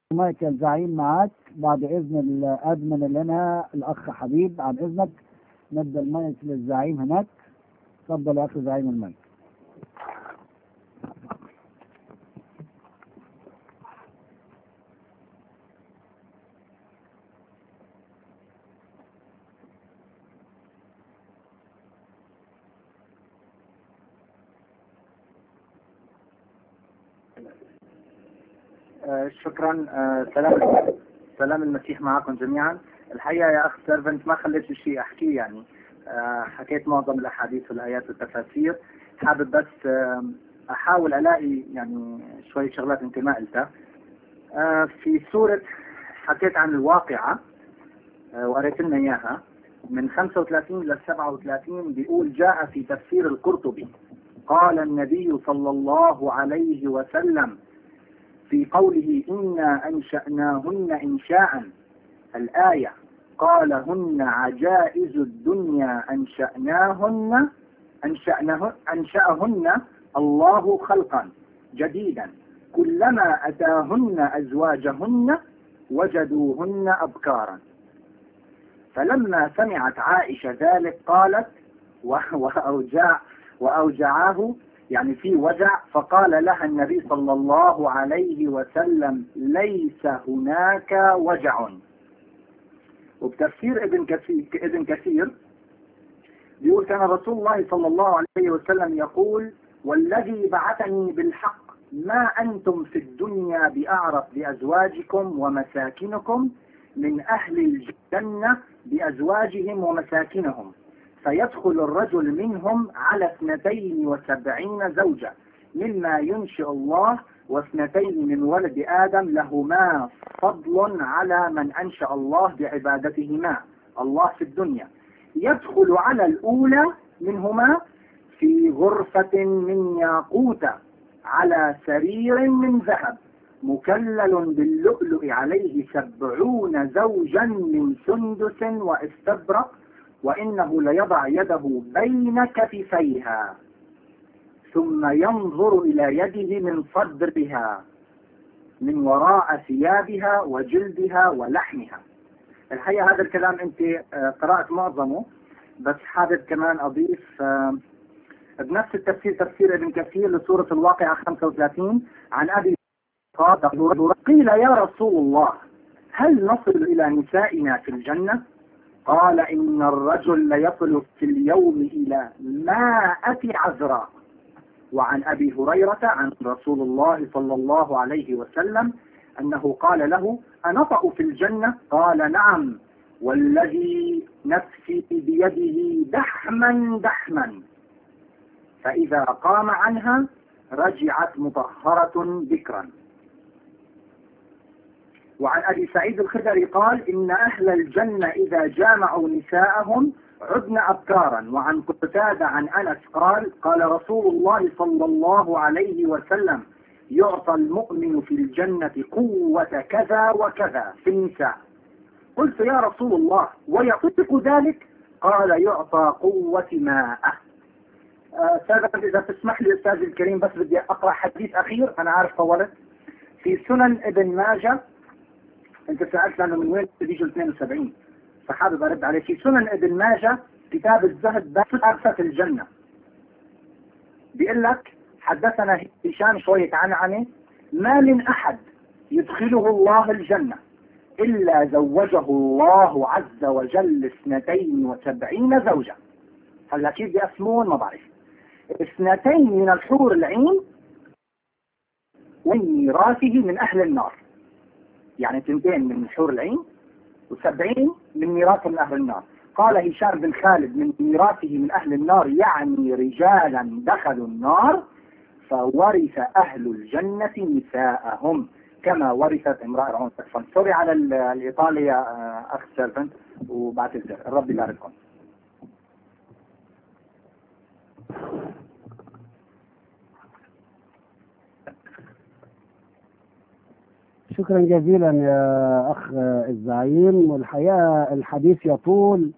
مايكل زعيم معاك بعد اذن الادمن اللي هنا الاخ حبيب بعد اذنك ندي المايك للزعيم هناك اتفضل يا اخي زعيم المايك آه، شكرا آه، سلام سلام المسيح معكم جميعا الحقيقه يا اخ سيرفنت ما خليت شيء احكيه يعني آه، حكيت معظم الاحاديث والايات والتفاسير حابب بس آه، احاول الاقي يعني شوي شغلات انت ما قلتها آه، في سوره حكيت عن الواقعه آه، وقريت لنا اياها من 35 ل 37 بيقول جاء في تفسير القرطبي قال النبي صلى الله عليه وسلم في قوله إنا أنشأناهن إنشاء الآية قال هن عجائز الدنيا أنشأناهن أنشأناه أنشأهن الله خلقا جديدا كلما أتاهن أزواجهن وجدوهن أبكارا فلما سمعت عائشة ذلك قالت وأوجع وأوجعاه يعني في وجع فقال لها النبي صلى الله عليه وسلم ليس هناك وجع وبتفسير ابن كثير ابن كثير بيقول كان رسول الله صلى الله عليه وسلم يقول والذي بعثني بالحق ما أنتم في الدنيا بأعرف بأزواجكم ومساكنكم من أهل الجنة بأزواجهم ومساكنهم فيدخل الرجل منهم على اثنتين وسبعين زوجة مما ينشئ الله واثنتين من ولد آدم لهما فضل على من أنشأ الله بعبادتهما الله في الدنيا يدخل على الأولى منهما في غرفة من ياقوت على سرير من ذهب مكلل باللؤلؤ عليه سبعون زوجا من سندس واستبرق وإنه ليضع يده بين كتفيها ثم ينظر إلى يده من صدرها من وراء ثيابها وجلدها ولحمها الحقيقة هذا الكلام أنت قرأت معظمه بس حابب كمان أضيف بنفس التفسير تفسير ابن كثير لسورة الواقعة 35 عن أبي قال قيل يا رسول الله هل نصل إلى نسائنا في الجنة قال إن الرجل ليصل في اليوم إلى مائة عذراء وعن أبي هريرة عن رسول الله صلى الله عليه وسلم أنه قال له أنطأ في الجنة قال نعم والذي نفسي بيده دحما دحما فإذا قام عنها رجعت مطهرة بكرا وعن أبي سعيد الخدري قال إن أهل الجنة إذا جامعوا نساءهم عدن أبكارا وعن قتادة عن أنس قال قال رسول الله صلى الله عليه وسلم يعطى المؤمن في الجنة قوة كذا وكذا في النساء قلت يا رسول الله ويطلق ذلك قال يعطى قوة ماءه أستاذ إذا تسمح لي أستاذ الكريم بس بدي أقرأ حديث أخير أنا عارف طولت في سنن ابن ماجه انت سألت لانه من وين بيجوا 72 فحابب ارد عليه في سنن ابن ماجه كتاب الزهد باب عرفة الجنة بيقول لك حدثنا هشام شوية عنعنة ما من احد يدخله الله الجنة الا زوجه الله عز وجل اثنتين وسبعين زوجة هلا كيف بيقسمون ما بعرف اثنتين من الحور العين ومن ميراثه من اهل النار يعني تنتين من حور العين وسبعين من ميراث من أهل النار قال هشام بن خالد من ميراثه من أهل النار يعني رجالا دخلوا النار فورث أهل الجنة نساءهم كما ورثت امرأة رعون سوري على الإيطالي يا أخ سيرفنت وبعتذر الرب يبارككم شكرا جزيلا يا أخ الزعيم والحقيقة الحديث يطول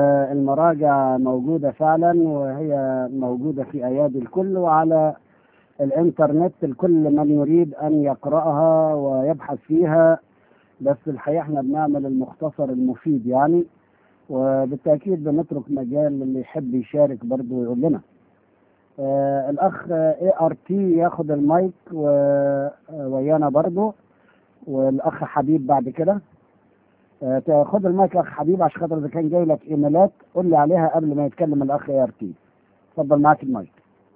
والمراجع موجودة فعلا وهي موجودة في أيادي الكل وعلى الانترنت لكل من يريد ان يقراها ويبحث فيها بس الحقيقه احنا بنعمل المختصر المفيد يعني وبالتاكيد بنترك مجال اللي يحب يشارك برضه ويقول لنا آه الاخ اي ار تي ياخد المايك و- ويانا برضه والاخ حبيب بعد كده آه، تاخد المايك يا اخ حبيب عشان خاطر اذا كان جاي لك ايميلات قول لي عليها قبل ما يتكلم الاخ اي ار تي اتفضل معاك المايك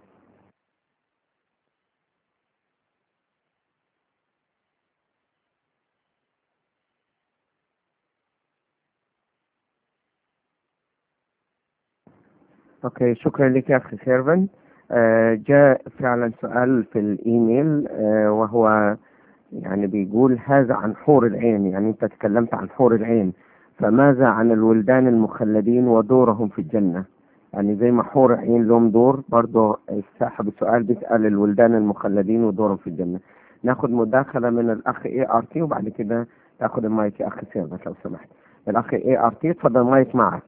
اوكي شكرا لك يا اخي سيرفن آه جاء فعلا سؤال في الايميل آه وهو يعني بيقول هذا عن حور العين يعني انت تكلمت عن حور العين فماذا عن الولدان المخلدين ودورهم في الجنة يعني زي ما حور العين لهم دور برضه صاحب السؤال بيسأل الولدان المخلدين ودورهم في الجنة ناخد مداخلة من الأخ اي ار تي وبعد كده تاخد المايك يا أخي سيرفن لو سمحت الأخ اي ار تي اتفضل المايك معك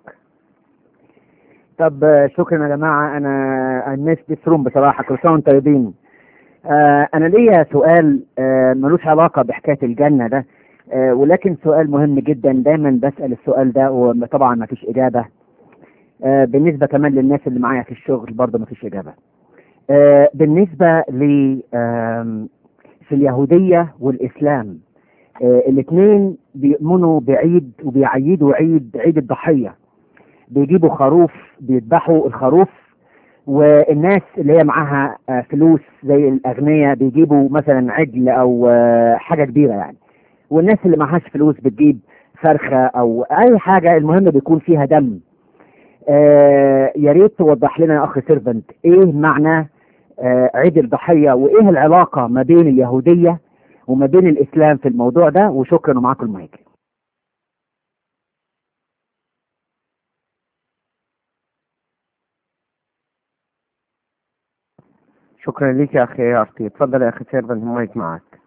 طب آه، شكرا يا جماعة أنا الناس بتروم بصراحة كل سنة وأنتم طيبين آه، أنا ليا سؤال آه، ملوش علاقة بحكاية الجنة ده آه، ولكن سؤال مهم جدا دايما بسأل السؤال ده وطبعا ما فيش إجابة آه، بالنسبة كمان للناس اللي معايا في الشغل برضه ما فيش إجابة آه، بالنسبة ل آم، في اليهودية والإسلام الاثنين بيؤمنوا بعيد وبيعيدوا عيد عيد الضحية بيجيبوا خروف بيذبحوا الخروف والناس اللي هي معاها آه، فلوس زي الأغنياء بيجيبوا مثلا عجل أو آه، حاجة كبيرة يعني والناس اللي معهاش فلوس بتجيب فرخة أو أي حاجة المهم بيكون فيها دم آه يا ريت توضح لنا يا أخ سيرفنت إيه معنى آه عيد الضحية وإيه العلاقة ما بين اليهودية وما بين الإسلام في الموضوع ده وشكرا ومعاكم المايك شكرا لك يا اخي ارتي اتفضل يا اخي سيرفن المايك معك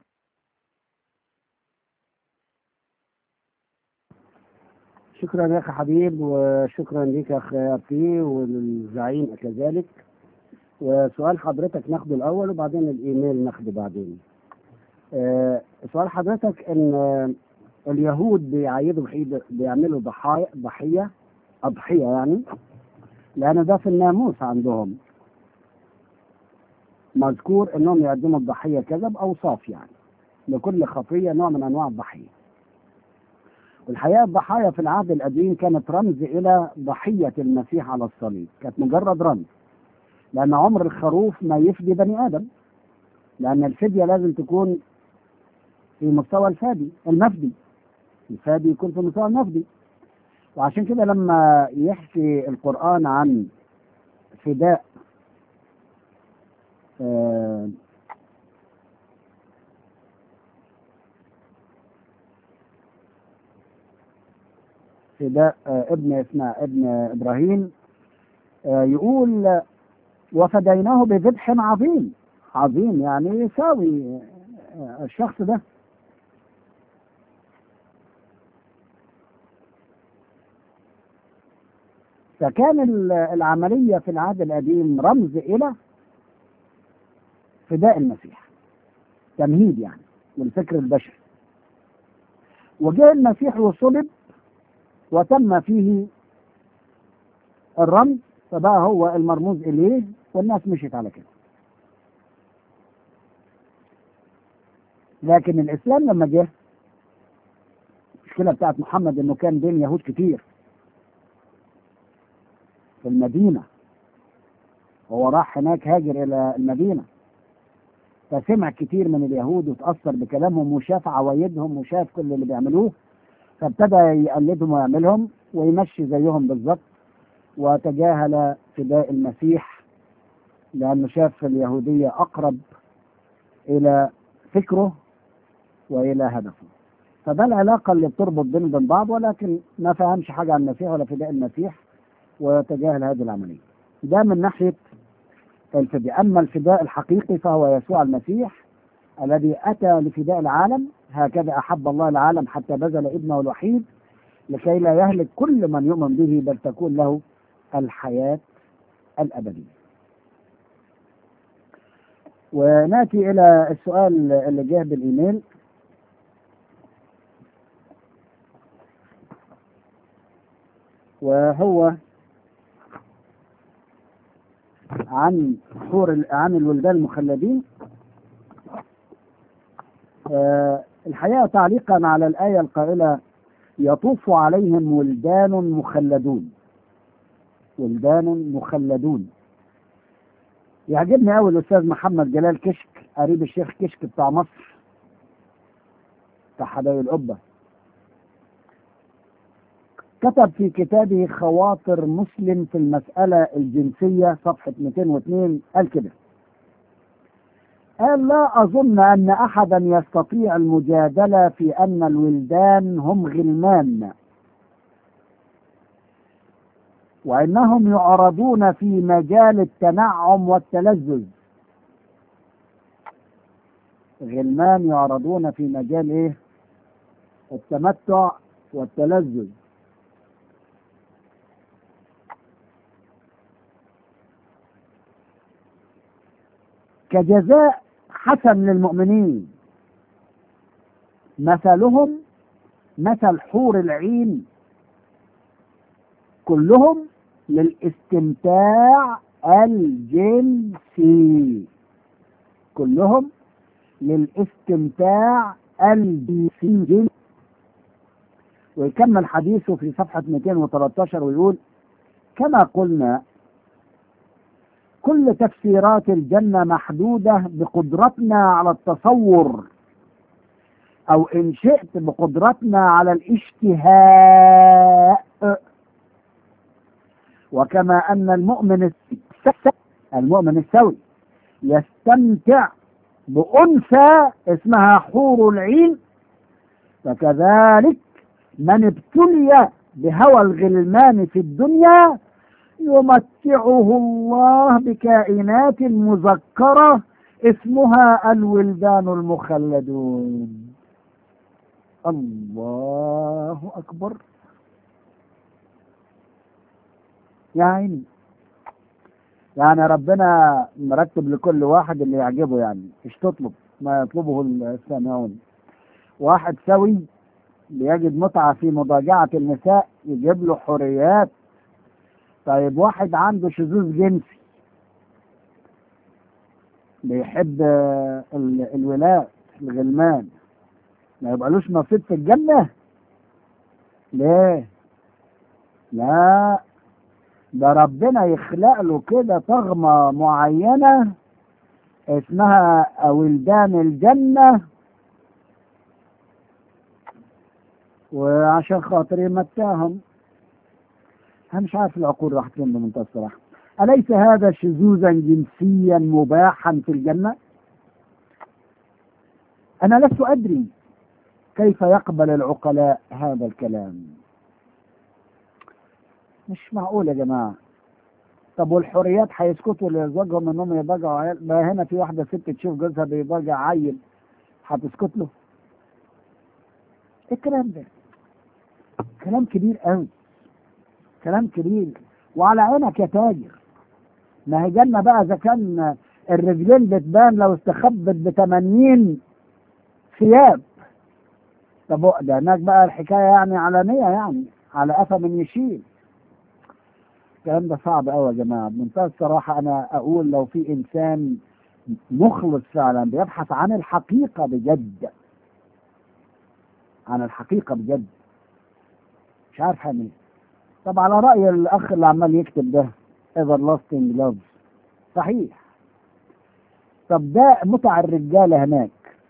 شكرا يا اخي حبيب وشكرا ليك يا اخ ارتي والزعيم كذلك وسؤال حضرتك ناخده الاول وبعدين الايميل ناخده بعدين آه، سؤال حضرتك ان آه، اليهود بيعيدوا بعيد بيعملوا ضحايا ضحيه اضحيه يعني لان ده في الناموس عندهم مذكور انهم يقدموا الضحيه كذا باوصاف يعني لكل خطيه نوع من انواع الضحيه والحقيقه الضحايا في العهد القديم كانت رمز الى ضحيه المسيح على الصليب كانت مجرد رمز لان عمر الخروف ما يفدي بني ادم لان الفديه لازم تكون في مستوى الفادي المفدي الفادي يكون في مستوى المفدي وعشان كده لما يحكي القرآن عن فداء آه فداء آه ابن اسماء ابن ابراهيم آه يقول وفديناه بذبح عظيم عظيم يعني يساوي آه الشخص ده فكان ال- العملية في العهد القديم رمز إلى فداء المسيح تمهيد يعني للفكر البشري وجاء المسيح وصلب وتم فيه الرمز فبقى هو المرموز إليه والناس مشيت على كده لكن الإسلام لما جه المشكلة بتاعت محمد إنه كان بين يهود كتير في المدينة هو راح هناك هاجر إلى المدينة فسمع كتير من اليهود وتأثر بكلامهم وشاف عوايدهم وشاف كل اللي بيعملوه فابتدى يقلدهم ويعملهم ويمشي زيهم بالظبط وتجاهل فداء المسيح لأنه شاف اليهودية أقرب إلى فكره وإلى هدفه فده العلاقة اللي بتربط بين بين بعض ولكن ما فهمش حاجة عن المسيح ولا فداء المسيح وتجاهل هذه العملية ده من ناحية الفداء أما الفداء الحقيقي فهو يسوع المسيح الذي أتى لفداء العالم هكذا أحب الله العالم حتى بذل ابنه الوحيد لكي لا يهلك كل من يؤمن به بل تكون له الحياة الأبدية وناتي الى السؤال اللي جه بالايميل وهو عن حور عن الولدان المخلدين آه، الحقيقة تعليقا على الآية القائلة يطوف عليهم ولدان مخلدون ولدان مخلدون يعجبني قوي الأستاذ محمد جلال كشك قريب الشيخ كشك بتاع مصر بتاع حدائق القبة كتب في كتابه خواطر مسلم في المسألة الجنسية صفحة 202 قال كده قال لا أظن أن أحدا يستطيع المجادلة في أن الولدان هم غلمان وإنهم يعرضون في مجال التنعم والتلذذ غلمان يعرضون في مجال إيه؟ التمتع والتلذذ كجزاء حسن للمؤمنين مثلهم مثل حور العين كلهم للاستمتاع الجنسي كلهم للاستمتاع الجنسي ويكمل حديثه في صفحة 213 ويقول كما قلنا كل تفسيرات الجنة محدودة بقدرتنا على التصور أو إن شئت بقدرتنا على الاشتهاء وكما أن المؤمن الس- المؤمن السوي يستمتع بأنثى اسمها حور العين فكذلك من ابتلي بهوى الغلمان في الدنيا يمتعه الله بكائنات مذكرة اسمها الولدان المخلدون الله أكبر يا عيني يعني ربنا مرتب لكل واحد اللي يعجبه يعني مش تطلب ما يطلبه السامعون واحد سوي بيجد متعة في مضاجعة النساء يجيب له حريات طيب واحد عنده شذوذ جنسي بيحب آه، ال- الولاء الغلمان ما يبقالوش نصيب في الجنة ليه لا ده ربنا يخلق له كده طغمة معينة اسمها ولدان الجنة وعشان خاطر يمتعهم انا مش عارف العقول راحت فين بمنتهى الصراحه اليس هذا شذوذا جنسيا مباحا في الجنه انا لست ادري كيف يقبل العقلاء هذا الكلام مش معقول يا جماعه طب والحريات هيسكتوا لزوجهم انهم يضاجعوا عيال ما هنا في واحده ست تشوف جوزها بيضاجع عيل هتسكت له ايه الكلام ده كلام كبير قوي كلام كبير وعلى عينك يا تاجر ما هي جنة بقى اذا كان الرجلين بتبان لو استخبت بتمانين ثياب طب هو ده هناك بقى الحكاية يعني علانية يعني على قفا من يشيل الكلام ده صعب قوي يا جماعة بمنتهى الصراحة أنا أقول لو في إنسان مخلص فعلا بيبحث عن الحقيقة بجد عن الحقيقة بجد مش عارف هعمل ايه طب على رأي الأخ اللي عمال يكتب ده everlasting love صحيح طب ده متع الرجالة هناك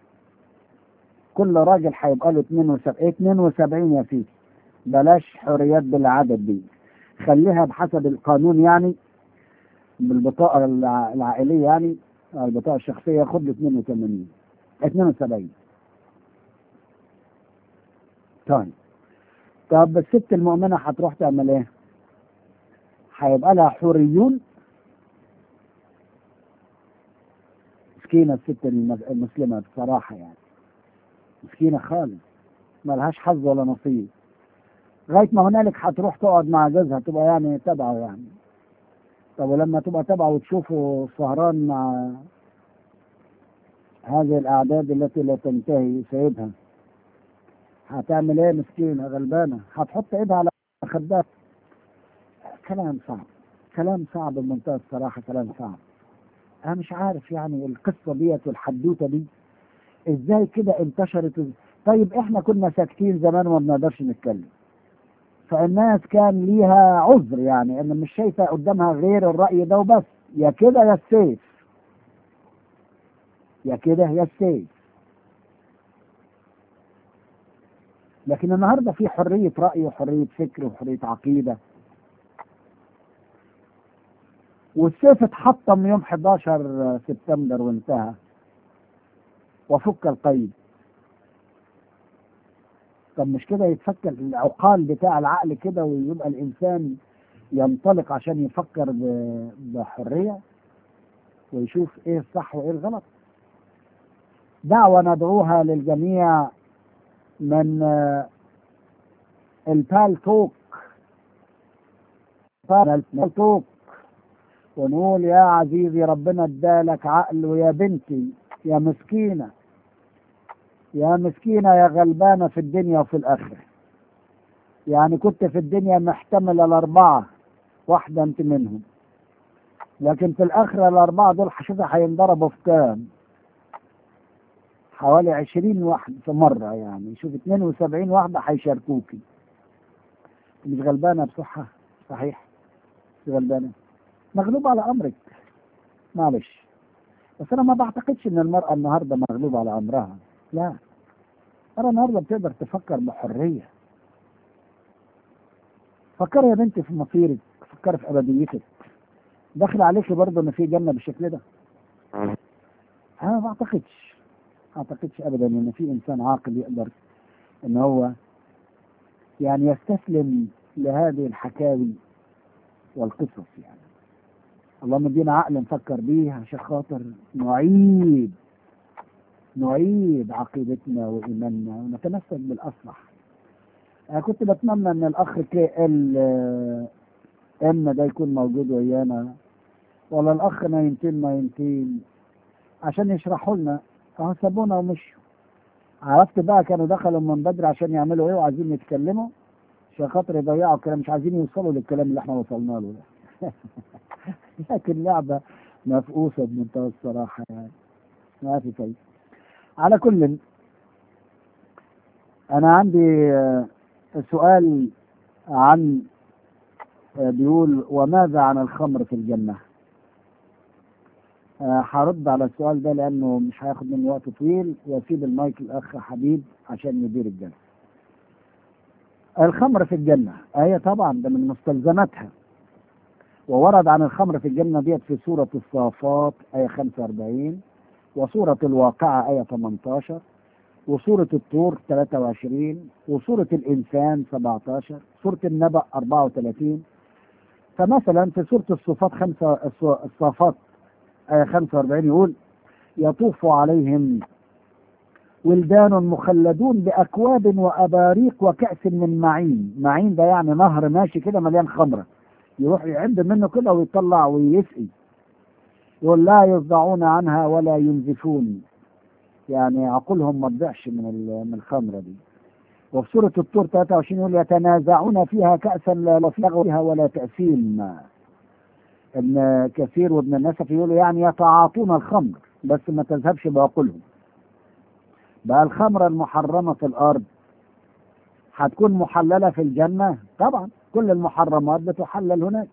كل راجل هيبقى له 72 إيه 72 يا سيدي بلاش حريات بالعدد دي خليها بحسب القانون يعني بالبطاقة الع- العائلية يعني أو البطاقة الشخصية خد له 82 72 طيب طب الست المؤمنة هتروح تعمل ايه؟ هيبقى لها حوريون مسكينة الست الم- المسلمة بصراحة يعني مسكينة خالص ملهاش حظ ولا نصيب لغاية ما هنالك هتروح تقعد مع جوزها تبقى يعني تبعه يعني طب ولما تبقى تبعه وتشوفه سهران مع هذه الأعداد التي لا تنتهي سيدها هتعمل ايه مسكينة غلبانة هتحط ايدها على خدها كلام صعب كلام صعب بمنتهى الصراحة كلام صعب أنا مش عارف يعني القصة ديت والحدوتة دي ازاي كده انتشرت طيب احنا كنا ساكتين زمان وما بنقدرش نتكلم فالناس كان ليها عذر يعني ان مش شايفه قدامها غير الراي ده وبس يا كده يا السيف يا كده يا السيف لكن النهارده في حريه راي وحريه فكر وحريه عقيده والسيف اتحطم يوم 11 سبتمبر وانتهى وفك القيد طب مش كده يتفك العقال بتاع العقل كده ويبقى الانسان ينطلق عشان يفكر ب- بحريه ويشوف ايه الصح وايه الغلط دعوه ندعوها للجميع من آه، البال توك البال توك ونقول يا عزيزي ربنا ادالك عقل ويا بنتي يا مسكينه يا مسكينة يا غلبانة في الدنيا وفي الآخرة يعني كنت في الدنيا محتملة الأربعة واحدة أنت منهم لكن في الآخرة الأربعة دول شوفي هينضربوا في كام حوالي عشرين واحد في مرة يعني شوف اتنين وسبعين واحدة هيشاركوكي مش غلبانة بصحة صحيح مش غلبانة مغلوبة على أمرك معلش بس أنا ما بعتقدش إن المرأة النهاردة مغلوبة على أمرها لا ترى النهارده بتقدر تفكر بحريه فكري يا بنتي في مصيرك فكري في ابديتك داخل عليكي برضه ان في جنه بالشكل ده انا ما اعتقدش ما اعتقدش ابدا ان في انسان عاقل يقدر ان هو يعني يستسلم لهذه الحكاوي والقصص يعني الله مدينا عقل نفكر بيه عشان خاطر نعيد نعيد عقيدتنا وإيماننا ونتمسك بالأصلح أنا كنت بتمنى إن الأخ كي ال إم ده يكون موجود ويانا ولا الأخ نايمتين نايمتين عشان يشرحوا لنا أهو سابونا ومشوا عرفت بقى كانوا دخلوا من بدري عشان يعملوا إيه وعايزين يتكلموا عشان خاطر يضيعوا الكلام مش عايزين يوصلوا للكلام اللي احنا وصلنا له ده لكن لعبة مفقوسة بمنتهى الصراحة يعني ما في فايدة على كل انا عندي آه، سؤال عن آه، بيقول وماذا عن الخمر في الجنة آه، هرد على السؤال ده لانه مش هياخد مني وقت طويل واسيب المايك الاخ حبيب عشان يدير الجلسه الخمر في الجنة آية طبعا ده من مستلزماتها وورد عن الخمر في الجنة ديت في سورة الصافات آية 45 وسورة الواقعة آية 18 وسورة الطور 23 وسورة الإنسان 17 سورة النبأ 34 فمثلا في سورة الصفات خمسة الص- الصافات آية 45 يقول يطوف عليهم ولدان مخلدون بأكواب وأباريق وكأس من معين معين ده يعني نهر ماشي كده مليان خمرة يروح يعد منه كده ويطلع ويسقي يقول لا يصدعون عنها ولا ينزفون يعني عقولهم ما تضيعش من ال- من الخمرة دي وفي سورة الطور 23 يقول يتنازعون فيها كأسا لا لغو فيها ولا تأثيم ابن كثير وابن النسف يقولوا يعني يتعاطون الخمر بس ما تذهبش بعقولهم بقى الخمرة المحرمة في الأرض هتكون محللة في الجنة طبعا كل المحرمات بتحلل هناك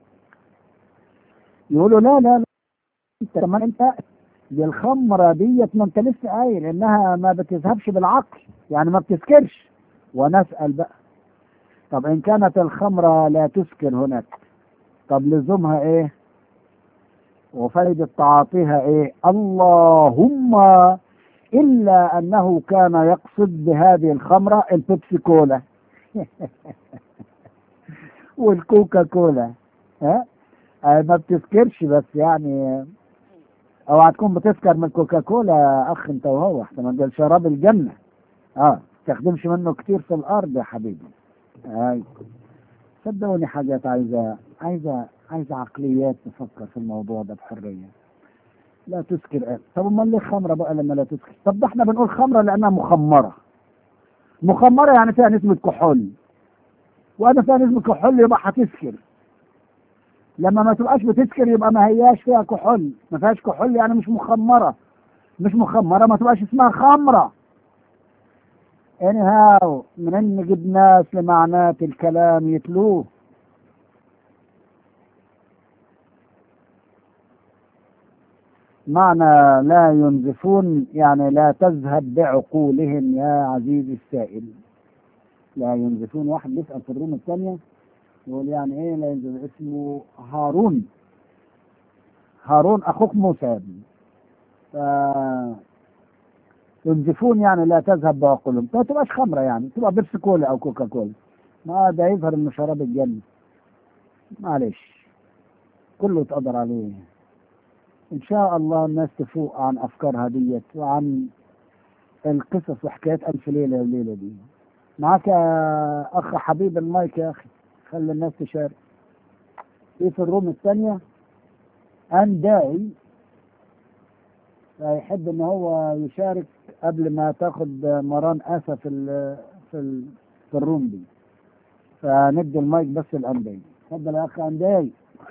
يقولوا لا لا لا انت كمان انت دي الخمرة ديت ما انت لسه قايل انها ما بتذهبش بالعقل يعني ما بتسكرش ونسأل بقى طب ان كانت الخمرة لا تسكر هناك طب لزومها ايه وفائدة تعاطيها ايه اللهم الا انه كان يقصد بهذه الخمرة البيبسي كولا والكوكا كولا ها آه، ما بتسكرش بس يعني اوعى تكون بتسكر من كوكا كولا يا اخ انت وهو احسن ده شراب الجنه اه تستخدمش منه كتير في الارض يا حبيبي اي صدقوني حاجات عايزه عايزه عايزه عقليات تفكر في الموضوع ده بحريه لا تسكر قال طب امال ليه خمره بقى لما لا تسكر طب ده احنا بنقول خمره لانها مخمره مخمره يعني فيها نسبه كحول وانا فيها نسبه كحول يبقى هتسكر لما ما تبقاش بتسكر يبقى ما هياش فيها كحول ما فيهاش كحول يعني مش مخمره مش مخمره ما تبقاش اسمها خمره anyhow منين نجيب ناس لمعنات الكلام يتلوه معنى لا ينزفون يعني لا تذهب بعقولهم يا عزيزي السائل لا ينزفون واحد بيسأل في الروم الثانية يقول يعني ايه لا ينزف اسمه هارون هارون اخوك موسى يا ابني ف ينزفون يعني لا تذهب بعقولهم ما تبقاش خمرة يعني تبقى بيبسي كولا او كوكا كولا ما ده يظهر انه شراب الجنة معلش كله يتقدر عليه ان شاء الله الناس تفوق عن افكارها ديت وعن القصص وحكايات الف ليله وليله دي معاك يا اخ حبيب المايك يا اخي خلي الناس تشارك في في الروم الثانيه انداي يحب ان هو يشارك قبل ما تاخد مران اسا في ال في ال في الروم دي فندي المايك بس الانداي اتفضل يا اخ انداي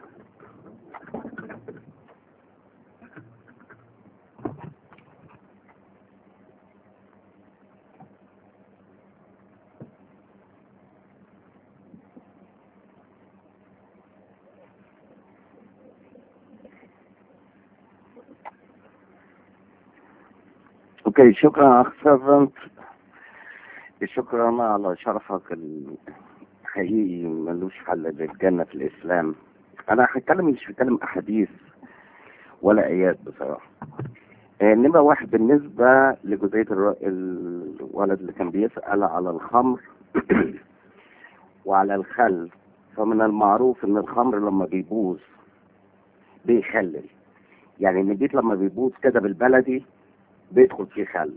اوكي شكرا اخ سيرفنت شكرا على شرفك الحقيقي ملوش حل للجنة في الاسلام انا هتكلم مش بتكلم احاديث ولا ايات بصراحة آه، نمرة واحد بالنسبة لجزئية الر- الولد اللي كان بيسأل على الخمر وعلى الخل فمن المعروف ان الخمر لما بيبوظ بيخلل يعني ان البيت لما بيبوظ كده بالبلدي بيدخل فيه خل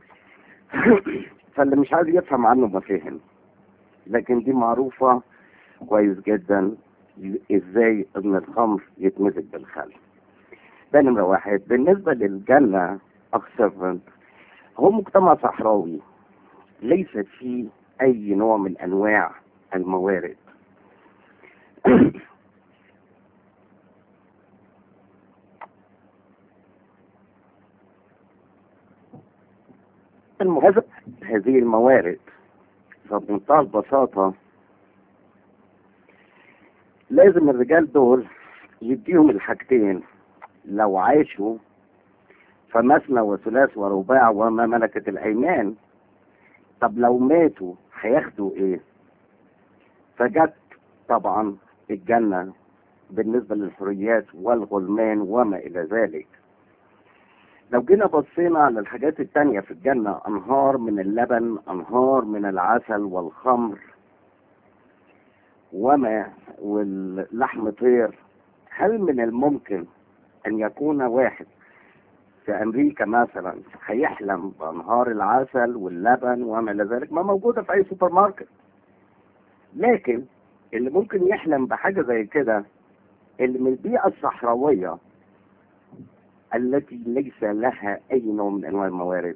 فاللي مش عايز يفهم عنه ما فهم لكن دي معروفة كويس جدا ازاي ان الخمر يتمزج بالخل ده نمرة واحد بالنسبة للجنة اخ سيرفنت هو مجتمع صحراوي ليس فيه اي نوع من انواع الموارد المهم هذه الموارد فبمنتهى البساطة لازم الرجال دول يديهم الحاجتين لو عاشوا فمثنى وثلاث ورباع وما ملكت الأيمان طب لو ماتوا هياخدوا ايه فجت طبعا الجنة بالنسبة للحريات والغلمان وما إلى ذلك لو جينا بصينا على الحاجات التانية في الجنة أنهار من اللبن أنهار من العسل والخمر وما واللحم طير هل من الممكن أن يكون واحد في أمريكا مثلا هيحلم بأنهار العسل واللبن وما إلى ذلك ما موجودة في أي سوبر ماركت لكن اللي ممكن يحلم بحاجة زي كده اللي من البيئة الصحراوية التي ليس لها أي نوع من أنواع الموارد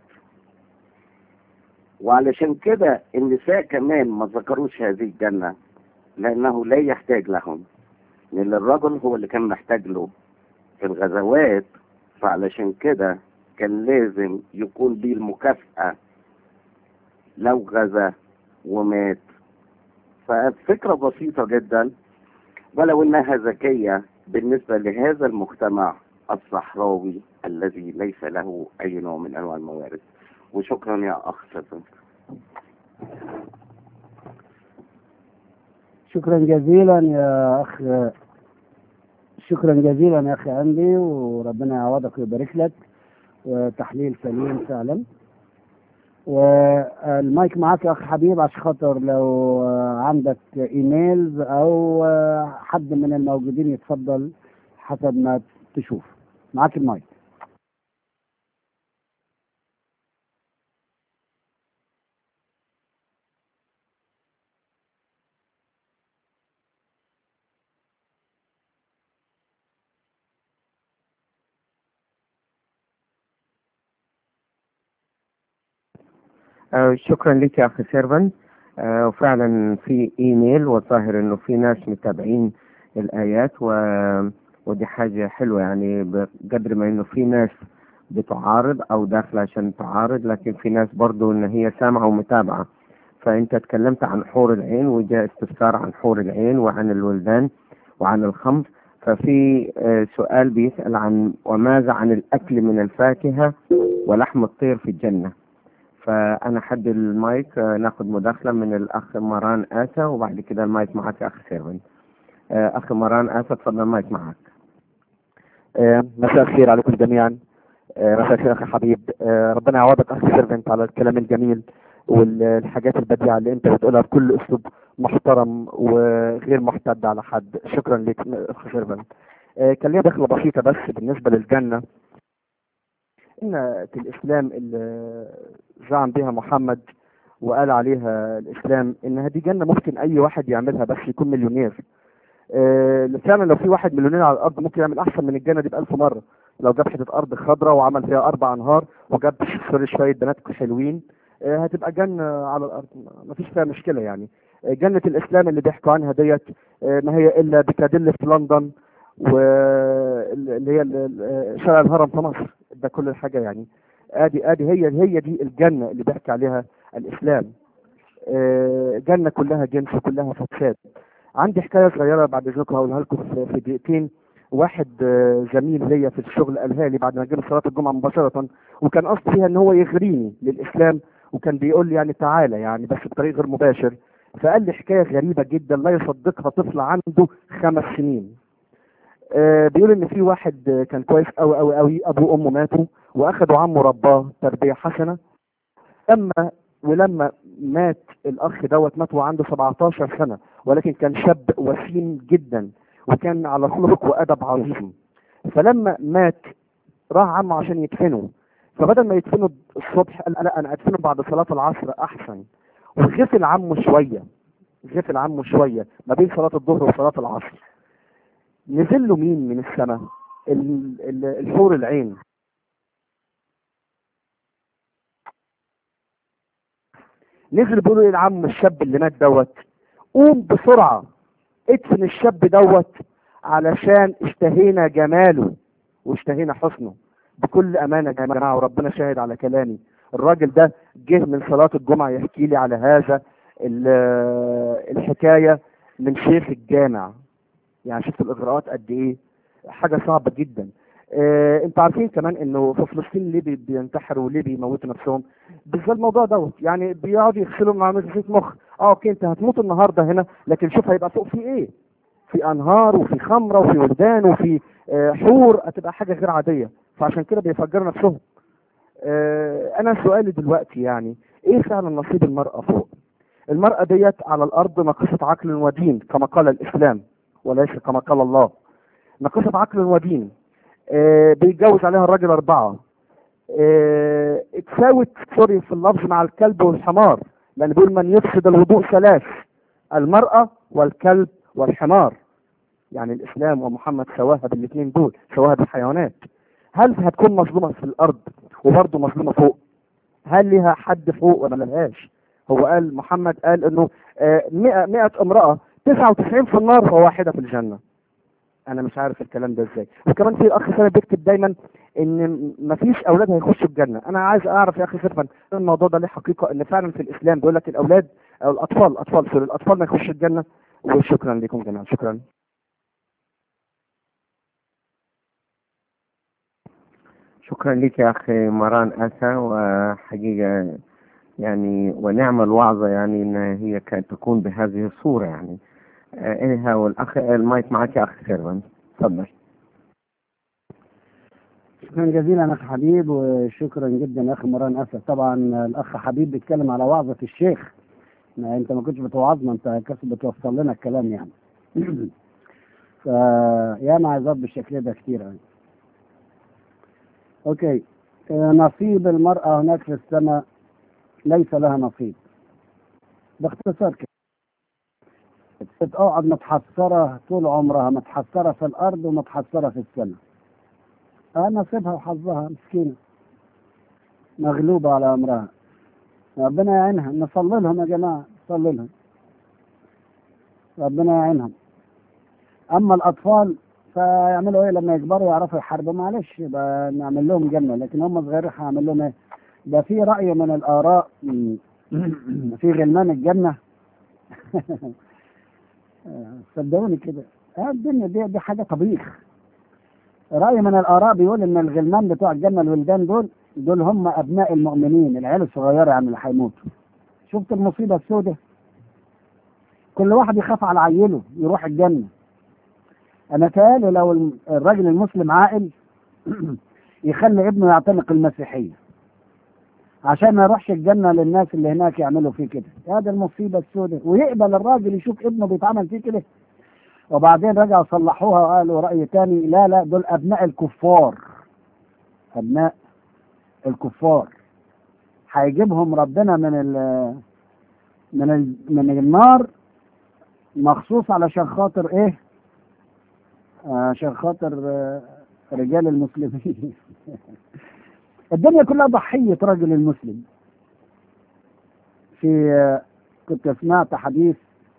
وعلشان كده النساء كمان ما ذكروش هذه الجنة لأنه لا يحتاج لهم لأن الرجل هو اللي كان محتاج له في الغزوات فعلشان كده كان لازم يكون ليه المكافأة لو غزا ومات ففكرة بسيطة جدا ولو انها ذكية بالنسبة لهذا المجتمع الصحراوي الذي ليس له اي نوع من انواع الموارد وشكرا يا اخ سيفن شكرا جزيلا يا اخ شكرا جزيلا يا اخي عندي وربنا يعوضك ويبارك لك وتحليل سليم فعلا والمايك معاك يا اخ حبيب عشان خاطر لو عندك ايميلز او حد من الموجودين يتفضل حسب ما تشوف معاك المايك آه، شكرا لك يا أخي سيرفن آه، وفعلا في إيميل وظاهر إنه في ناس متابعين الآيات و... ودي حاجة حلوة يعني بقدر ما إنه في ناس بتعارض أو داخلة عشان تعارض لكن في ناس برضو إن هي سامعة ومتابعة فأنت تكلمت عن حور العين وجاء استفسار عن حور العين وعن الولدان وعن الخمر ففي آه، سؤال بيسأل عن وماذا عن الأكل من الفاكهة ولحم الطير في الجنة فأنا حد المايك آه، ناخد مداخلة من الأخ مران آسا وبعد كده المايك معك يا أخ سيرفن آه، أخ مران آسا تفضل المايك معك آه، مساء الخير عليكم جميعا آه، مساء الخير اخي حبيب آه، ربنا يعوضك اخي سيرفنت على الكلام الجميل والحاجات البديعه اللي انت بتقولها بكل اسلوب محترم وغير محتد على حد شكرا لك اخي سيرفنت آه، كان ليا دخله بسيطه بس بالنسبه للجنه ان الاسلام اللي زعم بها محمد وقال عليها الاسلام انها دي جنه ممكن اي واحد يعملها بس يكون مليونير آه، فعلا لو في واحد مليونير على الارض ممكن يعمل احسن من الجنه دي بألف مره لو جاب حته ارض خضراء وعمل فيها اربع انهار وجاب سوري شويه بنات حلوين آه، هتبقى جنه على الارض ما فيش فيها مشكله يعني آه، جنه الاسلام اللي بيحكوا عنها ديت آه، ما هي الا بيكاديلي في لندن واللي هي ال- ال- شارع الهرم في مصر ده كل الحاجه يعني ادي ادي هي هي دي الجنه اللي بيحكي عليها الاسلام آه، جنه كلها جنس وكلها فساد عندي حكايه صغيره بعد اذنكم هقولها لكم في في دقيقتين واحد آه، زميل ليا في الشغل قالها لي بعد ما جينا صلاه الجمعه مباشره وكان قصدي فيها ان هو يغريني للاسلام وكان بيقول لي يعني تعالى يعني بس بطريق غير مباشر فقال لي حكايه غريبه جدا لا يصدقها طفل عنده خمس سنين آه، بيقول ان في واحد آه، كان كويس قوي قوي قوي ابوه وامه ماتوا واخدوا عمه رباه تربيه حسنه اما ولما مات الاخ دوت مات وعنده 17 سنه ولكن كان شاب وسيم جدا وكان على خلق وادب عظيم فلما مات راح عمه عشان يدفنه فبدل ما يدفنه الصبح قال لا انا ادفنه بعد صلاه العصر احسن وغفل عمه شويه غفل عمه شويه ما بين صلاه الظهر وصلاه العصر نزل له مين من السماء ال- ال- الحور العين نزل بيقولوا للعم الشاب اللي مات دوت قوم بسرعة ادفن الشاب دوت علشان اشتهينا جماله واشتهينا حسنه بكل امانه يا جماعه وربنا شاهد على كلامي الراجل ده جه من صلاه الجمعه يحكي لي على هذا ال- الحكايه من شيخ الجامع يعني شفت الاغراءات قد ايه حاجه صعبه جدا آه انتوا عارفين كمان انه في فلسطين ليه بي- بينتحروا وليه بيموتوا نفسهم بالذات الموضوع دوت يعني بيقعدوا يغسلوا مع مزيد مخ اه اوكي انت هتموت النهارده هنا لكن شوف هيبقى فوق في ايه في انهار وفي خمره وفي ولدان وفي آه حور هتبقى حاجه غير عاديه فعشان كده بيفجروا نفسهم آه انا سؤالي دلوقتي يعني ايه فعلا نصيب المراه فوق المراه ديت على الارض ناقصه عقل ودين كما قال الاسلام وليس كما قال الله ناقصه عقل ودين آه بيتجوز عليها الراجل اربعه آه، اتساوت سوري في اللفظ مع الكلب والحمار لان بيقول من يفسد الوضوء ثلاث المرأة والكلب والحمار يعني الاسلام ومحمد سواها بالاثنين دول سواها بالحيوانات هل هتكون مظلومة في الارض وبرضه مظلومة فوق هل لها حد فوق ولا ملهاش هو قال محمد قال انه آه، مئة, مئة امرأة 99 في النار وواحدة في الجنة انا مش عارف الكلام ده ازاي وكمان في الاخ سامي بيكتب دايما ان مفيش اولاد هيخشوا الجنه انا عايز اعرف يا اخي صرفا الموضوع ده ليه حقيقه ان فعلا في الاسلام بيقول لك الاولاد او الاطفال الاطفال سوري الاطفال ما يخشوا الجنه وشكرا لكم جميعا شكرا شكرا لك يا أخي مران أسا وحقيقة يعني ونعم الوعظة يعني إن هي كانت تكون بهذه الصورة يعني آه، إنها والأخ المايك معك يا أخي سيرفن تفضل شكرا جزيلا اخ حبيب وشكرا جدا يا اخ مران اسد طبعا الاخ حبيب بيتكلم على وعظه الشيخ ما انت ما كنتش بتوعظنا انت كنت بتوصل لنا الكلام يعني فيا مع عظات بالشكل ده كتير يعني. اوكي آه، نصيب المرأة هناك في السماء ليس لها نصيب باختصار كده تقعد متحسرة طول عمرها متحسرة في الأرض ومتحسرة في السماء اه نصيبها وحظها مسكينة مغلوبة على أمرها ربنا يعينها نصلي لهم يا جماعة نصلي لهم ربنا يعينهم أما الأطفال فيعملوا إيه لما يكبروا يعرفوا يحاربوا معلش يبقى نعمل لهم جنة لكن هم صغيرين هعمل لهم إيه؟ ده في رأي من الآراء في غلمان الجنة صدقوني كده آه الدنيا دي, دي حاجة طبيخ رأي من الآراء بيقول إن الغلمان بتوع الجنة الولدان دول دول هم أبناء المؤمنين العيال الصغيرة يعني اللي هيموتوا شفت المصيبة السوداء كل واحد يخاف على عيله يروح الجنة أنا تهيألي لو الراجل المسلم عاقل يخلي ابنه يعتنق المسيحية عشان ما يروحش الجنة للناس اللي هناك يعملوا فيه كده هذا المصيبة السوداء ويقبل الراجل يشوف ابنه بيتعمل فيه كده وبعدين رجعوا صلحوها وقالوا رأي تاني لا لا دول أبناء الكفار أبناء الكفار هيجيبهم ربنا من ال من ال من النار مخصوص علشان خاطر ايه عشان خاطر آه، رجال المسلمين الدنيا كلها ضحية رجل المسلم في آه، كنت سمعت حديث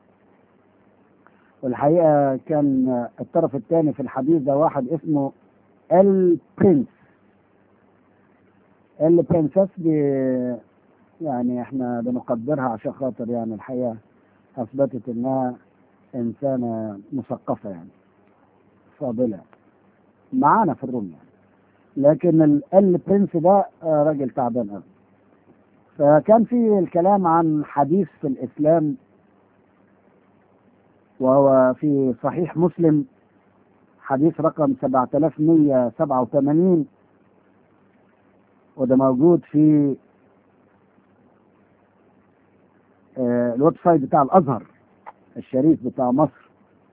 والحقيقة كان آه، الطرف الثاني في الحديث ده واحد اسمه ال برنس ال برنسس دي يعني احنا بنقدرها عشان خاطر يعني الحقيقة اثبتت انها انسانة مثقفة يعني فاضلة معانا في الروم يعني لكن ال ال برنس ده آه، راجل تعبان قوي فكان في الكلام عن حديث في الاسلام وهو في صحيح مسلم حديث رقم 7187 وده موجود في آه، الويب سايت بتاع الازهر الشريف بتاع مصر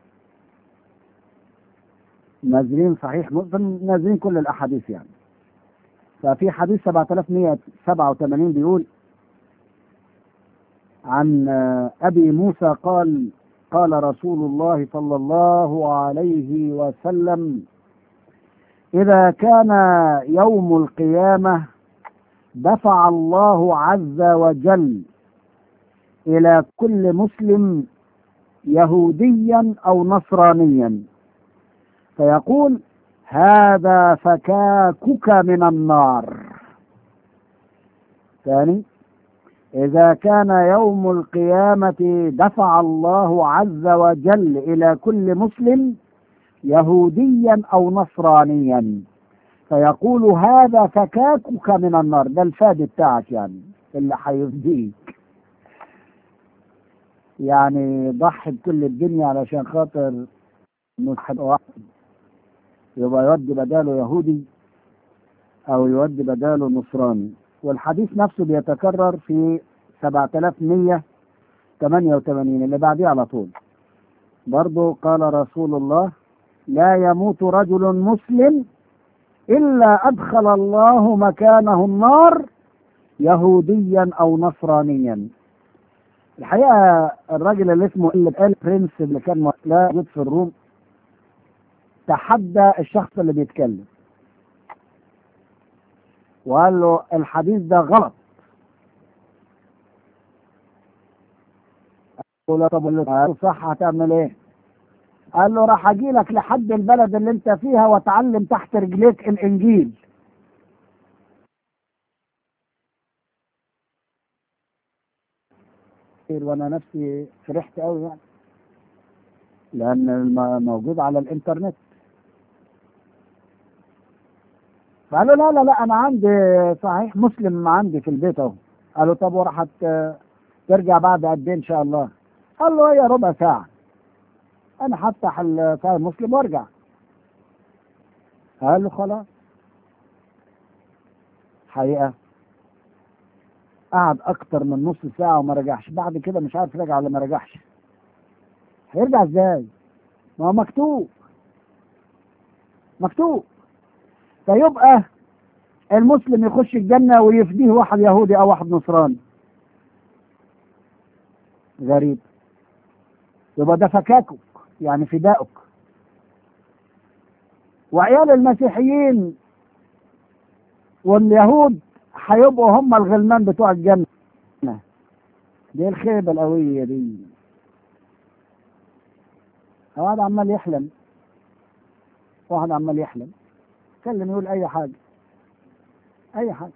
نازلين صحيح مسلم نازلين كل الاحاديث يعني ففي حديث 7187 بيقول عن آه، ابي موسى قال قال رسول الله صلى الله عليه وسلم اذا كان يوم القيامه دفع الله عز وجل الى كل مسلم يهوديا او نصرانيا فيقول هذا فكاكك من النار ثاني إذا كان يوم القيامة دفع الله عز وجل إلى كل مسلم يهوديا أو نصرانيا فيقول هذا فكاكك من النار ده الفاد بتاعك يعني اللي هيفديك يعني ضحي بكل الدنيا علشان خاطر مصحب واحد يبقى يودي بداله يهودي او يودي بداله نصراني والحديث نفسه بيتكرر في 7188 اللي بعديه على طول برضو قال رسول الله لا يموت رجل مسلم إلا أدخل الله مكانه النار يهوديا أو نصرانيا الحقيقة الراجل اللي اسمه اللي قال برنس اللي كان لا موجود في الروم تحدى الشخص اللي بيتكلم وقال له الحديث ده غلط قال له طب اللي قال له صح هتعمل ايه قال له راح اجي لك لحد البلد اللي انت فيها واتعلم تحت رجليك الانجيل وانا نفسي فرحت قوي يعني لان الم- موجود على الانترنت فقالوا لا لا لا انا عندي صحيح مسلم عندي في البيت اهو قالوا طب وراح ت- ترجع بعد قد ايه ان شاء الله قال له هي ربع ساعه انا هفتح الصحيح مسلم وارجع قال له خلاص حقيقه قعد اكتر من نص ساعه وما رجعش بعد كده مش عارف رجع ولا ما رجعش هيرجع ازاي ما هو مكتوب مكتوب فيبقى المسلم يخش الجنة ويفديه واحد يهودي أو واحد نصراني غريب يبقى ده فكاكك يعني فداؤك وعيال المسيحيين واليهود هيبقوا هم الغلمان بتوع الجنة دي الخيبة القوية دي واحد عمال يحلم واحد عمال يحلم يتكلم يقول أي حاجة أي حاجة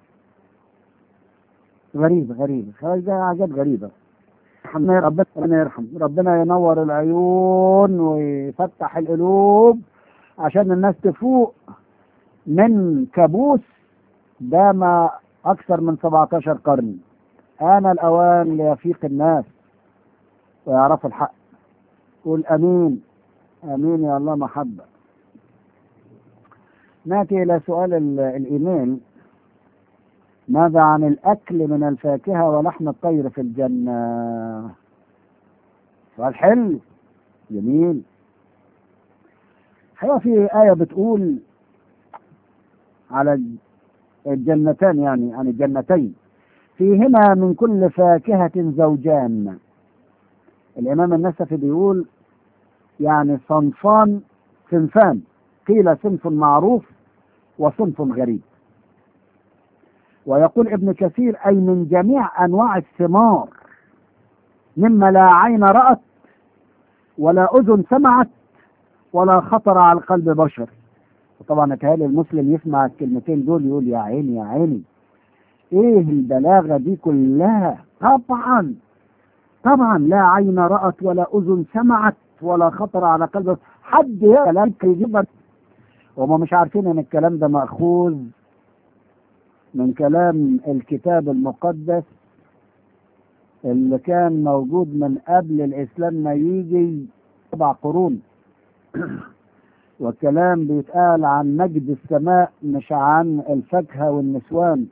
غريبة غريبة ده حاجات غريبة ربنا ربنا يرحم ربنا ينور العيون ويفتح القلوب عشان الناس تفوق من كابوس دام أكثر من 17 قرن آن الأوان ليفيق الناس ويعرفوا الحق قول أمين أمين يا الله محبة نأتي إلى سؤال ال- الإيمان ماذا عن الأكل من الفاكهة ولحم الطير في الجنة سؤال حلو جميل الحقيقة في آية بتقول على الجنتان يعني عن الجنتين فيهما من كل فاكهة زوجان الإمام النسفي بيقول يعني صنفان صنفان قيل صنف معروف وصنف غريب ويقول ابن كثير أي من جميع أنواع الثمار مما لا عين رأت ولا أذن سمعت ولا خطر على قلب بشر وطبعا يتهيألي المسلم يسمع الكلمتين دول يقول يا عيني يا عيني ايه البلاغة دي كلها طبعا طبعا لا عين رأت ولا أذن سمعت ولا خطر على قلب حد كلام يجيب وهم مش عارفين ان الكلام ده مأخوذ من كلام الكتاب المقدس اللي كان موجود من قبل الإسلام ما يجي سبع قرون والكلام بيتقال عن مجد السماء مش عن الفاكهة والنسوان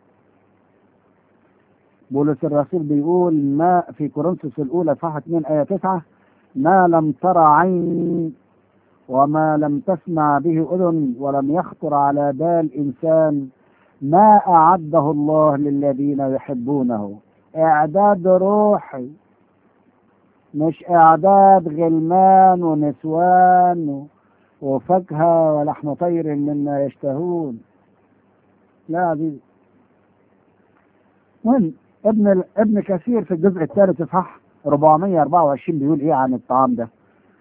بولس الرسول بيقول ما في كورنثوس الأولى صفحة 2 آية 9 ما لم ترى عين وما لم تسمع به أذن ولم يخطر على بال إنسان ما أعده الله للذين يحبونه إعداد روحي مش إعداد غلمان ونسوان و- وفاكهة ولحم طير مما يشتهون لا عزيزي المهم ابن ال- ابن كثير في الجزء الثالث اصحاح 424 بيقول ايه عن الطعام ده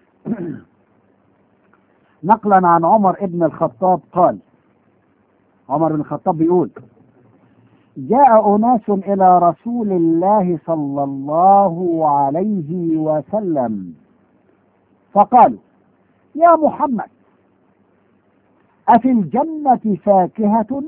نقلا عن عمر ابن الخطاب قال عمر بن الخطاب بيقول جاء أناس إلى رسول الله صلى الله عليه وسلم فقالوا يا محمد أفي الجنة فاكهة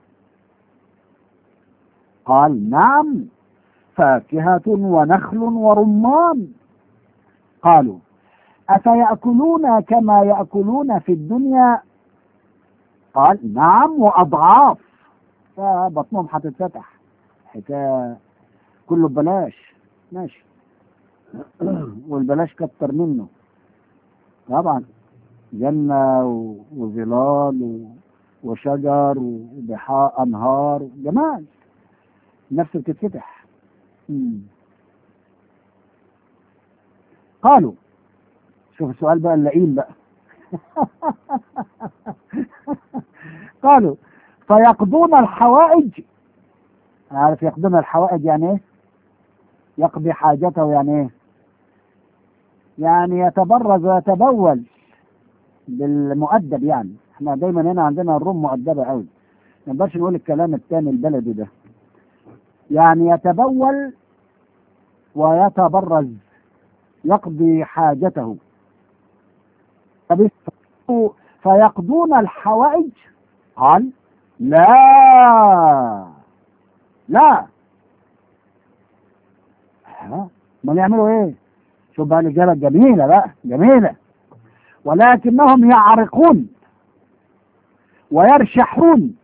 قال نعم فاكهة ونخل ورمان قالوا أفيأكلون كما يأكلون في الدنيا قال نعم وأضعاف فبطنهم هتتفتح حكاية كله ببلاش ماشي والبلاش كتر منه طبعا جنة و- وظلال و- وشجر وبحار أنهار جمال نفسه بتتفتح مم. قالوا شوف السؤال بقى اللئيم بقى قالوا فيقضون الحوائج عارف يقضون الحوائج يعني ايه يقضي حاجته يعني ايه يعني يتبرز ويتبول بالمؤدب يعني احنا دايما هنا عندنا الروم مؤدبة قوي ما نقدرش نقول الكلام التاني البلدي ده يعني يتبول ويتبرز يقضي حاجته طب فيقضون الحوائج قال لا لا ها امال يعملوا ايه شوف بقى الاجابه الجميله بقى جميله ولكنهم يعرقون ويرشحون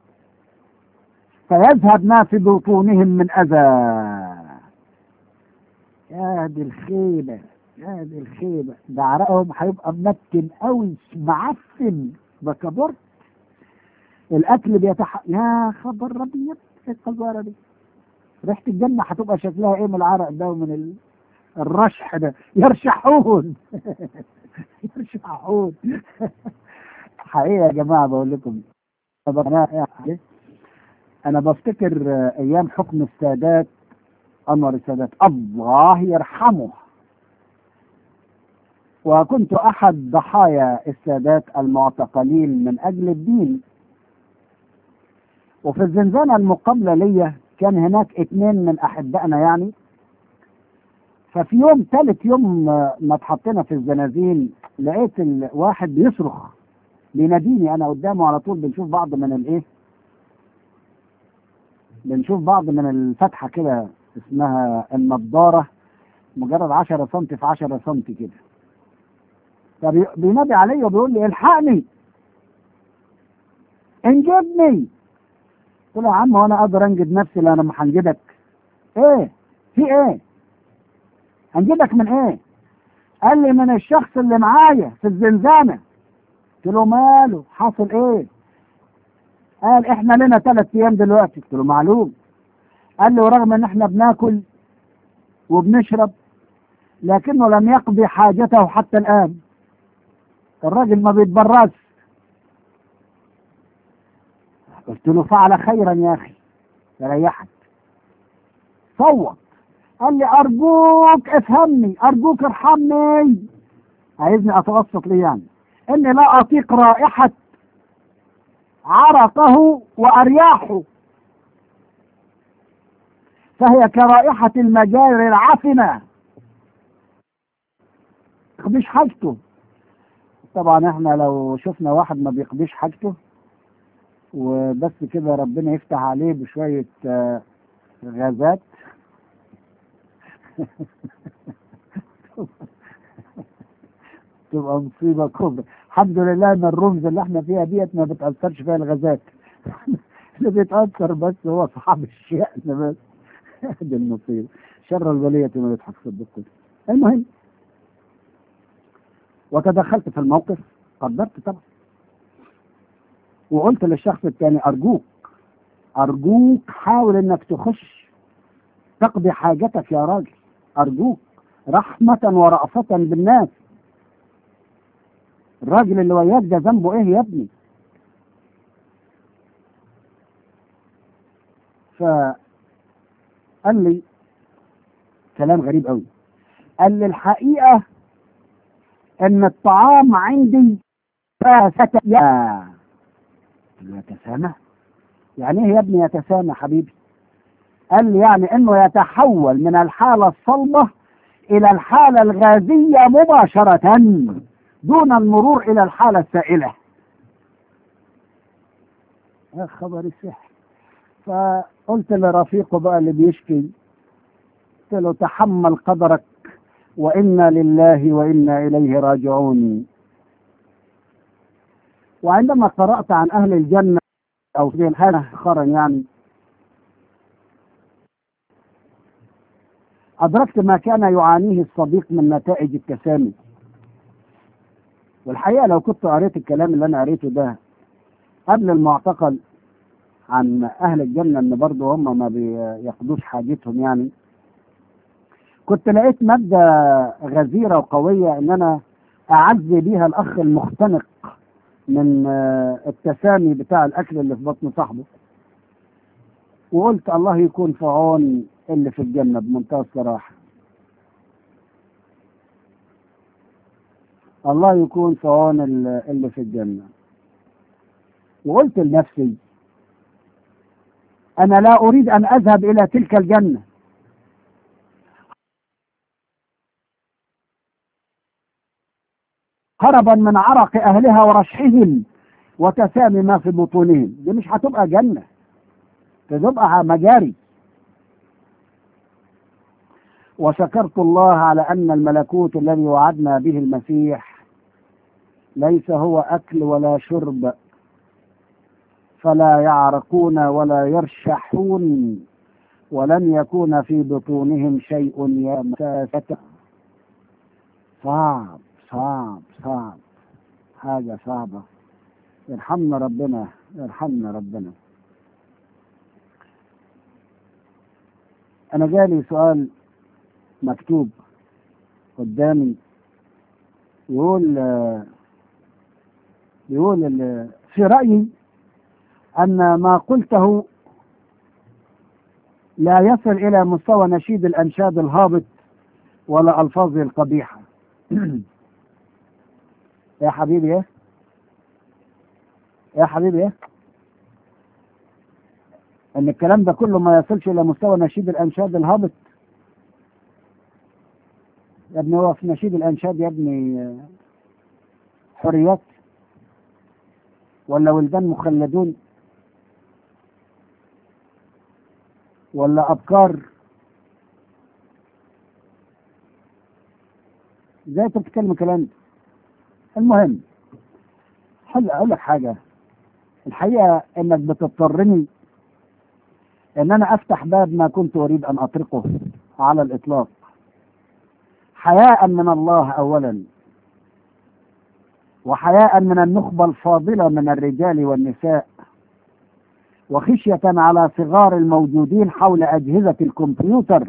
فيذهب ما في بطونهم من اذى يا دي الخيبه يا دي الخيبه ده عرقهم هيبقى منتن قوي معفن بكبرت الاكل بيتح يا خبر ابيض إيه القذاره دي ريحه الجنه هتبقى شكلها ايه من العرق ده ومن ال... الرشح ده يرشحون يرشحون حقيقه يا جماعه بقول لكم انا انا بفتكر ايام حكم السادات أنور السادات الله يرحمه وكنت أحد ضحايا السادات المعتقلين من أجل الدين وفي الزنزانة المقابلة ليا كان هناك اتنين من أحبائنا يعني ففي يوم ثالث يوم ما اتحطينا في الزنازين لقيت الواحد بيصرخ بيناديني انا قدامه على طول بنشوف بعض من الايه بنشوف بعض من الفتحه كده اسمها النضاره مجرد 10 سم في 10 سم كده فبينادي عليا وبيقول لي الحقني انجدني قلت له يا عم وانا اقدر انجد نفسي لا انا ما هنجدك ايه في ايه هنجدك من ايه قال لي من الشخص اللي معايا في الزنزانه قلت له ماله حصل ايه قال احنا لنا ثلاث ايام دلوقتي قلت له معلوم قال لي ورغم ان احنا بناكل وبنشرب لكنه لم يقضي حاجته حتى الان الراجل ما بيتبرز قلت له فعل خيرا يا اخي ريحت صوت قال لي ارجوك افهمني ارجوك ارحمني عايزني اتوسط ليه يعني اني لا اطيق رائحة عرقه وارياحه فهي كرائحة المجاري العفنة يقضيش حاجته طبعا احنا لو شفنا واحد ما بيقضيش حاجته وبس كده ربنا يفتح عليه بشوية آه، غازات تبقى مصيبة كبرى الحمد لله ان الرمز اللي احنا فيها ديت ما بتأثرش فيها الغازات اللي بيتأثر بس هو صاحب الشأن بس دي المصيبة شر البلية ما يضحك في الدكتور المهم وتدخلت في الموقف قدرت طبعا وقلت للشخص الثاني ارجوك ارجوك حاول انك تخش تقضي حاجتك يا راجل ارجوك رحمة ورأفة بالناس الراجل اللي وياك ده ذنبه ايه يا ابني فقال لي كلام غريب قوي قال لي الحقيقة ان الطعام عندي فاست يا قلت له يتسامح يعني ايه يا ابني يتسامح حبيبي قال لي يعني انه يتحول من الحالة الصلبة الى الحالة الغازية مباشرة دون المرور الى الحالة السائلة يا خبر السحر فقلت لرفيقه بقى اللي بيشكي قلت له تحمل قدرك وإنا لله وإنا إليه راجعون وعندما قرأت عن أهل الجنة أو في الحالة آخرا يعني أدركت ما كان يعانيه الصديق من نتائج التسامي والحقيقة لو كنت قريت الكلام اللي أنا قريته ده قبل المعتقل عن أهل الجنة إن برضه هم ما بياخدوش حاجتهم يعني كنت لقيت مادة غزيرة وقوية إن أنا أعزي بيها الأخ المختنق من آه، التسامي بتاع الأكل اللي في بطن صاحبه وقلت الله يكون في عون اللي في الجنة بمنتهى الصراحة الله يكون في عون ال- اللي في الجنة وقلت لنفسي أنا لا أريد أن أذهب إلى تلك الجنة هربا من عرق أهلها ورشحهم وتسامي ما في بطونهم دي مش هتبقى جنة دي تبقى مجاري وشكرت الله على أن الملكوت الذي وعدنا به المسيح ليس هو أكل ولا شرب فلا يعرقون ولا يرشحون ولن يكون في بطونهم شيء يمساسة صعب صعب صعب حاجة صعبة يرحمنا ربنا يرحمنا ربنا أنا جالي سؤال مكتوب قدامي يقول يقول ال- في رأيي أن ما قلته لا يصل إلى مستوى نشيد الأنشاد الهابط ولا ألفاظه القبيحة يا حبيبي إيه؟ يا حبيبي إيه؟ ان الكلام ده كله ما يصلش الى مستوى نشيد الانشاد الهابط يا ابني هو في نشيد الانشاد يا ابني حريات ولا ولدان مخلدون ولا ابكار ازاي انت بتتكلم الكلام ده المهم حل اقول لك حاجه الحقيقه انك بتضطرني ان انا افتح باب ما كنت اريد ان اطرقه على الاطلاق حياء من الله اولا وحياء من النخبه الفاضله من الرجال والنساء وخشيه على صغار الموجودين حول اجهزه الكمبيوتر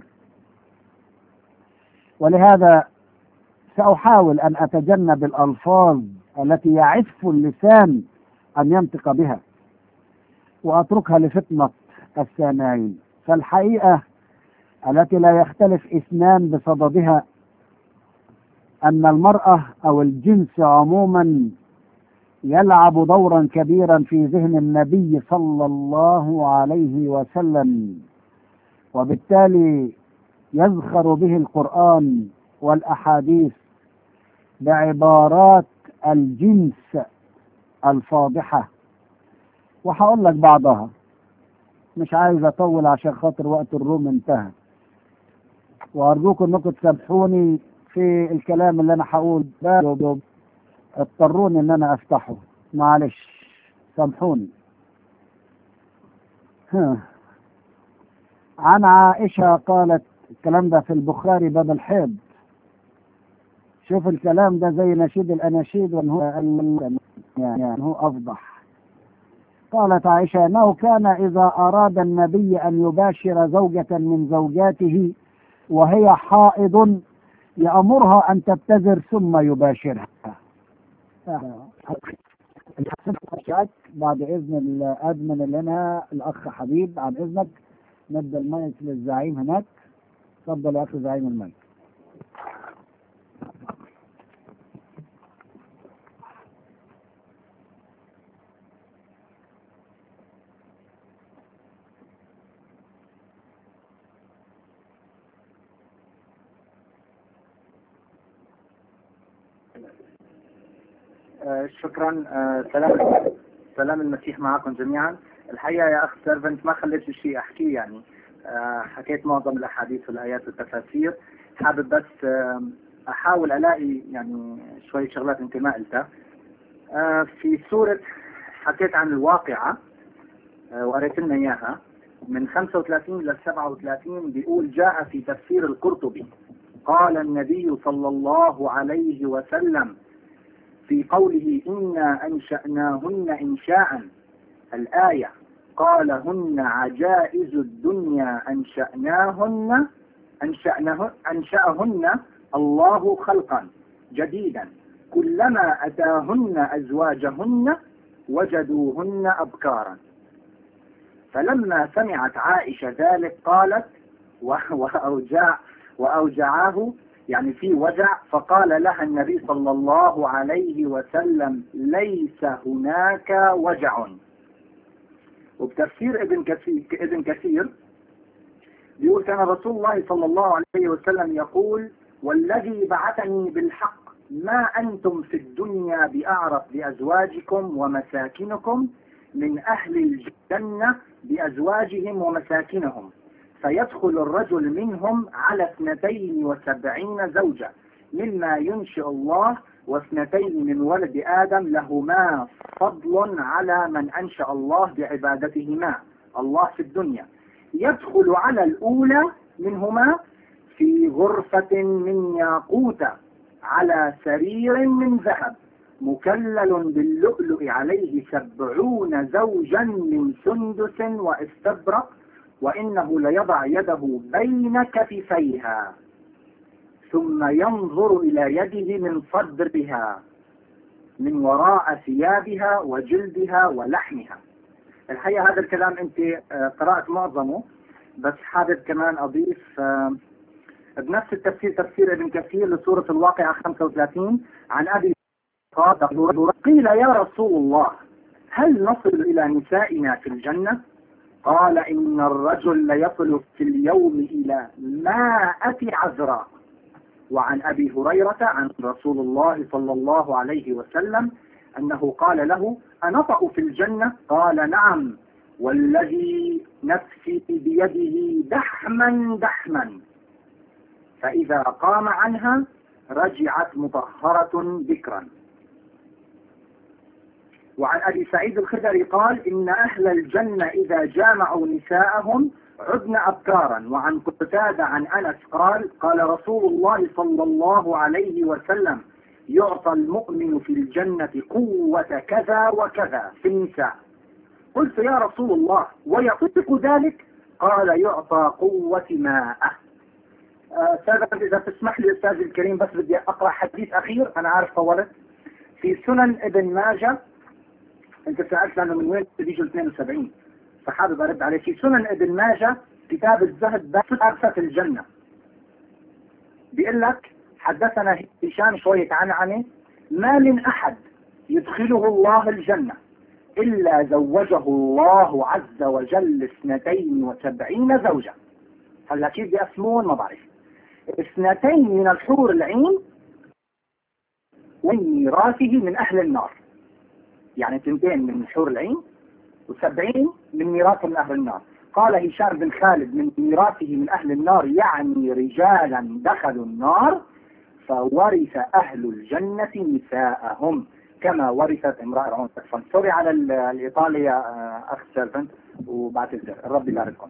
ولهذا ساحاول ان اتجنب الالفاظ التي يعف اللسان ان ينطق بها واتركها لفطنه السامعين فالحقيقة التي لا يختلف اثنان بصددها أن المرأة أو الجنس عموما يلعب دورا كبيرا في ذهن النبي صلى الله عليه وسلم وبالتالي يزخر به القرآن والأحاديث بعبارات الجنس الفاضحة وهقول لك بعضها مش عايز اطول عشان خاطر وقت الروم انتهى وارجوكم انكم تسامحوني في الكلام اللي انا هقول ده اضطروني ان انا افتحه معلش سامحوني ها. عن عائشة قالت الكلام ده في البخاري باب الحيض شوف الكلام ده زي نشيد الاناشيد وان هو يعني هو افضح قالت عائشة أنه كان إذا أراد النبي أن يباشر زوجة من زوجاته وهي حائض يأمرها أن تبتذر ثم يباشرها بعد إذن الأدمن اللي هنا الأخ حبيب بعد إذنك ندي المايك للزعيم هناك تفضل يا أخي زعيم المايك آه، شكرا آه، سلام سلام المسيح معكم جميعا الحقيقة يا أخ سيرفنت ما خليت لي شيء أحكيه يعني آه، حكيت معظم الأحاديث والآيات والتفاسير حابب بس آه، أحاول ألاقي يعني شوية شغلات أنت ما قلتها آه، في سورة حكيت عن الواقعة آه، وقريت لنا إياها من 35 ل 37 بيقول جاء في تفسير القرطبي قال النبي صلى الله عليه وسلم في قوله إنا أنشأناهن إنشاء الآية قال هن عجائز الدنيا أنشأناهن أنشأناه أنشأهن الله خلقا جديدا كلما أتاهن أزواجهن وجدوهن أبكارا فلما سمعت عائشة ذلك قالت و- وأوجع وأوجعاه يعني في وجع فقال لها النبي صلى الله عليه وسلم ليس هناك وجع وبتفسير ابن كثير ابن كثير بيقول كان رسول الله صلى الله عليه وسلم يقول والذي بعثني بالحق ما أنتم في الدنيا بأعرف بأزواجكم ومساكنكم من أهل الجنة بأزواجهم ومساكنهم فيدخل الرجل منهم على اثنتين وسبعين زوجة مما ينشئ الله واثنتين من ولد آدم لهما فضل على من أنشأ الله بعبادتهما الله في الدنيا يدخل على الأولى منهما في غرفة من ياقوت على سرير من ذهب مكلل باللؤلؤ عليه سبعون زوجا من سندس واستبرق وإنه ليضع يده بين كتفيها ثم ينظر إلى يده من صدرها من وراء ثيابها وجلدها ولحمها الحقيقة هذا الكلام أنت آه، قرأت معظمه بس حابب كمان أضيف آه، بنفس التفسير تفسير ابن كثير لسورة الواقعة 35 عن أبي قال قيل يا رسول الله هل نصل إلى نسائنا في الجنة قال إن الرجل ليصل في اليوم إلى مائة عذراء وعن أبي هريرة عن رسول الله صلى الله عليه وسلم أنه قال له أنطأ في الجنة قال نعم والذي نفسي بيده دحما دحما فإذا قام عنها رجعت مطهرة ذكرا وعن أبي سعيد الخدري قال إن أهل الجنة إذا جامعوا نساءهم عدن أبكارا وعن قتادة عن أنس قال قال رسول الله صلى الله عليه وسلم يعطى المؤمن في الجنة قوة كذا وكذا في النساء قلت يا رسول الله ويطلق ذلك قال يعطى قوة ماءه آه، سابقا إذا تسمح لي أستاذ الكريم بس بدي أقرأ حديث أخير أنا عارف طولت في سنن ابن ماجه أنت سألت لأنه من وين بيجوا 72 فحابب أرد عليه في سنن ابن ماجه كتاب الزهد باب أرثة الجنة بيقول لك حدثنا هشام شوية عنعنة ما من أحد يدخله الله الجنة إلا زوجه الله عز وجل اثنتين وسبعين زوجة هلا كيف بيقسمون ما بعرف اثنتين من الحور العين ومن ميراثه من أهل النار يعني تنتين من الحور العين وسبعين من ميراثه من أهل النار قال هشام بن خالد من ميراثه من أهل النار يعني رجالا دخلوا النار فورث أهل الجنة نساءهم كما ورثت امرأة رعون سوري على ال- الإيطالي يا آه، أخ سيرفنت وبعتذر الرب يبارككم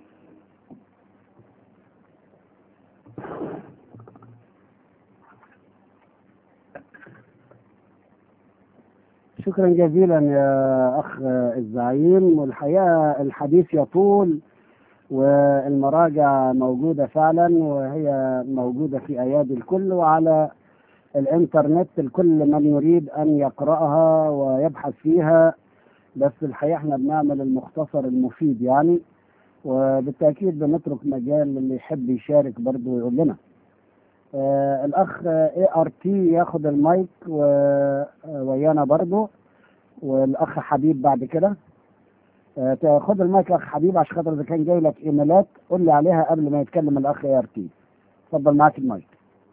شكرا جزيلا يا اخ الزعيم والحقيقه الحديث يطول والمراجع موجوده فعلا وهي موجوده في ايادي الكل وعلى الانترنت الكل من يريد ان يقراها ويبحث فيها بس الحقيقه احنا بنعمل المختصر المفيد يعني وبالتاكيد بنترك مجال للي يحب يشارك برضه ويقول لنا آه الاخ اي ار تي ياخد المايك و- ويانا برضه والاخ حبيب بعد كده آه خد المايك يا اخ حبيب عشان خاطر اذا كان جاي لك ايميلات قول لي عليها قبل ما يتكلم الاخ اي ار تي اتفضل معاك المايك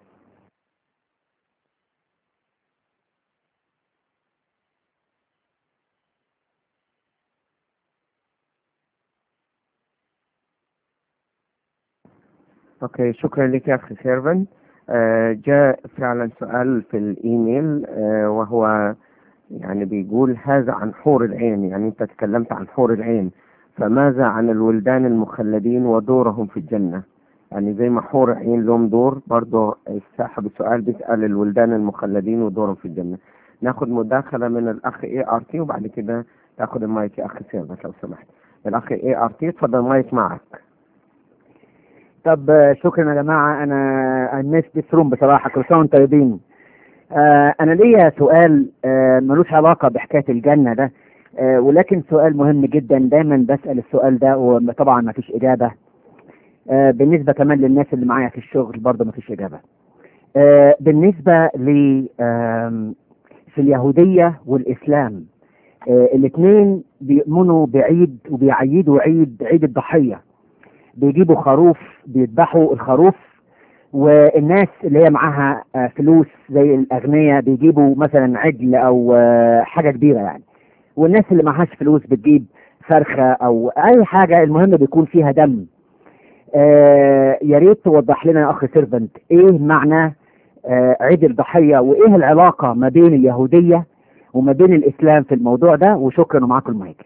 اوكي شكرا لك يا اخي سيرفن آه جاء فعلا سؤال في الايميل آه وهو يعني بيقول هذا عن حور العين يعني انت تكلمت عن حور العين فماذا عن الولدان المخلدين ودورهم في الجنة يعني زي ما حور العين لهم دور برضه صاحب السؤال بيسأل الولدان المخلدين ودورهم في الجنة ناخد مداخلة من الأخ اي ار تي وبعد كده تاخد المايك يا أخ سيرفن لو سمحت الأخ اي ار تي اتفضل المايك معك طب آه، شكرا يا جماعة أنا الناس بيسروم بصراحة كل سنة وأنتم طيبين آه، أنا ليا سؤال آه، ملوش علاقة بحكاية الجنة ده آه، ولكن سؤال مهم جدا دايما بسأل السؤال ده وطبعا ما فيش إجابة آه، بالنسبة كمان للناس اللي معايا في الشغل برضه ما فيش إجابة آه، بالنسبة ل آم، في اليهودية والإسلام الاثنين بيؤمنوا بعيد وبيعيدوا عيد عيد الضحية بيجيبوا خروف بيذبحوا الخروف والناس اللي هي معاها آه، فلوس زي الأغنياء بيجيبوا مثلا عجل أو آه، حاجة كبيرة يعني والناس اللي معهاش فلوس بتجيب فرخة أو أي حاجة المهم بيكون فيها دم آه يا ريت توضح لنا يا أخ سيرفنت إيه معنى آه عيد الضحية وإيه العلاقة ما بين اليهودية وما بين الإسلام في الموضوع ده وشكرا ومعاكم المايك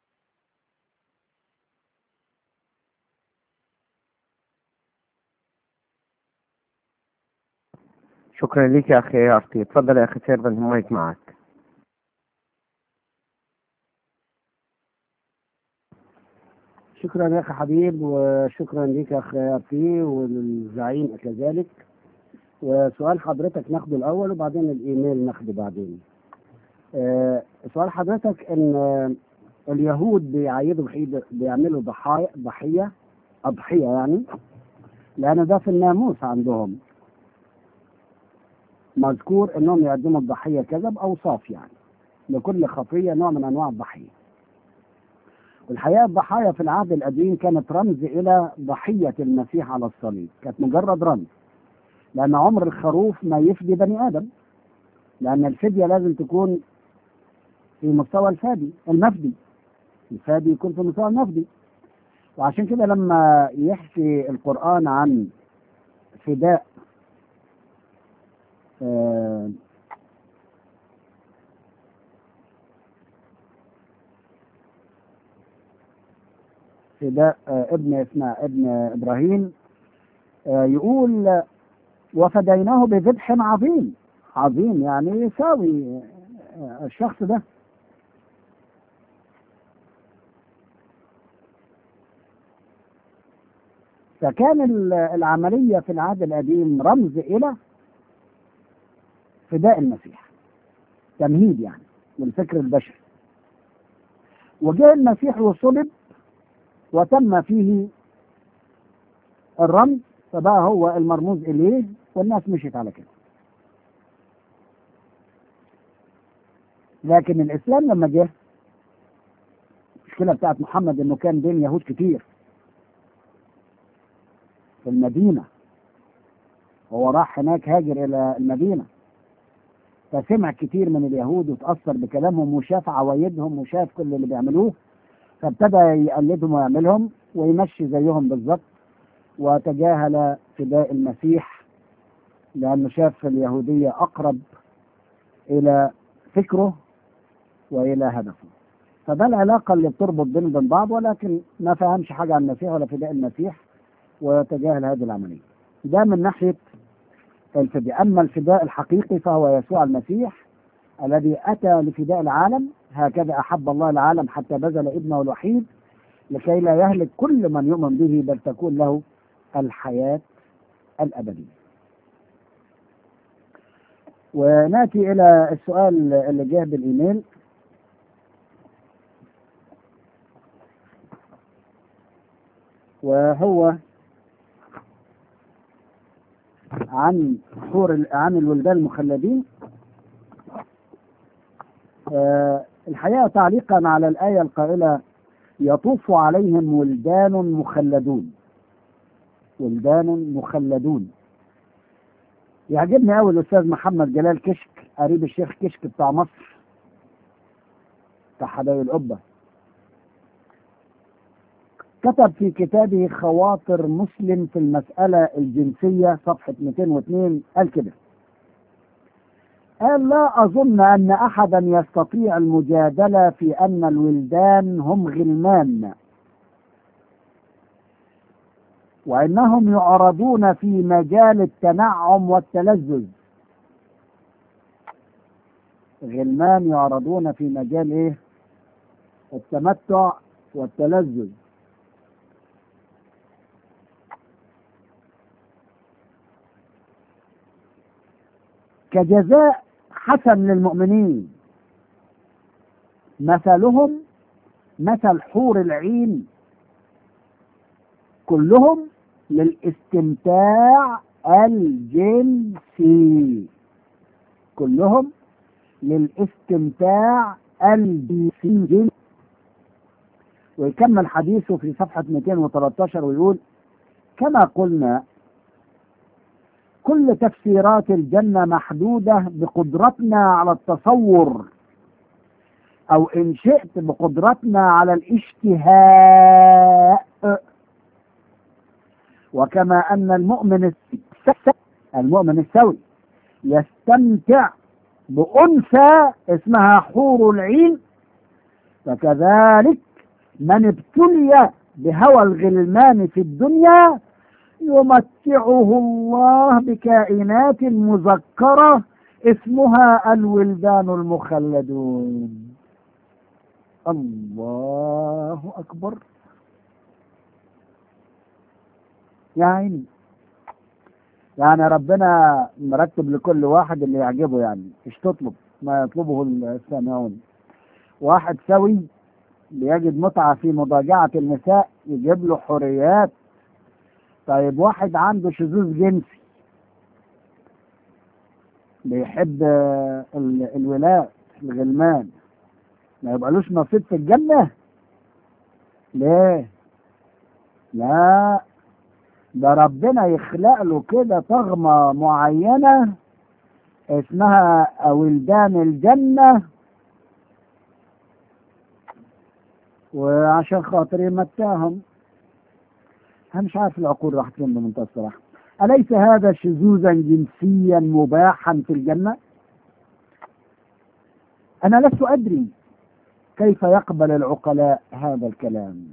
شكرا لك يا اخي ار تي اتفضل يا اخي سيرفن المايك معك شكرا يا اخي حبيب وشكرا ليك يا اخ ارتي والزعيم كذلك وسؤال حضرتك ناخده الاول وبعدين الايميل ناخده بعدين آه، سؤال حضرتك ان آه، اليهود بيعيدوا بعيد بيعملوا ضحايا ضحيه أضحية يعني لأن ده في الناموس عندهم مذكور إنهم يقدموا الضحية كذا بأوصاف يعني لكل خطية نوع من أنواع الضحية والحقيقة الضحايا في العهد القديم كانت رمز إلى ضحية المسيح على الصليب كانت مجرد رمز لأن عمر الخروف ما يفدي بني آدم لأن الفدية لازم تكون في مستوى الفادي المفدي الفادي يكون في مستوى المفدي وعشان كده لما يحكي القرآن عن فداء آه فداء آه ابن اسماء ابن ابراهيم آه يقول وفديناه بذبح عظيم عظيم يعني يساوي آه الشخص ده فكان العملية في العهد القديم رمز إلى فداء المسيح تمهيد يعني للفكر البشري وجاء المسيح وصلب وتم فيه الرمز فبقى هو المرموز إليه والناس مشيت على كده لكن الإسلام لما جه المشكلة بتاعت محمد إنه كان بين يهود كتير في المدينة هو راح هناك هاجر إلى المدينة فسمع كتير من اليهود وتأثر بكلامهم وشاف عوايدهم وشاف كل اللي بيعملوه فابتدى يقلدهم ويعملهم ويمشي زيهم بالظبط وتجاهل فداء المسيح لأنه شاف اليهودية أقرب إلى فكره وإلى هدفه فده العلاقة اللي بتربط بين وبين بعض ولكن ما فهمش حاجة عن المسيح ولا فداء المسيح ويتجاهل هذه العملية ده من ناحية الفداء أما الفداء الحقيقي فهو يسوع المسيح الذي أتى لفداء العالم هكذا أحب الله العالم حتى بذل ابنه الوحيد لكي لا يهلك كل من يؤمن به بل تكون له الحياة الأبدية وناتي إلى السؤال اللي جه بالإيميل وهو عن حور عن الولدان المخلدين آه الحقيقة تعليقا على الآية القائلة يطوف عليهم ولدان مخلدون ولدان مخلدون يعجبني قوي الأستاذ محمد جلال كشك قريب الشيخ كشك بتاع مصر بتاع حدائق القبة كتب في كتابه خواطر مسلم في المسألة الجنسية صفحة 202 قال كده قال لا أظن أن أحدا يستطيع المجادلة في أن الولدان هم غلمان وإنهم يعرضون في مجال التنعم والتلذذ غلمان يعرضون في مجال إيه؟ التمتع والتلذذ كجزاء حسن للمؤمنين مثلهم مثل حور العين كلهم للاستمتاع الجنسي كلهم للاستمتاع الجنسي ويكمل حديثه في صفحة 213 ويقول كما قلنا كل تفسيرات الجنة محدودة بقدرتنا على التصور أو إن شئت بقدرتنا على الاشتهاء وكما أن المؤمن المؤمن السوي يستمتع بأنثى اسمها حور العين فكذلك من ابتلي بهوى الغلمان في الدنيا يمتعه الله بكائنات مذكرة اسمها الولدان المخلدون الله أكبر يا عيني يعني ربنا مرتب لكل واحد اللي يعجبه يعني مش تطلب ما يطلبه السامعون واحد سوي بيجد متعة في مضاجعة النساء يجيب له حريات طيب واحد عنده شذوذ جنسي بيحب آه، ال- الولاد الغلمان ما يبقالوش نصيب في الجنة ليه لا ده ربنا يخلق له كده طغمة معينة اسمها ولدان الجنة وعشان خاطر يمتعهم أنا مش عارف العقول راحت فين بمنتهى الصراحة أليس هذا شذوذا جنسيا مباحا في الجنة؟ أنا لست أدري كيف يقبل العقلاء هذا الكلام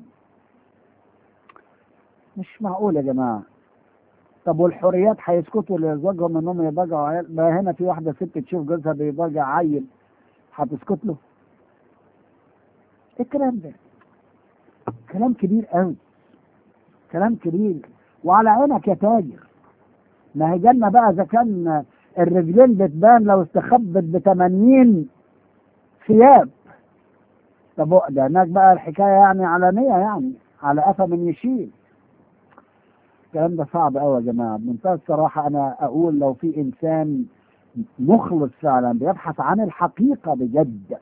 مش معقول يا جماعة طب والحريات هيسكتوا لزوجهم انهم يضاجعوا عيال ما هنا في واحدة ست تشوف جوزها بيضاجع عيل هتسكت له ايه الكلام ده كلام كبير قوي كلام كبير وعلى عينك يا تاجر ما هي جنة بقى اذا كان الرجلين بتبان لو استخبت ب 80 ثياب طب ده هناك بقى الحكايه يعني علانيه يعني على قفا من يشيل الكلام ده صعب قوي يا جماعه بمنتهى الصراحه انا اقول لو في انسان مخلص فعلا بيبحث عن الحقيقه بجد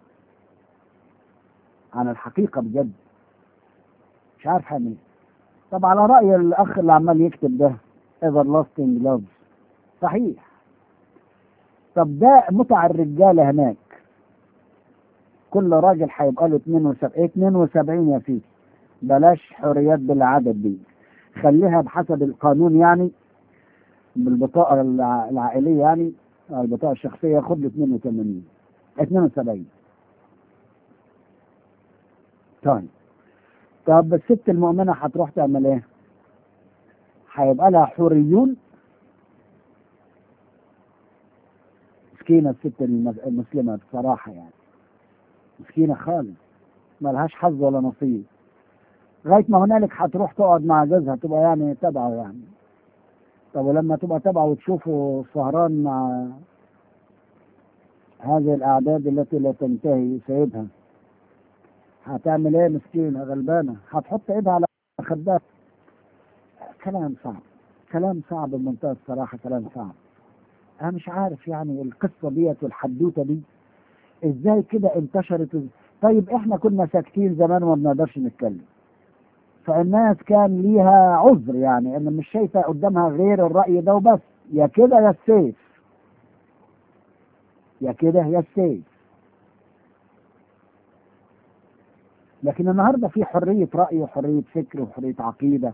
عن الحقيقه بجد مش عارف هعمل ايه طب على راي الاخ اللي عمال يكتب ده everlasting love صحيح طب ده متع الرجاله هناك كل راجل هيبقى له 72 إيه 72 يا سيدي بلاش حريات بالعدد دي خليها بحسب القانون يعني بالبطاقة الع- العائلية يعني أو البطاقة الشخصية خد له 82 72 طيب طب الست المؤمنة هتروح تعمل ايه؟ هيبقى لها حوريون مسكينة الست الم- المسلمة بصراحة يعني مسكينة خالص ملهاش حظ ولا نصيب لغاية ما هنالك هتروح تقعد مع جوزها تبقى يعني تبعه يعني طب ولما تبقى تبعه وتشوفه سهران مع هذه الأعداد التي لا تنتهي سيدها هتعمل ايه مسكينة غلبانة هتحط ايدها على خدها كلام صعب كلام صعب بمنتهى الصراحة كلام صعب أنا مش عارف يعني القصة ديت والحدوتة دي ازاي كده انتشرت طيب احنا كنا ساكتين زمان وما بنقدرش نتكلم فالناس كان ليها عذر يعني ان مش شايفه قدامها غير الراي ده وبس يا كده يا السيف يا كده يا السيف لكن النهارده في حريه راي وحريه فكر وحريه عقيده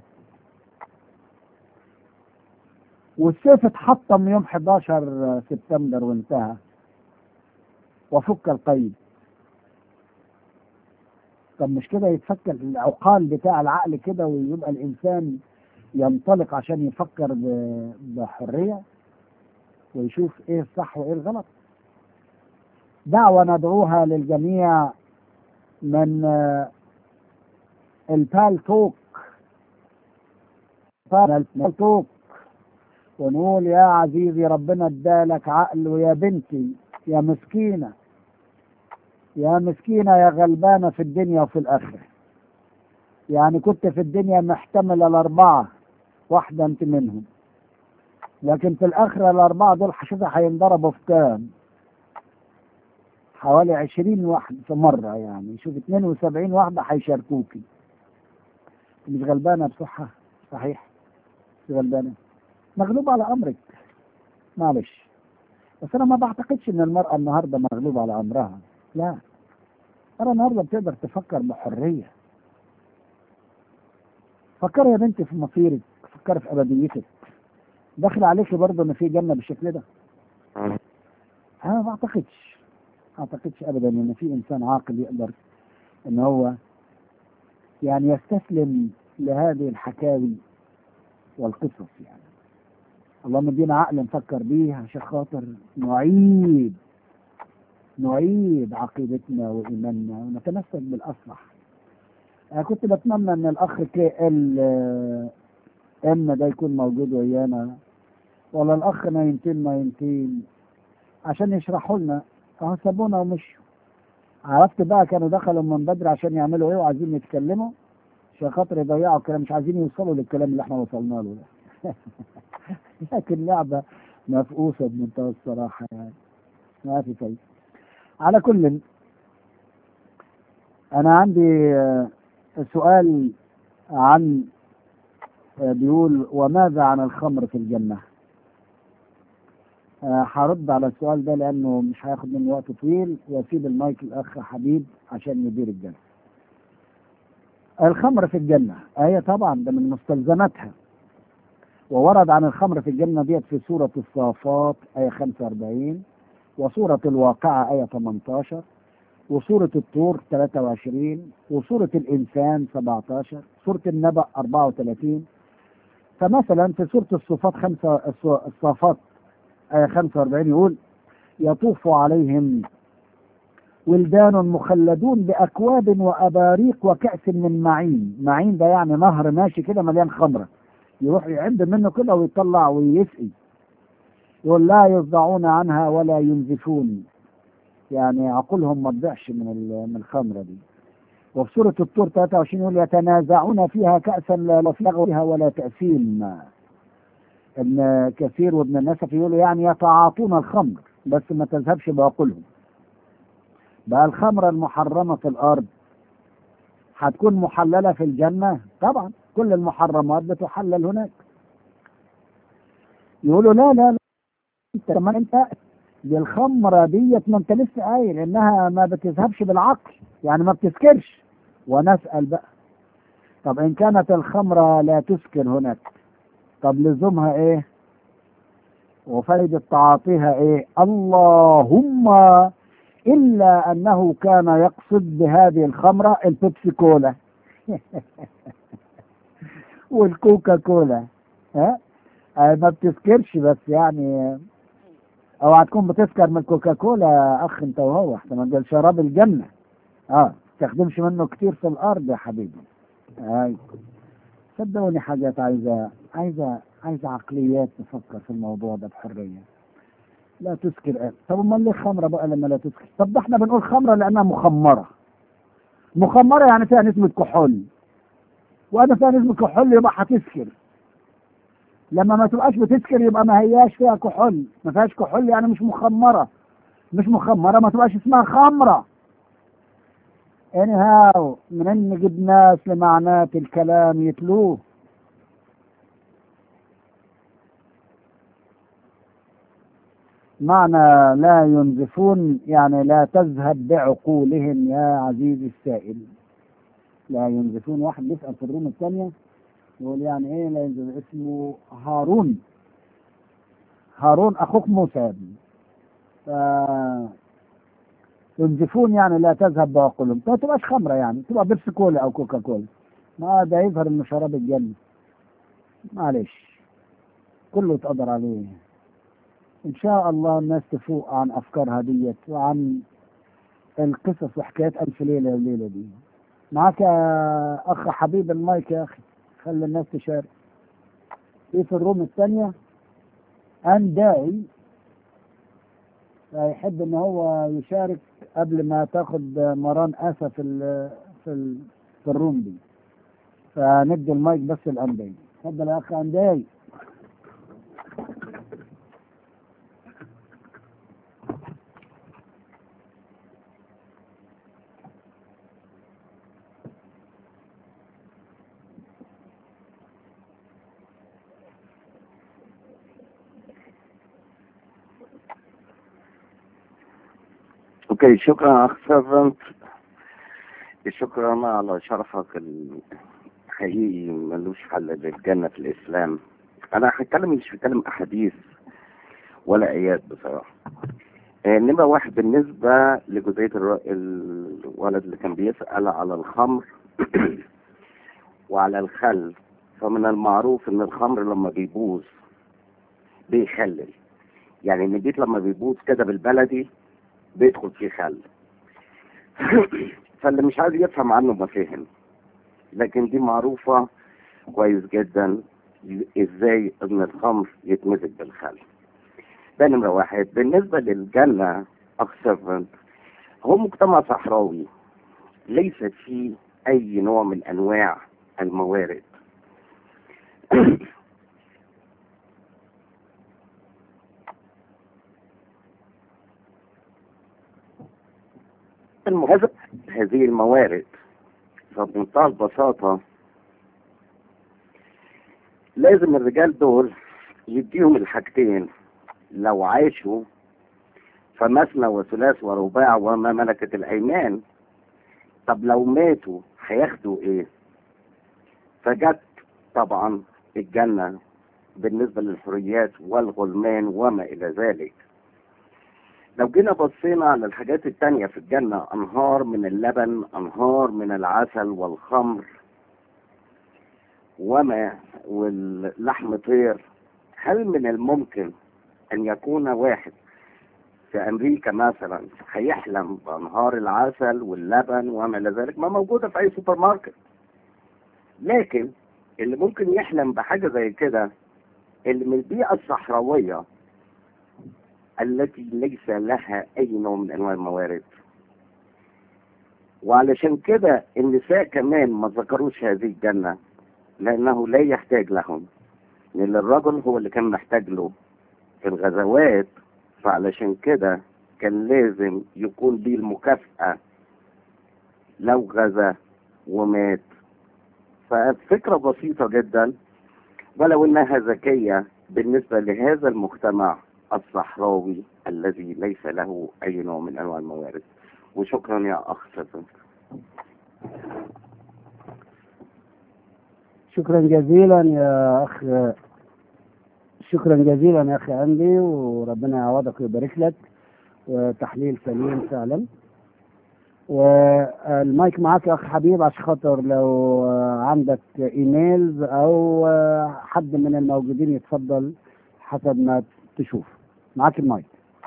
والسيف اتحطم يوم 11 سبتمبر وانتهى وفك القيد طب مش كده يتفك العقال بتاع العقل كده ويبقى الانسان ينطلق عشان يفكر ب- بحريه ويشوف ايه الصح وايه الغلط دعوه ندعوها للجميع من آه، البال توك البال توك ونقول يا عزيزي ربنا ادالك عقل ويا بنتي يا مسكينه يا مسكينة يا غلبانة في الدنيا وفي الآخرة يعني كنت في الدنيا محتملة الأربعة واحدة أنت منهم لكن في الآخرة الأربعة دول هشوفها هينضربوا في كام حوالي عشرين واحد في مرة يعني شوف اتنين وسبعين واحدة هيشاركوكي مش غلبانة بصحة صحيح مش غلبانة مغلوبة على أمرك معلش بس أنا ما بعتقدش إن المرأة النهاردة مغلوبة على أمرها لا أنا النهاردة بتقدر تفكر بحرية فكري يا بنتي في مصيرك فكري في أبديتك داخل عليك برضه إن في جنة بالشكل ده أنا ما بعتقدش ما أعتقدش أبدا إن في إنسان عاقل يقدر إن هو يعني يستسلم لهذه الحكاوي والقصص يعني اللهم ادينا عقل نفكر بيه عشان خاطر نعيد نعيد عقيدتنا وإيماننا ونتمسك بالأصلح أنا كنت بتمنى إن الأخ كي ال إم ده يكون موجود ويانا ولا الأخ نايمتين نايمتين عشان يشرحوا لنا أهو سابونا ومشوا عرفت بقى كانوا دخلوا من بدري عشان يعملوا إيه وعايزين يتكلموا عشان خاطر يضيعوا الكلام مش عايزين يوصلوا للكلام اللي احنا وصلنا له ده لكن لعبة مفقوسة بمنتهى الصراحة يعني ما في فايدة على كل أنا عندي آه، سؤال عن آه، بيقول وماذا عن الخمر في الجنة؟ آه، هرد على السؤال ده لأنه مش هياخد مني وقت طويل وأسيب المايك للأخ حبيب عشان يدير الجنة. الخمر في الجنة آية طبعا ده من مستلزماتها وورد عن الخمر في الجنة ديت في سورة الصافات آية 45 وسورة الواقعة آية 18 وسورة الطور 23 وسورة الإنسان 17 سورة النبأ 34 فمثلا في سورة الصفات خمسة الص- الصافات آية 45 يقول يطوف عليهم ولدان مخلدون بأكواب وأباريق وكأس من معين معين ده يعني نهر ماشي كده مليان خمرة يروح يعد منه كده ويطلع ويسقي يقول لا يصدعون عنها ولا ينزفون يعني عقولهم ما تضيعش من ال- من الخمرة دي وفي سورة الطور 23 يقول يتنازعون فيها كأسا لا لغو فيها ولا تأثيم ابن كثير وابن النسف يقولوا يعني يتعاطون الخمر بس ما تذهبش بعقولهم بقى الخمرة المحرمة في الأرض هتكون محللة في الجنة طبعا كل المحرمات بتحلل هناك يقولوا لا لا لا انت ما انت دي الخمرة ديت ما انت لسه قايل انها ما بتذهبش بالعقل يعني ما بتسكرش ونسأل بقى طب ان كانت الخمرة لا تسكر هناك طب لزومها ايه وفائدة تعاطيها ايه اللهم الا انه كان يقصد بهذه الخمرة البيبسي كولا والكوكا كولا ها آه، ما بتسكرش بس يعني اوعى تكون بتسكر من كوكا كولا يا اخ انت وهو احسن ده شراب الجنة اه تستخدمش منه كتير في الارض يا حبيبي اي صدقوني حاجات عايزة عايزة عايزة عقليات تفكر في الموضوع ده بحرية لا تسكر آه. طب امال ليه خمرة بقى لما لا تسكر طب ده احنا بنقول خمرة لانها مخمرة مخمرة يعني فيها نسبة كحول وانا فيها نسبة كحول يبقى هتسكر لما ما تبقاش بتسكر يبقى ما هياش فيها كحول ما فيهاش كحول يعني مش مخمرة مش مخمرة ما تبقاش اسمها خمرة anyhow منين نجيب ناس لمعنات الكلام يتلوه معنى لا ينزفون يعني لا تذهب بعقولهم يا عزيزي السائل لا ينزفون واحد بيسأل في الروم الثانية يقول يعني ايه لا ينزف اسمه هارون هارون اخوك موسى يا ابني ف ينزفون يعني لا تذهب بعقولهم ما تبقاش خمرة يعني تبقى بيبسي كولا او كوكا كولا ما ده يظهر انه شراب الجنة معلش كله يتقدر عليه ان شاء الله الناس تفوق عن افكارها ديت وعن القصص وحكايات الف ليله وليله دي معاك يا اخ حبيب المايك يا اخي خلي الناس تشارك في في الروم الثانيه انداي يحب ان هو يشارك قبل ما تاخد مران اسى في ال في ال في الروم دي فندي المايك بس الانداي اتفضل يا اخ انداي اوكي شكرا اخ سيرفنت شكرا على شرفك الحقيقي ملوش حل للجنة في الاسلام انا هتكلم مش بتكلم احاديث ولا ايات بصراحة آه، نمرة واحد بالنسبة لجزئية الر- الولد اللي كان بيسأل على الخمر وعلى الخل فمن المعروف ان الخمر لما بيبوظ بيخلل يعني النبيت لما بيبوظ كده بالبلدي بيدخل فيه خل فاللي مش عايز يفهم عنه ما فهم لكن دي معروفة كويس جدا ازاي ان الخمر يتمزج بالخل ده نمرة واحد بالنسبة للجنة أكثر هو مجتمع صحراوي ليس فيه أي نوع من أنواع الموارد المهم هذه الموارد فبمنتهى البساطة لازم الرجال دول يديهم الحاجتين لو عاشوا فمثنى وثلاث ورباع وما ملكت الأيمان طب لو ماتوا هياخدوا ايه فجت طبعا الجنة بالنسبة للحريات والغلمان وما إلى ذلك لو جينا بصينا على الحاجات التانية في الجنة أنهار من اللبن أنهار من العسل والخمر وما واللحم طير هل من الممكن أن يكون واحد في أمريكا مثلا هيحلم بأنهار العسل واللبن وما إلى ذلك ما موجودة في أي سوبر ماركت لكن اللي ممكن يحلم بحاجة زي كده اللي من البيئة الصحراوية التي ليس لها أي نوع من أنواع الموارد وعلشان كده النساء كمان ما ذكروش هذه الجنة لأنه لا يحتاج لهم لأن الرجل هو اللي كان محتاج له في الغزوات فعلشان كده كان لازم يكون ليه المكافأة لو غزا ومات ففكرة بسيطة جدا ولو انها ذكية بالنسبة لهذا المجتمع الصحراوي الذي ليس له اي نوع من انواع الموارد وشكرا يا اخ سفن شكرا جزيلا يا اخ شكرا جزيلا يا اخي عندي وربنا يعوضك ويبارك لك وتحليل سليم فعلا والمايك معاك يا اخ حبيب عشان خاطر لو عندك ايميلز او حد من الموجودين يتفضل حسب ما تشوف معاك المايك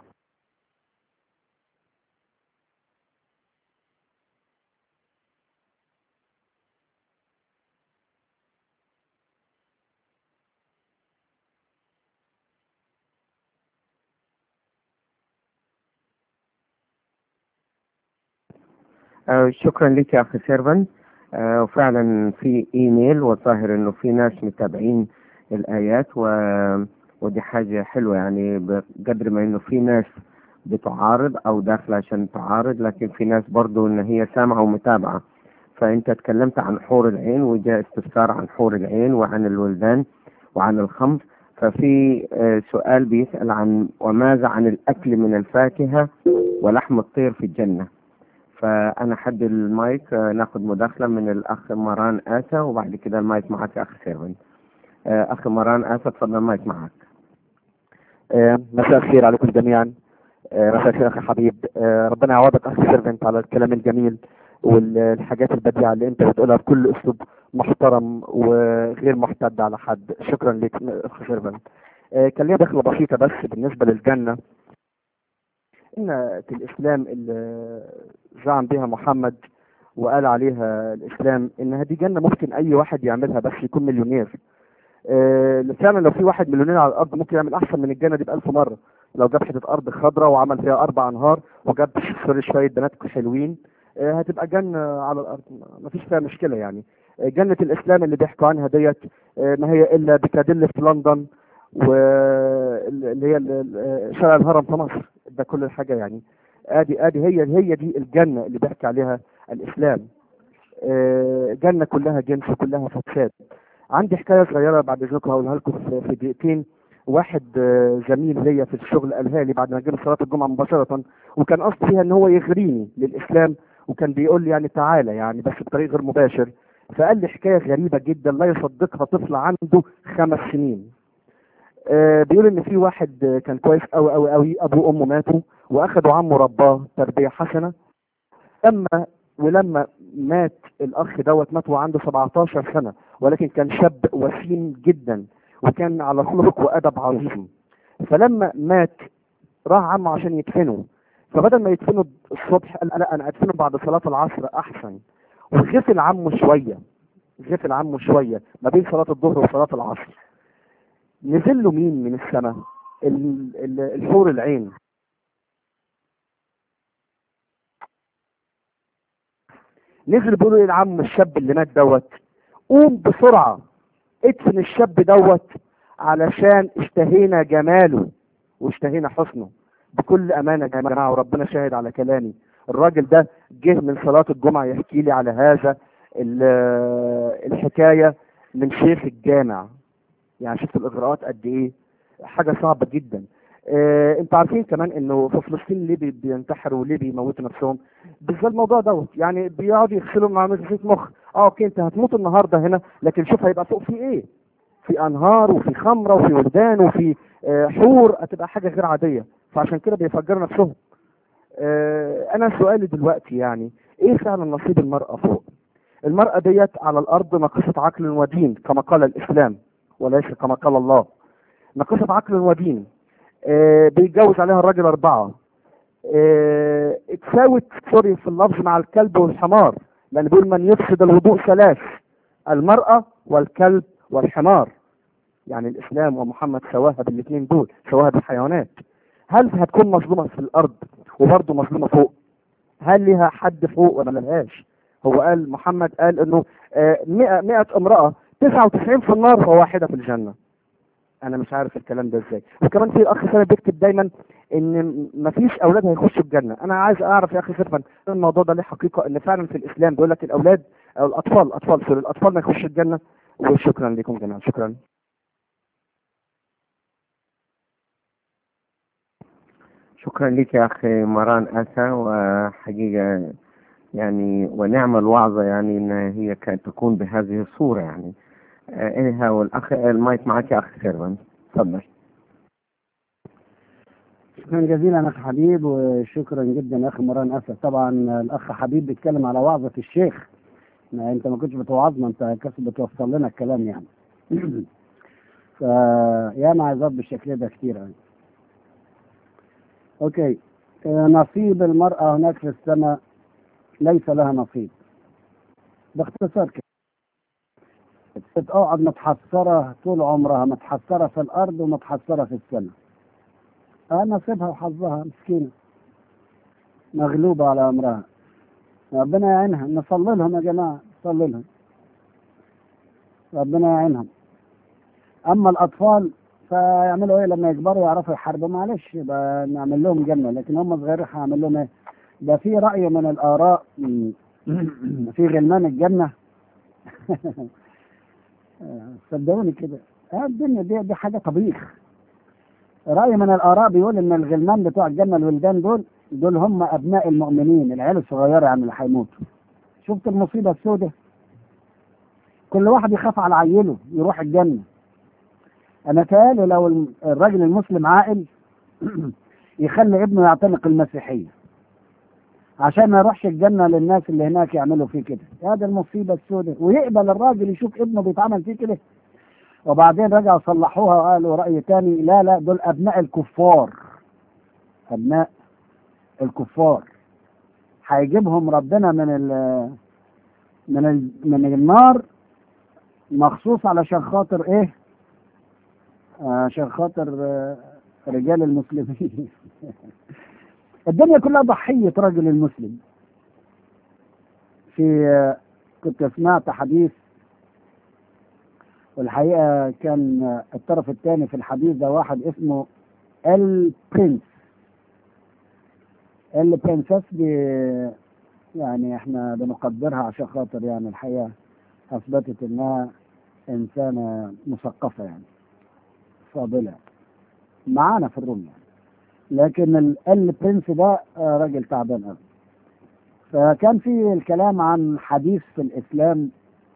آه شكرا لك يا اخي سيرفن آه وفعلا في ايميل وظاهر انه في ناس متابعين الايات و... ودي حاجة حلوة يعني بقدر ما انه في ناس بتعارض او داخلة عشان تعارض لكن في ناس برضو ان هي سامعة ومتابعة فانت تكلمت عن حور العين وجاء استفسار عن حور العين وعن الولدان وعن الخمر ففي آه سؤال بيسأل عن وماذا عن الاكل من الفاكهة ولحم الطير في الجنة فانا حد المايك ناخد مداخله من الاخ مران اسا وبعد كده المايك معك يا اخ سيرفن اخ مران اسا اتفضل المايك معك مساء الخير عليكم جميعا مساء الخير اخي حبيب ربنا يعوضك اخي سيرفنت على الكلام الجميل والحاجات البديعه اللي انت بتقولها بكل اسلوب محترم وغير محتد على حد شكرا لك اخي سيرفنت كان ليا دخله بسيطه بس بالنسبه للجنه ان في الاسلام اللي زعم بها محمد وقال عليها الاسلام انها دي جنه ممكن اي واحد يعملها بس يكون مليونير آه فعلا لو في واحد مليونير على الارض ممكن يعمل احسن من الجنه دي بألف مره لو جاب حته ارض خضراء وعمل فيها اربع انهار وجاب سوري شويه بنات حلوين آه هتبقى جنه على الارض ما فيش فيها مشكله يعني آه جنه الاسلام اللي بيحكوا عنها ديت ما هي الا بيكاديلي في لندن واللي هي شارع الهرم في مصر ده كل الحاجة يعني ادي ادي هي هي دي الجنة اللي بيحكي عليها الاسلام جنة كلها جنس وكلها فساد عندي حكاية صغيرة بعد اذنكم هقولها لكم في دقيقتين واحد زميل ليا في الشغل قالها لي بعد ما جينا صلاة الجمعة مباشرة وكان قصدي فيها ان هو يغريني للاسلام وكان بيقول لي يعني تعالى يعني بس بطريق غير مباشر فقال لي حكاية غريبة جدا لا يصدقها طفل عنده خمس سنين آه بيقول ان في واحد كان كويس قوي قوي قوي ابوه وامه ماتوا واخدوا عمه رباه تربيه حسنه اما ولما مات الاخ دوت مات وعنده 17 سنه ولكن كان شاب وسيم جدا وكان على خلق وادب عظيم فلما مات راح عمه عشان يدفنه فبدل ما يدفنه الصبح قال لا انا ادفنه بعد صلاه العصر احسن وغفل عمه شويه غفل عمه شويه ما بين صلاه الظهر وصلاه العصر نزل له مين من السماء الحور العين نزل بيقولوا ايه العم الشاب اللي مات دوت قوم بسرعة ادفن الشاب دوت علشان اشتهينا جماله واشتهينا حسنه بكل امانة يا جماعة وربنا شاهد على كلامي الراجل ده جه من صلاة الجمعة يحكي لي على هذا ال- الحكاية من شيخ الجامع يعني شفت الاغراءات قد ايه حاجة صعبة جدا اه انتوا عارفين كمان انه في فلسطين ليه بي- بينتحروا وليه بيموتوا نفسهم بالذات الموضوع دوت يعني بيقعدوا يغسلوا مع مسكة مخ اه اوكي انت هتموت النهارده هنا لكن شوف هيبقى فوق في ايه في انهار وفي خمره وفي ولدان وفي آه، حور هتبقى حاجه غير عاديه فعشان كده بيفجروا نفسهم آه، انا سؤالي دلوقتي يعني ايه فعلا نصيب المراه فوق المراه ديت على الارض ناقصه عقل ودين كما قال الاسلام وليس كما قال الله ناقصه عقل ودين آه، بيتجوز عليها الراجل اربعه آه، اتساوت سوري في اللفظ مع الكلب والحمار لان بيقول من يفسد الوضوء ثلاث المرأة والكلب والحمار يعني الإسلام ومحمد سواها بالاثنين دول سواها بالحيوانات هل هتكون مظلومة في الأرض وبرضه مظلومة فوق هل لها حد فوق ولا ملهاش هو قال محمد قال انه آه، مئة, مئة امرأة 99 في النار وواحدة في الجنة انا مش عارف الكلام ده ازاي وكمان في الاخ سامي بيكتب دايما ان مفيش اولاد هيخشوا الجنه انا عايز اعرف يا اخي سيرفن الموضوع ده ليه حقيقه ان فعلا في الاسلام بيقول لك الاولاد او الاطفال الاطفال سوري الاطفال ما يخشوا الجنه وشكرا لكم جميعا شكرا شكرا لك يا أخي مران أسا وحقيقة يعني ونعم الوعظة يعني إن هي كانت تكون بهذه الصورة يعني إنها والأخ المايك معك يا أخي سيرفن تفضل شكرا جزيلا اخ حبيب وشكرا جدا يا اخ مران اسد طبعا الاخ حبيب بيتكلم على وعظه الشيخ ما انت ما كنتش بتوعظنا انت كنت بتوصل لنا الكلام يعني فيا عظات بالشكل ده كتير يعني. اوكي آه، نصيب المرأة هناك في السماء ليس لها نصيب باختصار كده بتقعد متحسرة طول عمرها متحسرة في الأرض ومتحسرة في السماء اه نصيبها وحظها مسكينة مغلوبة على أمرها ربنا يعينها نصلي لهم يا جماعة نصلي لهم ربنا يعينهم أما الأطفال فيعملوا إيه لما يكبروا يعرفوا يحاربوا معلش يبقى نعمل لهم جنة لكن هم صغيرين هعمل لهم إيه؟ ده في رأي من الآراء في غلمان الجنة صدقوني كده آه الدنيا دي دي حاجة طبيخ رأي من الآراء بيقول إن الغلمان بتوع الجنة الولدان دول دول هم أبناء المؤمنين العيال الصغيرة يعني اللي هيموتوا شفت المصيبة السوداء كل واحد يخاف على عيله يروح الجنة أنا تهيألي لو الم- الراجل المسلم عاقل يخلي ابنه يعتنق المسيحية عشان ما يروحش الجنة للناس اللي هناك يعملوا فيه كده هذا المصيبة السوداء ويقبل الراجل يشوف ابنه بيتعمل فيه كده وبعدين رجعوا صلحوها وقالوا رأي تاني لا لا دول أبناء الكفار أبناء الكفار هيجيبهم ربنا من ال من ال من النار مخصوص علشان خاطر ايه؟ عشان خاطر آه، رجال المسلمين الدنيا كلها ضحية رجل المسلم في آه، كنت سمعت حديث والحقيقة كان آه، الطرف الثاني في الحديث ده واحد اسمه ال برنس ال برنسس دي يعني احنا بنقدرها عشان خاطر يعني الحقيقة اثبتت انها انسانة مثقفة يعني فاضلة معانا في الروم يعني لكن ال ال برنس ده آه، راجل تعبان قوي فكان في الكلام عن حديث في الاسلام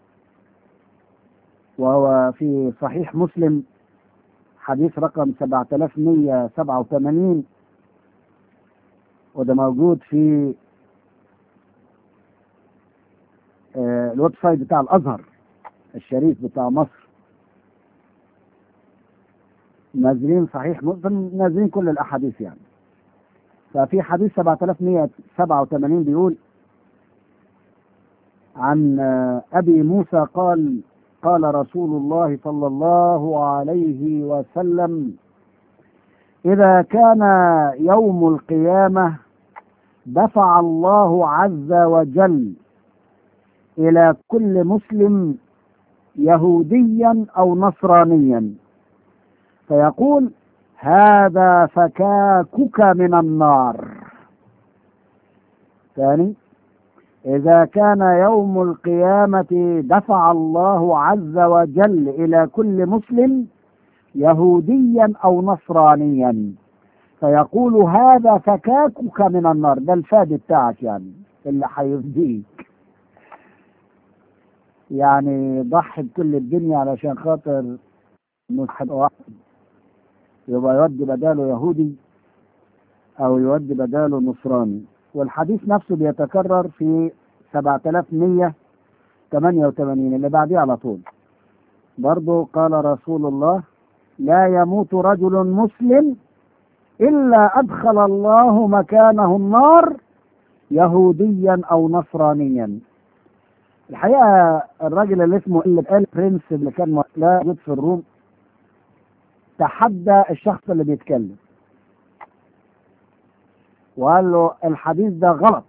وهو في صحيح مسلم حديث رقم 7187 وده موجود في آه، الويب سايت بتاع الازهر الشريف بتاع مصر نازلين صحيح مسلم نازلين كل الاحاديث يعني ففي حديث 7187 بيقول عن آه، ابي موسى قال قال رسول الله صلى الله عليه وسلم اذا كان يوم القيامه دفع الله عز وجل الى كل مسلم يهوديا أو نصرانيا فيقول هذا فكاكك من النار ثاني إذا كان يوم القيامة دفع الله عز وجل إلى كل مسلم يهوديا أو نصرانيا فيقول هذا فكاكك من النار ده الفاد بتاعك يعني اللي هيفديك يعني ضحي بكل الدنيا علشان خاطر ملحد واحد يبقى يودي بداله يهودي او يودي بداله نصراني والحديث نفسه بيتكرر في 7188 اللي بعديه على طول برضه قال رسول الله لا يموت رجل مسلم إلا أدخل الله مكانه النار يهوديا أو نصرانيا الحقيقة الراجل اللي اسمه اللي قال برنس اللي كان لا موجود في الروم تحدى الشخص اللي بيتكلم وقال له الحديث ده غلط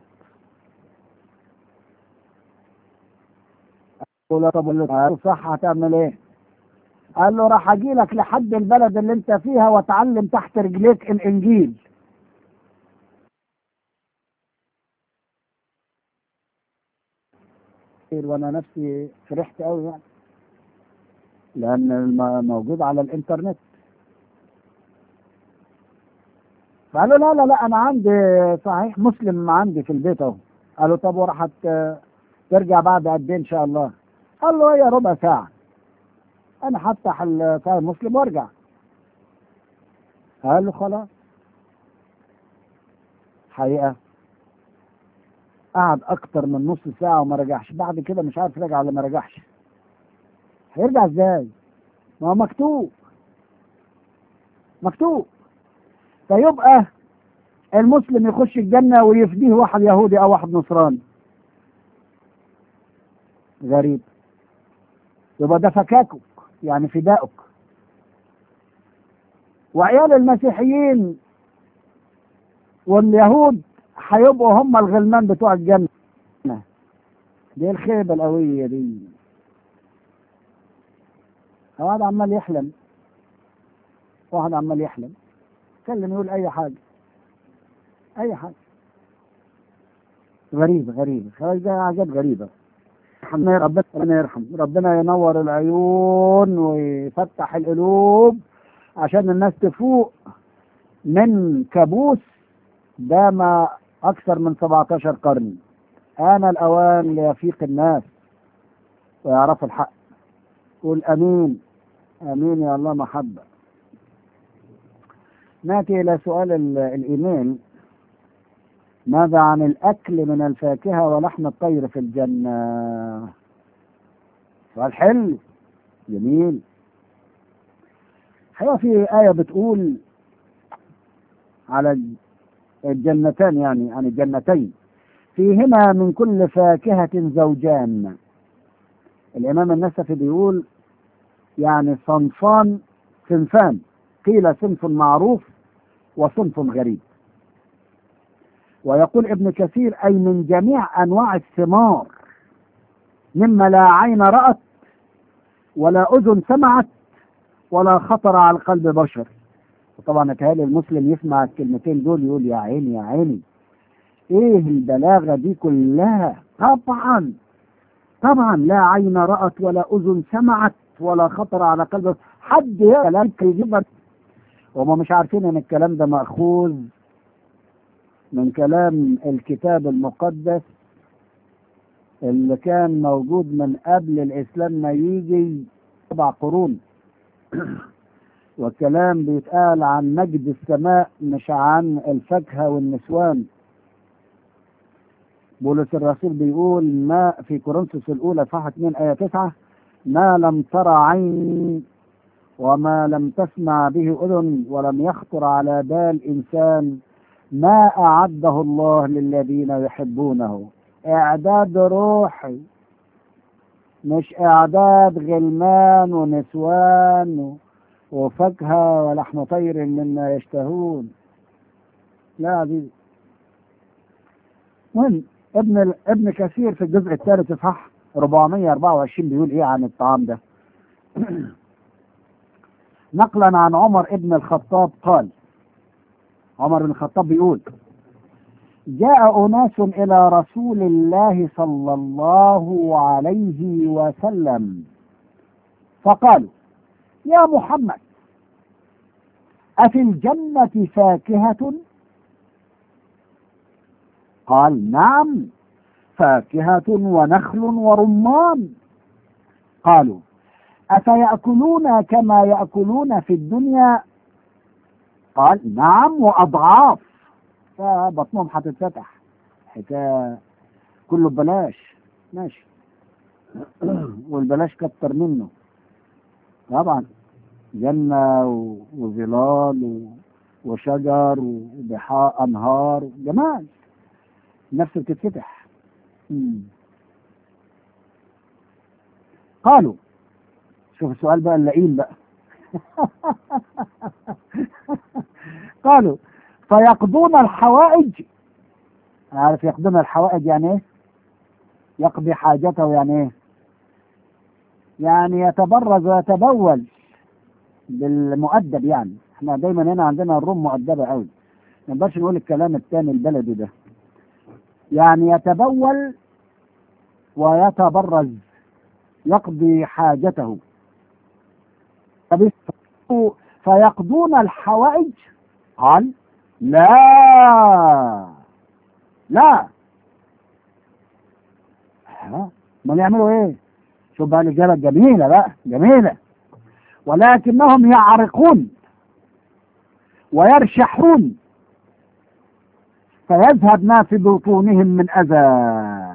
قال له طب قال له صح هتعمل ايه قال له راح اجي لك لحد البلد اللي انت فيها واتعلم تحت رجليك الانجيل وانا نفسي فرحت قوي يعني لان الم- موجود على الانترنت فقالوا لا لا لا انا عندي صحيح مسلم عندي في البيت اهو قالوا طب وراح ت- ترجع بعد قد ايه ان شاء الله قال له هي ربع ساعه انا هفتح الصحيح مسلم وارجع قال له خلاص حقيقه قعد اكتر من نص ساعه وما رجعش بعد كده مش عارف رجع ولا ما رجعش هيرجع ازاي ما هو مكتوب مكتوب فيبقى المسلم يخش الجنة ويفديه واحد يهودي أو واحد نصراني غريب يبقى ده فكاكك يعني فداؤك وعيال المسيحيين واليهود هيبقوا هم الغلمان بتوع الجنة دي الخيبة القوية دي واحد عمال يحلم واحد عمال يحلم يتكلم يقول اي حاجه اي حاجه غريب غريب ده حاجات غريبه ربنا ربنا ربنا يرحم ربنا ينور العيون ويفتح القلوب عشان الناس تفوق من كابوس دام اكثر من 17 قرن آن الأوان ليفيق الناس ويعرفوا الحق قول أمين أمين يا الله محبة ناتي إلى سؤال ال- الإيمان ماذا عن الأكل من الفاكهة ولحم الطير في الجنة سؤال حلو جميل حقيقة في آية بتقول على الجنتان يعني عن الجنتين فيهما من كل فاكهة زوجان الإمام النسفي بيقول يعني صنفان صنفان قيل صنف معروف وصنف غريب ويقول ابن كثير أي من جميع أنواع الثمار مما لا عين رأت ولا أذن سمعت ولا خطر على قلب بشر وطبعا يتهيألي المسلم يسمع الكلمتين دول يقول يا عيني يا عيني ايه البلاغة دي كلها طبعا طبعا لا عين رأت ولا أذن سمعت ولا خطر على قلب حد يا كلام يجيب وما مش عارفين ان الكلام ده مأخوذ من كلام الكتاب المقدس اللي كان موجود من قبل الإسلام ما يجي سبع قرون والكلام بيتقال عن مجد السماء مش عن الفاكهة والنسوان بولس الرسول بيقول ما في كورنثوس الأولى صفحة 2 آية 9 ما لم ترى عين وما لم تسمع به أذن ولم يخطر على بال إنسان ما أعده الله للذين يحبونه إعداد روحي مش إعداد غلمان ونسوان وفاكهة ولحم طير مما يشتهون لا عزيزي المهم ابن ابن كثير في الجزء الثالث صح 424 بيقول ايه عن الطعام ده نقلا عن عمر ابن الخطاب قال عمر بن الخطاب بيقول جاء أناس إلى رسول الله صلى الله عليه وسلم فقالوا يا محمد أفي الجنة فاكهة قال نعم فاكهة ونخل ورمان قالوا أفيأكلون كما يأكلون في الدنيا قال نعم وأضعاف فبطنهم هتتفتح حكاية كله ببلاش ماشي والبلاش كتر منه طبعا جنة و- وظلال و- وشجر وبحار أنهار جمال نفس بتتفتح مم. قالوا شوف السؤال بقى اللئيم بقى قالوا فيقضون الحوائج عارف يقضون الحوائج يعني ايه يقضي حاجته يعني ايه يعني يتبرز ويتبول بالمؤدب يعني احنا دايما هنا عندنا الروم مؤدبه قوي ما نقدرش نقول الكلام التاني البلدي ده يعني يتبول ويتبرز يقضي حاجته طب فيقضون الحوائج قال لا لا ها امال يعملوا ايه شوف بقى الاجابه الجميله بقى جميله ولكنهم يعرقون ويرشحون فيذهب ما في بطونهم من اذى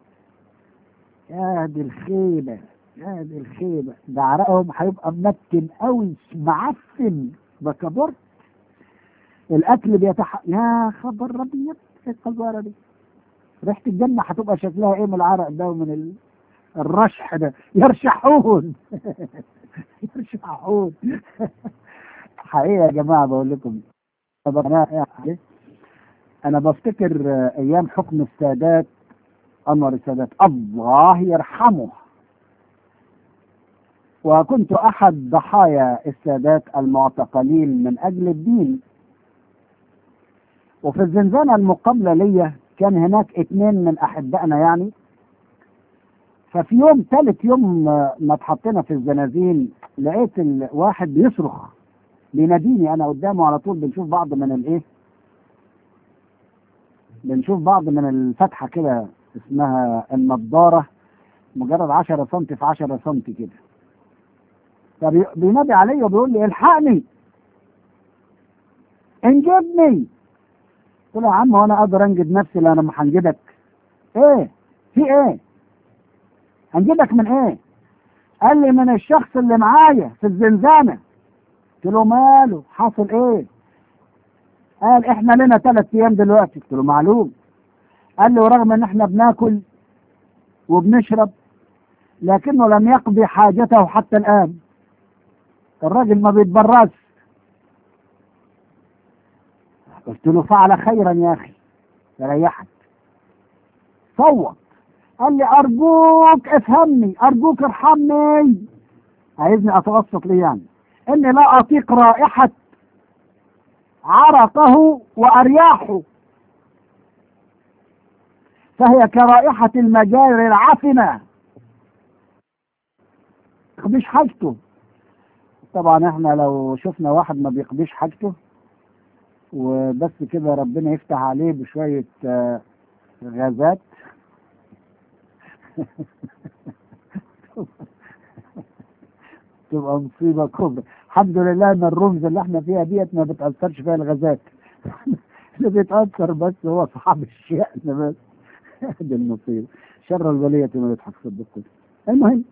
يا دي الخيبه يا دي الخيبه ده عرقهم هيبقى منتن قوي معفن بكبرت الاكل بيتح يا خبر ابيض إيه القذاره دي ريحه الجنه هتبقى شكلها ايه من العرق ده ومن ال... الرشح ده يرشحون يرشحون حقيقه يا جماعه بقول لكم طب انا انا بفتكر آه، ايام حكم السادات انور السادات الله يرحمه وكنت احد ضحايا السادات المعتقلين من اجل الدين وفي الزنزانة المقابلة ليا كان هناك اتنين من أحبائنا يعني ففي يوم ثالث يوم آه، ما اتحطينا في الزنازين لقيت الواحد بيصرخ بيناديني أنا قدامه على طول بنشوف بعض من الإيه بنشوف بعض من الفتحة كده اسمها النضارة مجرد 10 سم في 10 سم كده فبينادي عليا وبيقول لي الحقني انجدني قلت له يا عم وانا اقدر انجد نفسي لأ انا ما هنجدك ايه في ايه هنجدك من ايه قال لي من الشخص اللي معايا في الزنزانة قلت له ماله حصل ايه قال احنا لنا ثلاث ايام دلوقتي قلت له معلوم قال لي ورغم ان احنا بناكل وبنشرب لكنه لم يقضي حاجته حتى الان الراجل ما بيتبرزش قلت له فعل خيرا يا اخي ريحك صوت قال لي ارجوك افهمني ارجوك ارحمني عايزني اتوسط ليه يعني اني لا اطيق رائحة عرقه وارياحه فهي كرائحة المجاري العفنة يقضيش حاجته طبعا احنا لو شفنا واحد ما بيقضيش حاجته وبس كده ربنا يفتح عليه بشوية آه، غازات تبقى مصيبة كبرى الحمد لله ان الرمز اللي احنا فيها ديت ما بتأثرش فيها الغازات اللي بيتأثر بس هو صاحب الشأن بس دي المصيبة شر البلية ما يضحك صدقكم المهم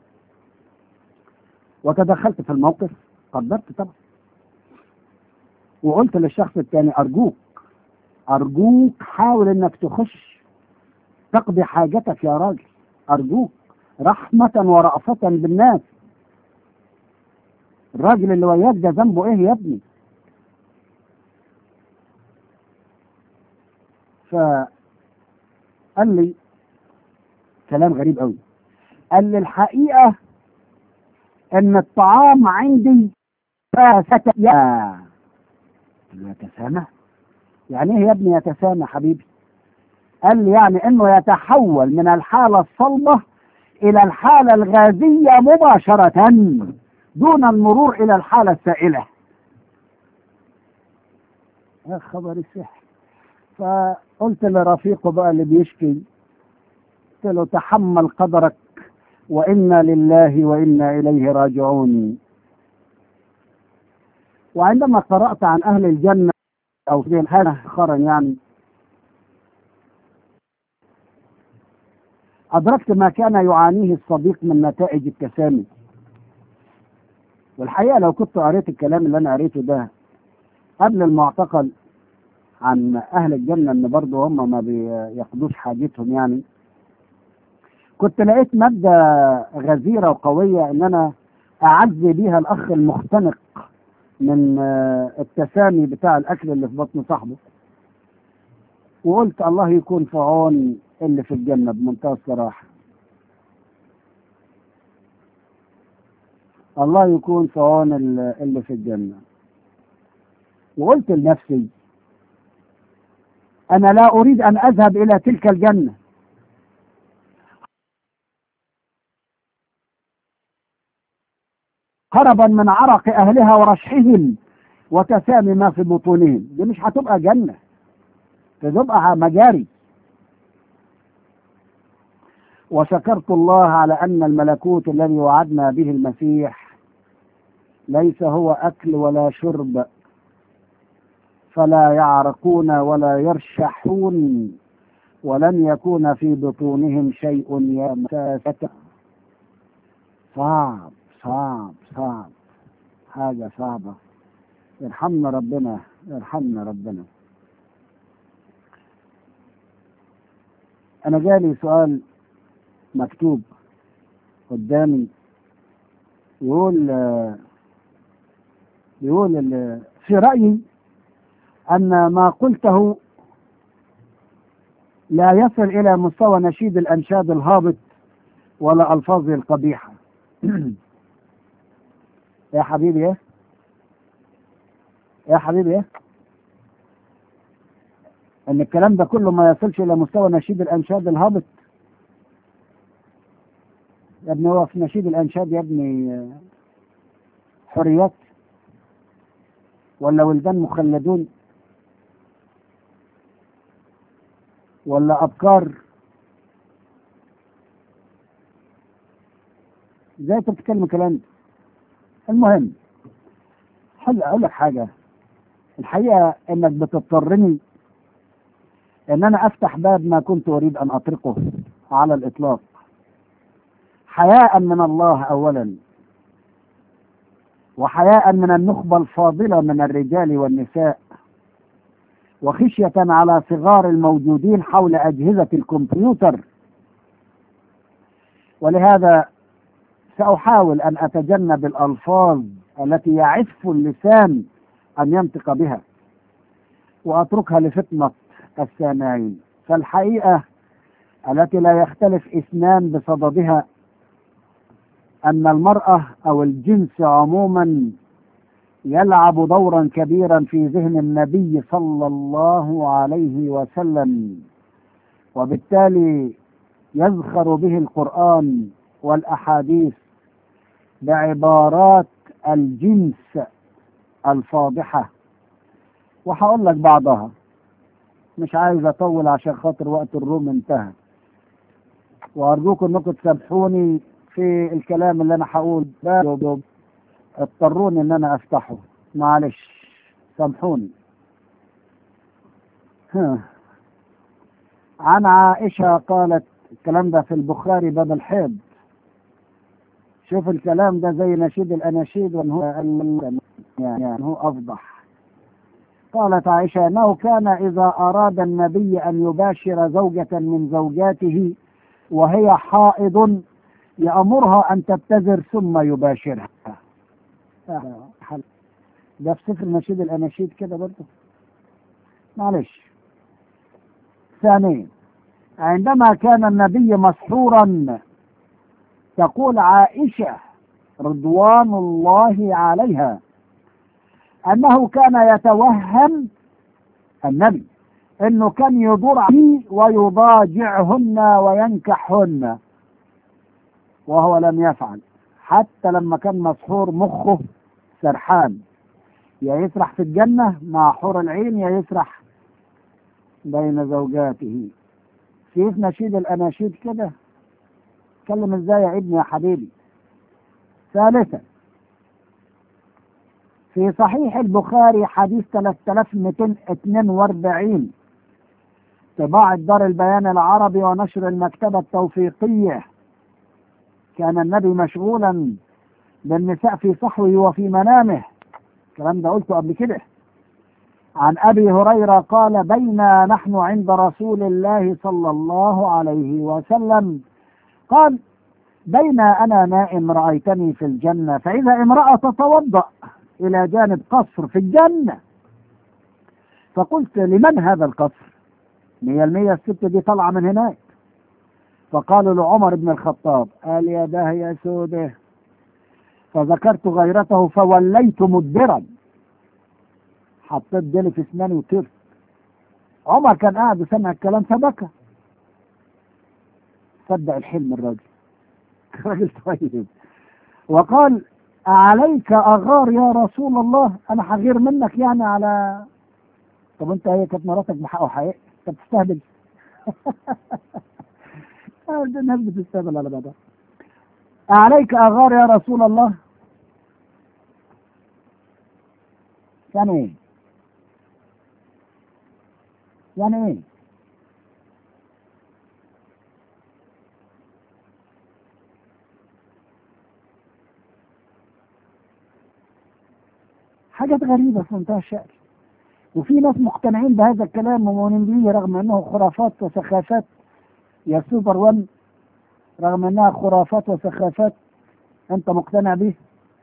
وتدخلت في الموقف قدرت طبعا وقلت للشخص الثاني ارجوك ارجوك حاول انك تخش تقضي حاجتك يا راجل ارجوك رحمة ورأفة بالناس الراجل اللي وياك ده ذنبه ايه يا ابني فقال لي كلام غريب قوي قال لي الحقيقة ان الطعام عندي يا يتسامى يعني ايه يا ابني يتسامى حبيبي قال لي يعني انه يتحول من الحالة الصلبة الى الحالة الغازية مباشرة دون المرور الى الحالة السائلة يا خبر السحر فقلت لرفيقه بقى اللي بيشكي قلت له تحمل قدرك وإنا لله وإنا إليه راجعون وعندما قرأت عن أهل الجنة أو في الحالة آخرا يعني أدركت ما كان يعانيه الصديق من نتائج التسامي والحقيقة لو كنت قريت الكلام اللي أنا قريته ده قبل المعتقل عن أهل الجنة إن برضه هم ما بيقضوش حاجتهم يعني كنت لقيت مادة غزيرة وقوية إن أنا أعزي بيها الأخ المختنق من التسامي بتاع الأكل اللي في بطن صاحبه وقلت الله يكون في عون اللي في الجنة بمنتهى الصراحة الله يكون في عون اللي في الجنة وقلت لنفسي أنا لا أريد أن أذهب إلى تلك الجنة هربا من عرق أهلها ورشحهم وتسامي ما في بطونهم دي مش هتبقى جنة تبقى مجاري وشكرت الله على أن الملكوت الذي وعدنا به المسيح ليس هو أكل ولا شرب فلا يعرقون ولا يرشحون ولن يكون في بطونهم شيء يمساسة صعب صعب صعب حاجة صعبة يرحمنا ربنا يرحمنا ربنا أنا جالي سؤال مكتوب قدامي يقول يقول في رأيي أن ما قلته لا يصل إلى مستوى نشيد الأنشاد الهابط ولا ألفاظه القبيحة يا حبيبي ايه يا حبيبي ايه ان الكلام ده كله ما يصلش الى مستوى نشيد الانشاد الهابط يا ابني هو في نشيد الانشاد يا ابني حريات ولا ولدان مخلدون ولا ابكار ازاي انت بتتكلم الكلام ده المهم حل اقول لك حاجه الحقيقه انك بتضطرني ان انا افتح باب ما كنت اريد ان اطرقه على الاطلاق حياء من الله اولا وحياء من النخبه الفاضله من الرجال والنساء وخشيه على صغار الموجودين حول اجهزه الكمبيوتر ولهذا سأحاول أن أتجنب الألفاظ التي يعف اللسان أن ينطق بها وأتركها لفطنة السامعين فالحقيقة التي لا يختلف اثنان بصددها أن المرأة أو الجنس عموما يلعب دورا كبيرا في ذهن النبي صلى الله عليه وسلم وبالتالي يزخر به القرآن والأحاديث بعبارات الجنس الفاضحة وهقول لك بعضها مش عايز اطول عشان خاطر وقت الروم انتهى وارجوكم انكم تسامحوني في الكلام اللي انا هقول ده اضطروني ان انا افتحه معلش سامحوني عن عائشة قالت الكلام ده في البخاري باب الحيض شوف الكلام ده زي نشيد الأناشيد وأن هو يعني هو أفضح قالت عائشة أنه كان إذا أراد النبي أن يباشر زوجة من زوجاته وهي حائض يأمرها أن تبتذر ثم يباشرها ده في سفر نشيد الأناشيد كده برضه معلش ثانيا عندما كان النبي مسحورا تقول عائشة رضوان الله عليها أنه كان يتوهم النبي أنه كان يدور عليه ويضاجعهن وينكحهن وهو لم يفعل حتى لما كان مسحور مخه سرحان يا يسرح في الجنة مع حور العين يا يسرح بين زوجاته في نشيد الأناشيد كده اتكلم ازاي يا ابني يا حبيبي ثالثا في صحيح البخاري حديث 3242 طباعة دار البيان العربي ونشر المكتبة التوفيقية كان النبي مشغولا بالنساء في صحوه وفي منامه الكلام ده قلته قبل كده عن ابي هريره قال بينا نحن عند رسول الله صلى الله عليه وسلم قال بين انا نائم رايتني في الجنه فاذا امراه تتوضا الى جانب قصر في الجنه فقلت لمن هذا القصر مية المية الست دي طالعة من هناك فقالوا لعمر بن الخطاب قال يا ده يا سوده فذكرت غيرته فوليت مدبرا حطيت ديلي في اسناني وطرت عمر كان قاعد وسمع الكلام فبكى صدق الحلم الراجل راجل طيب وقال عليك اغار يا رسول الله انا هغير منك يعني على طب انت هي كانت مراتك بحق وحقيقة انت بتستهبل الناس بتستهبل على بعضها عليك اغار يا رسول الله يعني ايه يعني ايه حاجات غريبة في منتهى الشأن وفي ناس مقتنعين بهذا الكلام ومؤمنين به رغم انه خرافات وسخافات يا سوبر ون رغم انها خرافات وسخافات انت مقتنع به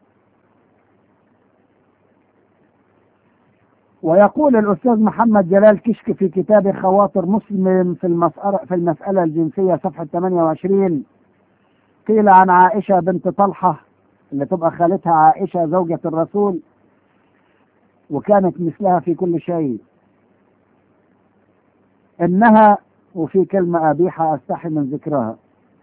ويقول الأستاذ محمد جلال كشك في كتاب خواطر مسلم في المسألة, في المسألة الجنسية صفحة 28 قيل عن عائشة بنت طلحة اللي تبقى خالتها عائشة زوجة الرسول وكانت مثلها في كل شيء إنها وفي كلمة قبيحة أستحي من ذكرها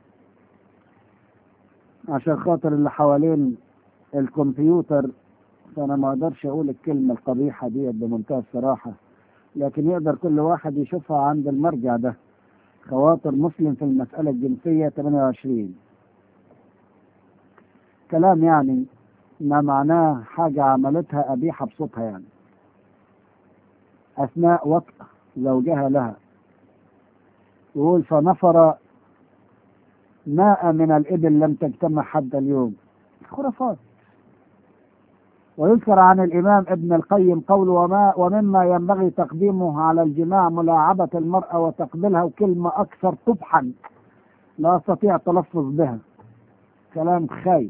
عشان خاطر اللي حوالين الكمبيوتر فانا ما اقدرش اقول الكلمه القبيحه دي بمنتهى الصراحه لكن يقدر كل واحد يشوفها عند المرجع ده خواطر مسلم في المساله الجنسيه 28 كلام يعني ما معناه حاجه عملتها قبيحه بصوتها يعني اثناء وطء زوجها لها يقول فنفر ماء من الإبل لم تجتمع حتى اليوم خرافات ويذكر عن الإمام ابن القيم قول وما ومما ينبغي تقديمه على الجماع ملاعبة المرأة وتقبلها وكلمة أكثر قبحا لا أستطيع التلفظ بها كلام خايب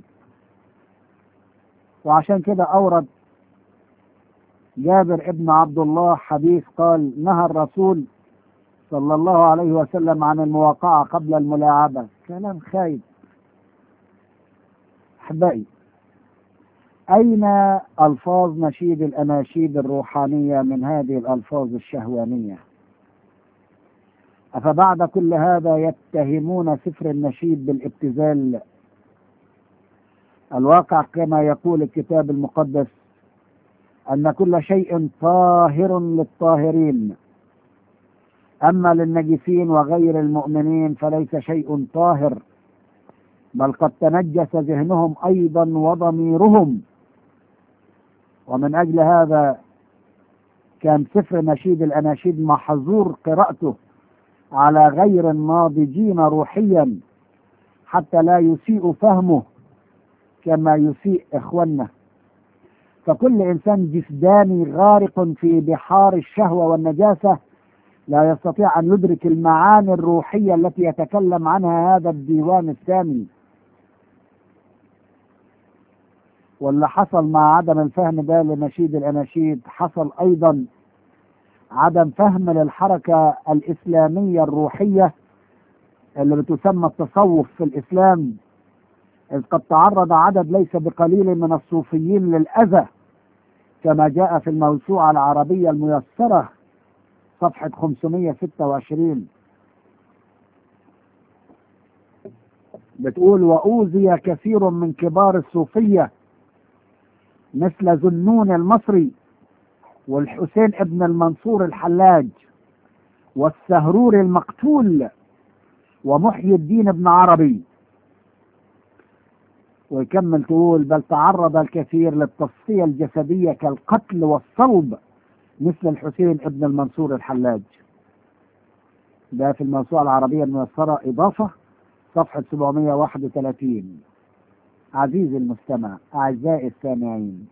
وعشان كده أورد جابر ابن عبد الله حديث قال نهى الرسول صلى الله عليه وسلم عن المواقعة قبل الملاعبة كلام خايب أحبائي أين ألفاظ نشيد الأناشيد الروحانية من هذه الألفاظ الشهوانية أفبعد كل هذا يتهمون سفر النشيد بالابتذال الواقع كما يقول الكتاب المقدس أن كل شيء طاهر للطاهرين أما للنجسين وغير المؤمنين فليس شيء طاهر بل قد تنجس ذهنهم أيضا وضميرهم ومن أجل هذا كان سفر نشيد الأناشيد محظور قراءته على غير الناضجين روحيا حتى لا يسيء فهمه كما يسيء إخواننا فكل إنسان جسداني غارق في بحار الشهوة والنجاسة لا يستطيع أن يدرك المعاني الروحية التي يتكلم عنها هذا الديوان الثاني واللي حصل مع عدم الفهم ده لنشيد الأناشيد حصل أيضا عدم فهم للحركة الإسلامية الروحية اللي بتسمى التصوف في الإسلام إذ قد تعرض عدد ليس بقليل من الصوفيين للأذى كما جاء في الموسوعة العربية الميسرة صفحة 526 بتقول وأوذي كثير من كبار الصوفية مثل ذنون المصري والحسين ابن المنصور الحلاج والسهرور المقتول ومحيي الدين ابن عربي ويكمل تقول بل تعرض الكثير للتصفية الجسدية كالقتل والصلب مثل الحسين ابن المنصور الحلاج ده في الموسوعة العربية الميسرة إضافة صفحة 731 عزيزي المستمع أعزائي السامعين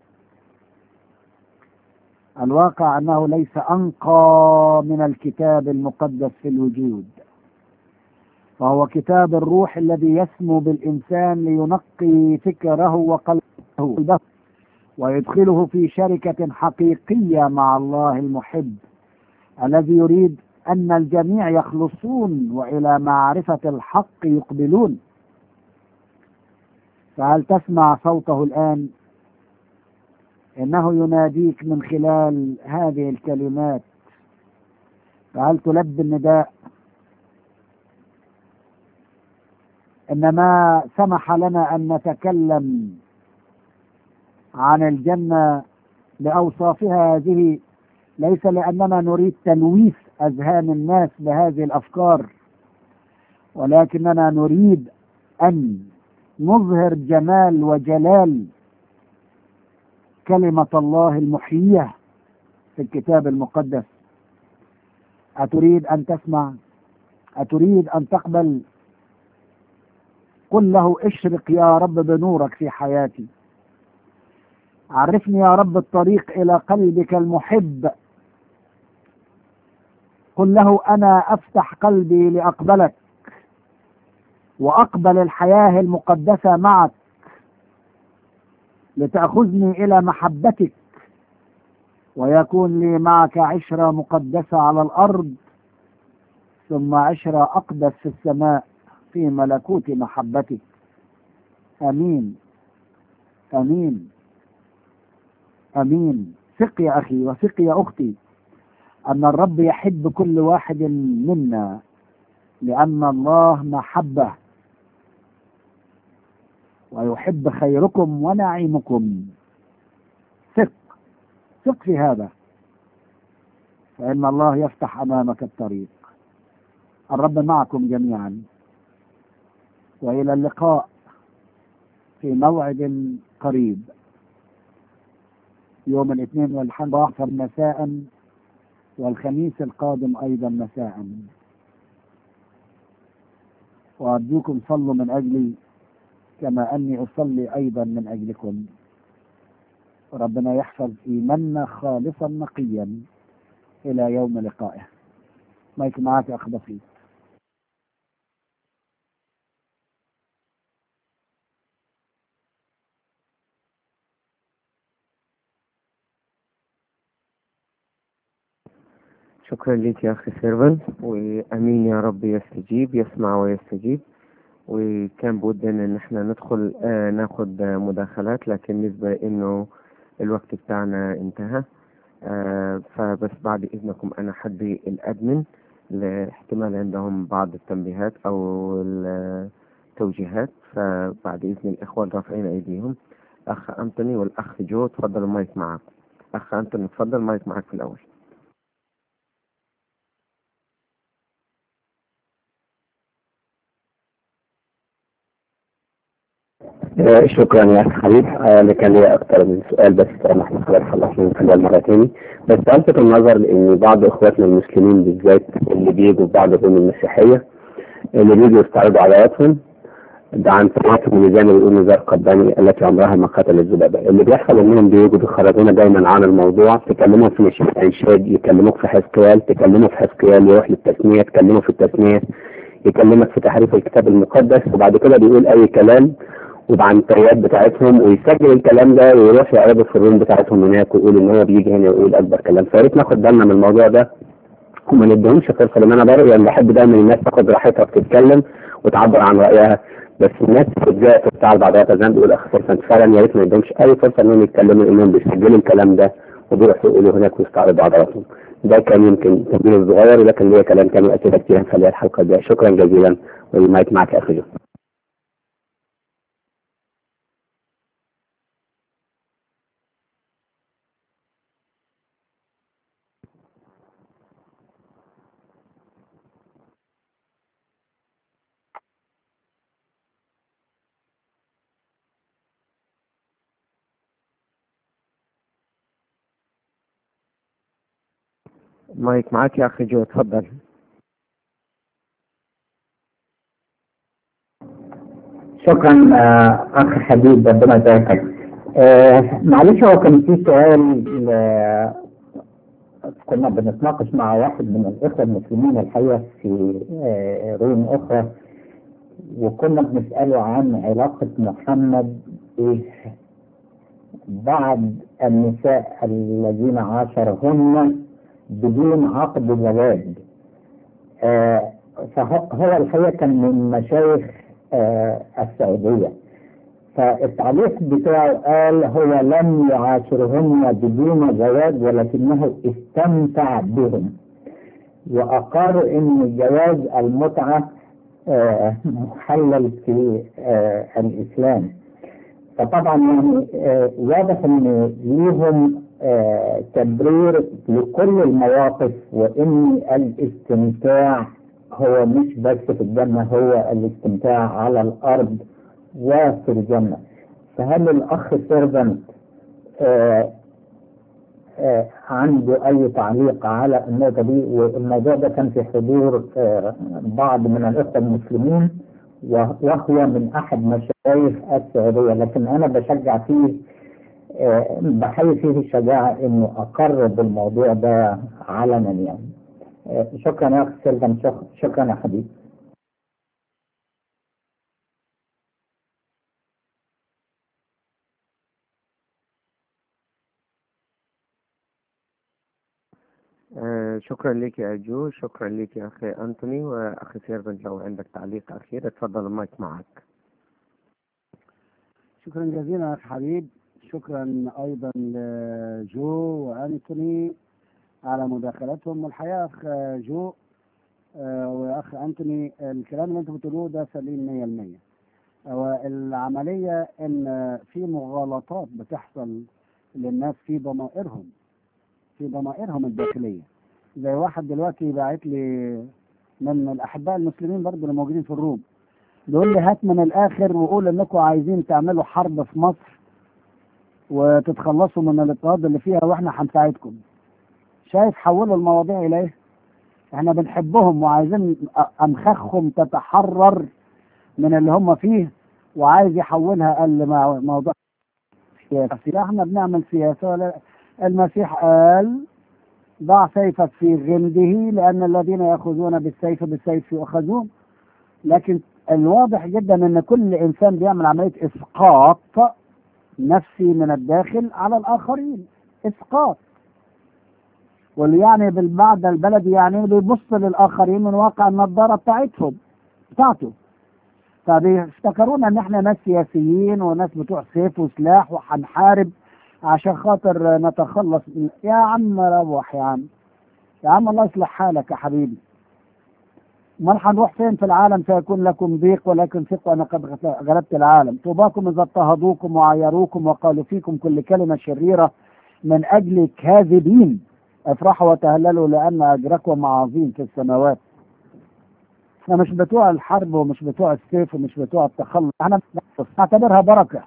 الواقع أنه ليس أنقى من الكتاب المقدس في الوجود فهو كتاب الروح الذي يسمو بالإنسان لينقي فكره وقلبه ويدخله في شركة حقيقية مع الله المحب الذي يريد أن الجميع يخلصون وإلى معرفة الحق يقبلون فهل تسمع صوته الآن إنه يناديك من خلال هذه الكلمات فهل تلبي النداء إن ما سمح لنا أن نتكلم عن الجنة بأوصافها هذه ليس لأننا نريد تلويث أذهان الناس بهذه الأفكار ولكننا نريد أن نظهر جمال وجلال كلمة الله المحيية في الكتاب المقدس أتريد أن تسمع أتريد أن تقبل قل له اشرق يا رب بنورك في حياتي عرفني يا رب الطريق إلى قلبك المحب قل له أنا أفتح قلبي لأقبلك وأقبل الحياة المقدسة معك لتأخذني إلى محبتك ويكون لي معك عشرة مقدسة على الأرض ثم عشرة أقدس في السماء في ملكوت محبتك امين امين امين ثق يا اخي وثق يا اختي ان الرب يحب كل واحد منا لان الله محبه ويحب خيركم ونعيمكم ثق ثق في هذا فان الله يفتح امامك الطريق الرب معكم جميعا والى اللقاء في موعد قريب يوم الاثنين والحد عشر مساء والخميس القادم ايضا مساء وارجوكم صلوا من اجلي كما اني اصلي ايضا من اجلكم ربنا يحفظ ايماننا خالصا نقيا الى يوم لقائه مايك معاك اخ بسيط شكرا لك يا أخي سيرفن وأمين يا رب يستجيب يسمع ويستجيب وكان بودنا إن احنا ندخل آه ناخد آه مداخلات لكن نسبة إنه الوقت بتاعنا انتهى آه فبس بعد إذنكم أنا حدي الأدمن لاحتمال عندهم بعض التنبيهات أو التوجيهات فبعد إذن الإخوة رافعين أيديهم أخ أنتوني والأخ جو تفضل المايك معك أخ أنتوني تفضل المايك معك في الأول آه، شكرا يا اخي حبيب آه، اللي كان لي اكتر من سؤال بس طبعا احنا خلاص خلصنا خلال مره تاني بس الفت النظر لان بعض اخواتنا المسلمين بالذات اللي بيجوا في بعض الروم المسيحيه اللي بيجوا يستعرضوا عضلاتهم ده عن طريقتهم اللي زي ما بيقول نزار قباني التي عمرها ما قتلت الذبابه اللي بيحصل انهم بيجوا بيخرجونا دايما عن الموضوع تكلموا في نشيد انشاد يكلموك في حزقيال تكلموا في حزقيال يروح للتثنيه تكلموا في التثنيه يكلمك في تحريف الكتاب المقدس وبعد كده بيقول اي كلام وبعنتريات بتاعتهم ويسجل الكلام ده ويروح يعرضه في الروم بتاعتهم هناك ويقول ان هو بيجي هنا ويقول اكبر كلام فيا ريت ناخد بالنا من الموضوع ده وما نديهمش فرصه لان انا برأي يعني بحب دايما الناس تاخد راحتها بتتكلم وتعبر عن رايها بس الناس بتجاء بتاع بعضها زي ما بيقول اخ فرصه فعلا يا ريت ما يدهمش اي فرصه انهم يتكلموا انهم بيسجلوا الكلام ده وبيروحوا يقولوا هناك ويستعرضوا عضلاتهم ده كان يمكن تنبيه صغير ولكن ليا كلام كامل اسئله كتير هنخليها الحلقه الجايه شكرا جزيلا والمايك معك يا اخي جو مايك معاك يا أخي جو اتفضل شكرا آه، اخ حبيب ربنا يباركك آه، معلش هو كان في سؤال آه، كنا بنتناقش مع واحد من الاخوه المسلمين الحقيقه في آه، روم اخرى وكنا بنساله عن علاقه محمد ببعض النساء الذين عاشرهن بدون عقد زواج آه، فهو هو الحقيقه كان من مشايخ آه، السعودية فالتعليق بتاعه قال هو لم يعاشرهن بدون زواج ولكنه استمتع بهم وأقر أن جواز المتعة آه، محلل في آه، الإسلام فطبعا يعني آه، واضح أن ليهم آه، تبرير لكل المواقف وأن الاستمتاع هو مش بس في الجنة هو الاستمتاع على الأرض وفي الجنة فهل الأخ سيرفنت آه آه عنده أي تعليق على النقطة دي والموضوع ده كان في حضور آه بعض من الإخوة المسلمين وهو من أحد مشايخ السعودية لكن أنا بشجع فيه آه بحيي فيه الشجاعة إنه أقر بالموضوع ده علنا يعني آه، شكرا يا اخي سيلفان شك- شكرا يا حبيبي آه شكرا لك يا جو شكرا لك يا أخي أنتوني وأخي سيرفنت لو عندك تعليق أخير اتفضل المايك معك شكرا جزيلا يا أخ حبيب شكرا أيضا لجو وأنتوني على مداخلتهم والحقيقة أخ جو آه، وأخ أنتوني الكلام اللي أنتم بتقولوه ده سليم مية المية هو العملية إن في مغالطات بتحصل للناس في ضمائرهم في ضمائرهم الداخلية زي واحد دلوقتي باعت لي من الأحباء المسلمين برضه اللي موجودين في الروم بيقول لي هات من الآخر وقول إنكم عايزين تعملوا حرب في مصر وتتخلصوا من الاضطهاد اللي فيها واحنا هنساعدكم شايف حولوا المواضيع الى ايه؟ احنا بنحبهم وعايزين أ- امخاخهم تتحرر من اللي هم فيه وعايز يحولها قال مع موضوع سياسي لا احنا بنعمل سياسه ولا المسيح قال ضع سيفك في غمده لان الذين ياخذون بالسيف بالسيف يؤخذون لكن الواضح جدا ان كل انسان بيعمل عمليه اسقاط نفسي من الداخل على الاخرين اسقاط واللي يعني بالمعنى البلدي يعني بيبص للاخرين من واقع النظاره بتاعتهم بتاعته فبيفتكرونا ان احنا ناس سياسيين وناس بتوع سيف وسلاح وهنحارب عشان خاطر نتخلص من يا عم روح يا عم يا عم الله يصلح حالك يا حبيبي امال هنروح فين في العالم سيكون لكم ضيق ولكن ثقوا انا قد غلبت العالم طوباكم اذا اضطهدوكم وعايروكم وقالوا فيكم كل كلمه شريره من اجل كاذبين افرحوا وتهللوا لان اجركم عظيم في السماوات احنا مش بتوع الحرب ومش بتوع السيف ومش بتوع التخلص احنا نعتبرها بركه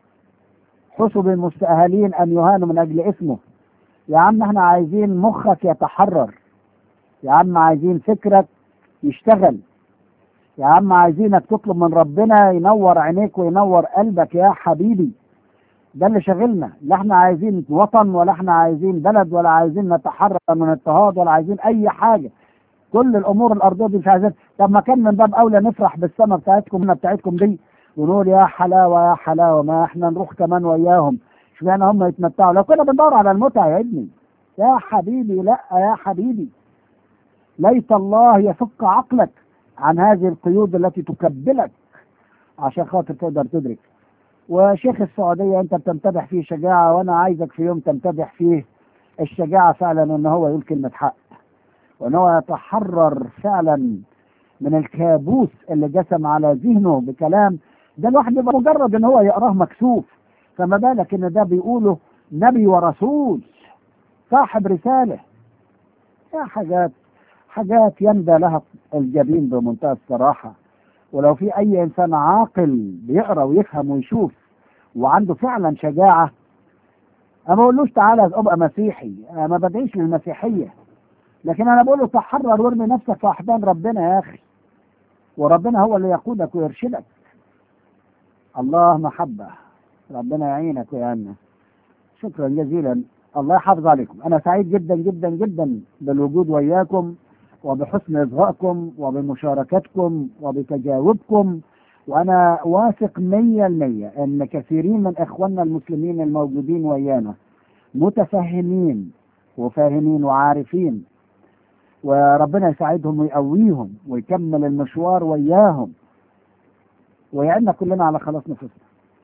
حسب المستأهلين ان يهانوا من اجل اسمه يا عم احنا عايزين مخك يتحرر يا عم عايزين فكرك يشتغل يا عم عايزينك تطلب من ربنا ينور عينيك وينور قلبك يا حبيبي ده اللي شغلنا لا احنا عايزين وطن ولا احنا عايزين بلد ولا عايزين نتحرر من اضطهاد ولا عايزين اي حاجه كل الامور الارضيه دي مش عايزين طب ما كان من باب اولى نفرح بالسما بتاعتكم بتاعتكم دي ونقول يا حلاوه يا حلاوه ما احنا نروح كمان وياهم اشمعنى هم يتمتعوا لو كنا بندور على المتعه يا ابني يا حبيبي لا يا حبيبي ليت الله يفك عقلك عن هذه القيود التي تكبلك عشان خاطر تقدر تدرك وشيخ السعودية أنت بتمتدح فيه شجاعة وأنا عايزك في يوم تمتدح فيه الشجاعة فعلا إن هو يقول كلمة حق وإن هو يتحرر فعلا من الكابوس اللي جسم على ذهنه بكلام ده الواحد يبقى مجرد إن هو يقراه مكسوف فما بالك إن ده بيقوله نبي ورسول صاحب رسالة يا حاجات حاجات يندى لها الجبين بمنتهى الصراحة ولو في أي إنسان عاقل بيقرأ ويفهم ويشوف وعنده فعلا شجاعة أنا ما بقولوش تعالى ابقى مسيحي أنا ما بدعيش للمسيحية لكن أنا بقول له تحرر وارمي نفسك في أحضان ربنا يا أخي وربنا هو اللي يقودك ويرشدك الله محبة ربنا يعينك ويعيننا شكرا جزيلا الله يحافظ عليكم أنا سعيد جدا جدا جدا بالوجود وياكم وبحسن إصغائكم وبمشاركتكم وبتجاوبكم وأنا واثق مية المية أن كثيرين من إخواننا المسلمين الموجودين ويانا متفهمين وفاهمين وعارفين وربنا يساعدهم ويقويهم ويكمل المشوار وياهم ويعيننا كلنا على خلاص نفوسنا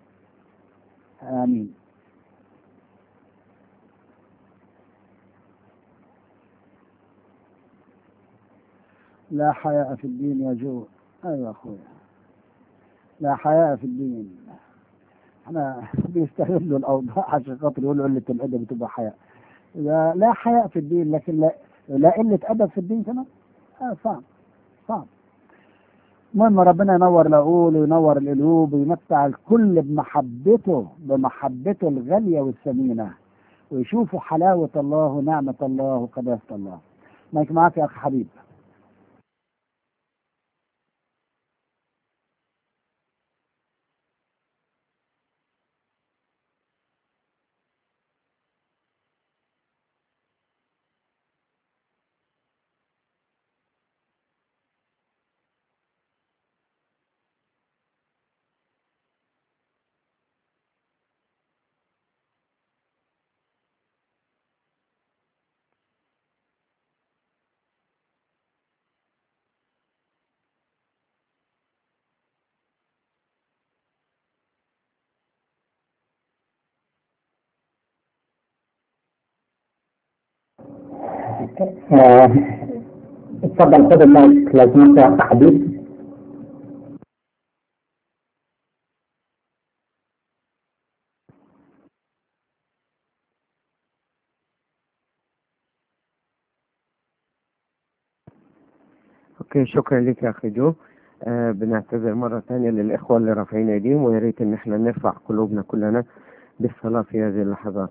آمين لا حياء في الدين يا جو ايوه اخويا لا حياء في الدين احنا بيستغلوا الاوضاع عشان خاطر يقولوا قله الادب بتبقى حياء لا, لا حياء في الدين لكن لا لا قله ادب في الدين كمان آه صعب صعب المهم ربنا ينور العقول وينور القلوب ويمتع الكل بمحبته بمحبته الغاليه والثمينه ويشوفوا حلاوه الله ونعمه الله وقداسه الله مايك معاك يا اخ حبيب آه، اتفضل خد المايك لو سمحت يا أخ حبيب اوكي شكرا لك يا اخي جو آه بنعتذر مرة ثانية للإخوة اللي رافعين أيديهم ويا ريت إن احنا نرفع قلوبنا كلنا بالصلاة في هذه اللحظات.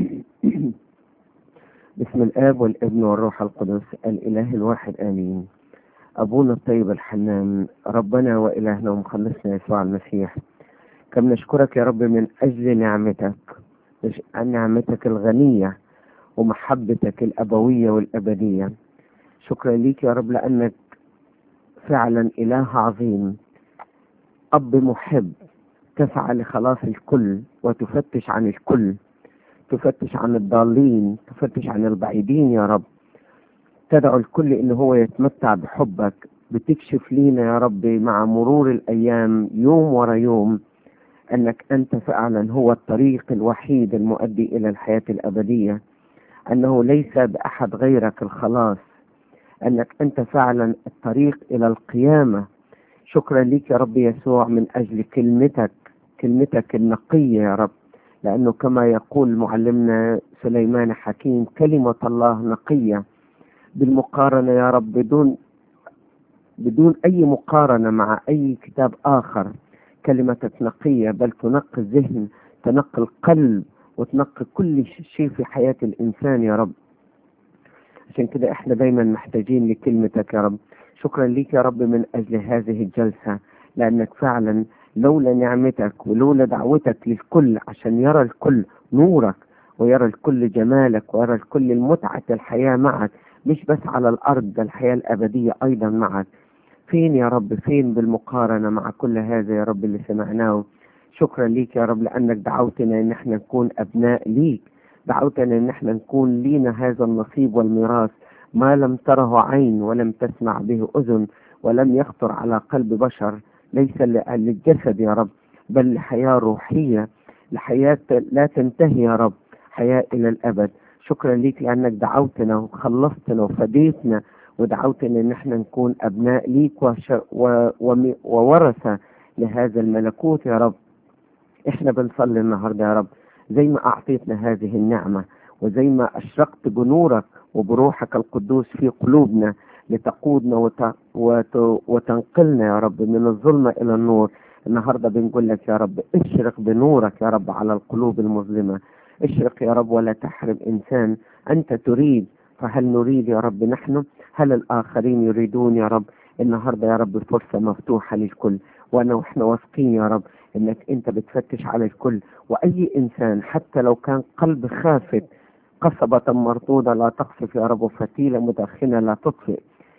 بسم الآب والابن والروح القدس الإله الواحد آمين. أبونا الطيب الحنان ربنا وإلهنا ومخلصنا يسوع المسيح كم نشكرك يا رب من أجل نعمتك نعمتك الغنية ومحبتك الأبوية والأبدية شكرا ليك يا رب لأنك فعلا إله عظيم أب محب تسعى لخلاص الكل وتفتش عن الكل تفتش عن الضالين تفتش عن البعيدين يا رب تدعو الكل ان هو يتمتع بحبك بتكشف لينا يا رب مع مرور الايام يوم ورا يوم انك انت فعلا هو الطريق الوحيد المؤدي الى الحياه الابديه انه ليس باحد غيرك الخلاص انك انت فعلا الطريق الى القيامه شكرا لك يا رب يسوع من اجل كلمتك كلمتك النقيه يا رب لانه كما يقول معلمنا سليمان حكيم كلمه الله نقيه بالمقارنه يا رب بدون بدون اي مقارنه مع اي كتاب اخر كلمتك نقيه بل تنقي الذهن تنقي القلب وتنقي كل شيء في حياه الانسان يا رب عشان كده احنا دايما محتاجين لكلمتك يا رب شكرا ليك يا رب من اجل هذه الجلسه لانك فعلا لولا نعمتك ولولا دعوتك للكل عشان يرى الكل نورك ويرى الكل جمالك ويرى الكل المتعة الحياة معك مش بس على الأرض ده الحياة الأبدية أيضا معك فين يا رب فين بالمقارنة مع كل هذا يا رب اللي سمعناه شكرا ليك يا رب لأنك دعوتنا إن احنا نكون أبناء ليك دعوتنا إن احنا نكون لينا هذا النصيب والميراث ما لم تره عين ولم تسمع به أذن ولم يخطر على قلب بشر ليس ل- للجسد يا رب بل لحياة روحية لحياة لا تنتهي يا رب حياة إلى الأبد شكرا ليك لأنك دعوتنا وخلصتنا وفديتنا ودعوتنا ان احنا نكون ابناء ليك وش... و... وم- وورثة لهذا الملكوت يا رب احنا بنصلي النهارده يا رب زي ما اعطيتنا هذه النعمة وزي ما اشرقت بنورك وبروحك القدوس في قلوبنا لتقودنا وت... وت... وتنقلنا يا رب من الظلمة الى النور النهارده بنقول لك يا رب اشرق بنورك يا رب على القلوب المظلمة اشرق يا رب ولا تحرم انسان انت تريد فهل نريد يا رب نحن هل الآخرين يريدون يا رب النهاردة يا رب فرصة مفتوحة للكل وأنا وإحنا واثقين يا رب إنك أنت بتفتش على الكل وأي إنسان حتى لو كان قلب خافت قصبة مرطودة لا تقصف يا رب وفتيلة مدخنة لا تطفئ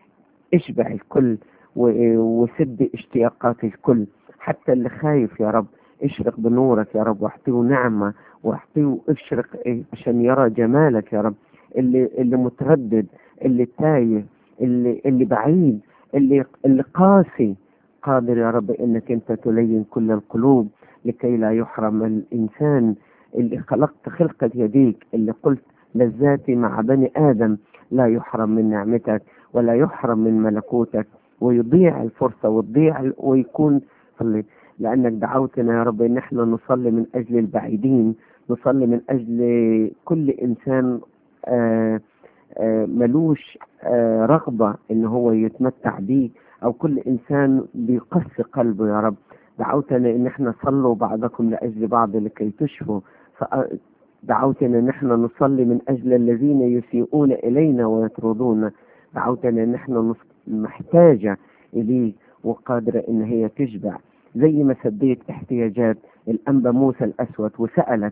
اشبع الكل و- وسد اشتياقات الكل حتى اللي خايف يا رب اشرق بنورك يا رب واعطيه نعمة واعطيه اشرق إيه عشان يرى جمالك يا رب اللي اللي متردد اللي تايه اللي اللي بعيد اللي اللي قاسي قادر يا رب انك انت تلين كل القلوب لكي لا يحرم الانسان اللي خلقت خلقة يديك اللي قلت لذاتي مع بني ادم لا يحرم من نعمتك ولا يحرم من ملكوتك ويضيع الفرصة وتضيع ال- ويكون صلي لأنك دعوتنا يا رب إن احنا نصلي من أجل البعيدين نصلي من أجل كل إنسان آه آه ملوش آه رغبة إن هو يتمتع بيك أو كل إنسان بيقسي قلبه يا رب دعوتنا إن احنا صلوا بعضكم لأجل بعض لكي تشفوا فأ- دعوتنا ان احنا نصلي من اجل الذين يسيئون الينا ويطردونا دعوتنا ان احنا نص- محتاجة اليك وقادرة ان هي تشبع زي ما سديت احتياجات الانبا موسى الاسود وسألت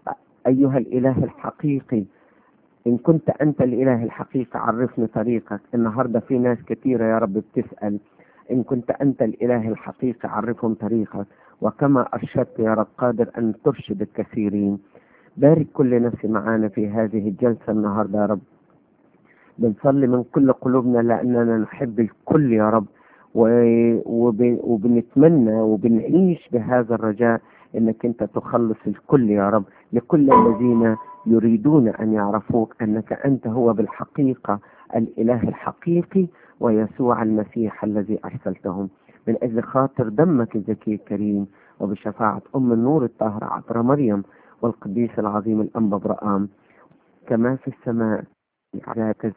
ايها الاله الحقيقي ان كنت انت الاله الحقيقي عرفني طريقك النهاردة في ناس كثيرة يا رب بتسأل ان كنت انت الاله الحقيقي عرفهم طريقك وكما ارشدت يا رب قادر ان ترشد الكثيرين بارك كل نفس معانا في هذه الجلسة النهاردة يا رب بنصلي من كل قلوبنا لأننا نحب الكل يا رب و- وب- وبنتمنى وبنعيش بهذا الرجاء انك انت تخلص الكل يا رب لكل الذين يريدون ان يعرفوك انك انت هو بالحقيقة الاله الحقيقي ويسوع المسيح الذي ارسلتهم من اجل خاطر دمك الزكي الكريم وبشفاعة ام النور الطاهرة عذراء مريم والقديس العظيم الأنبا برآم كما في السماء على كذا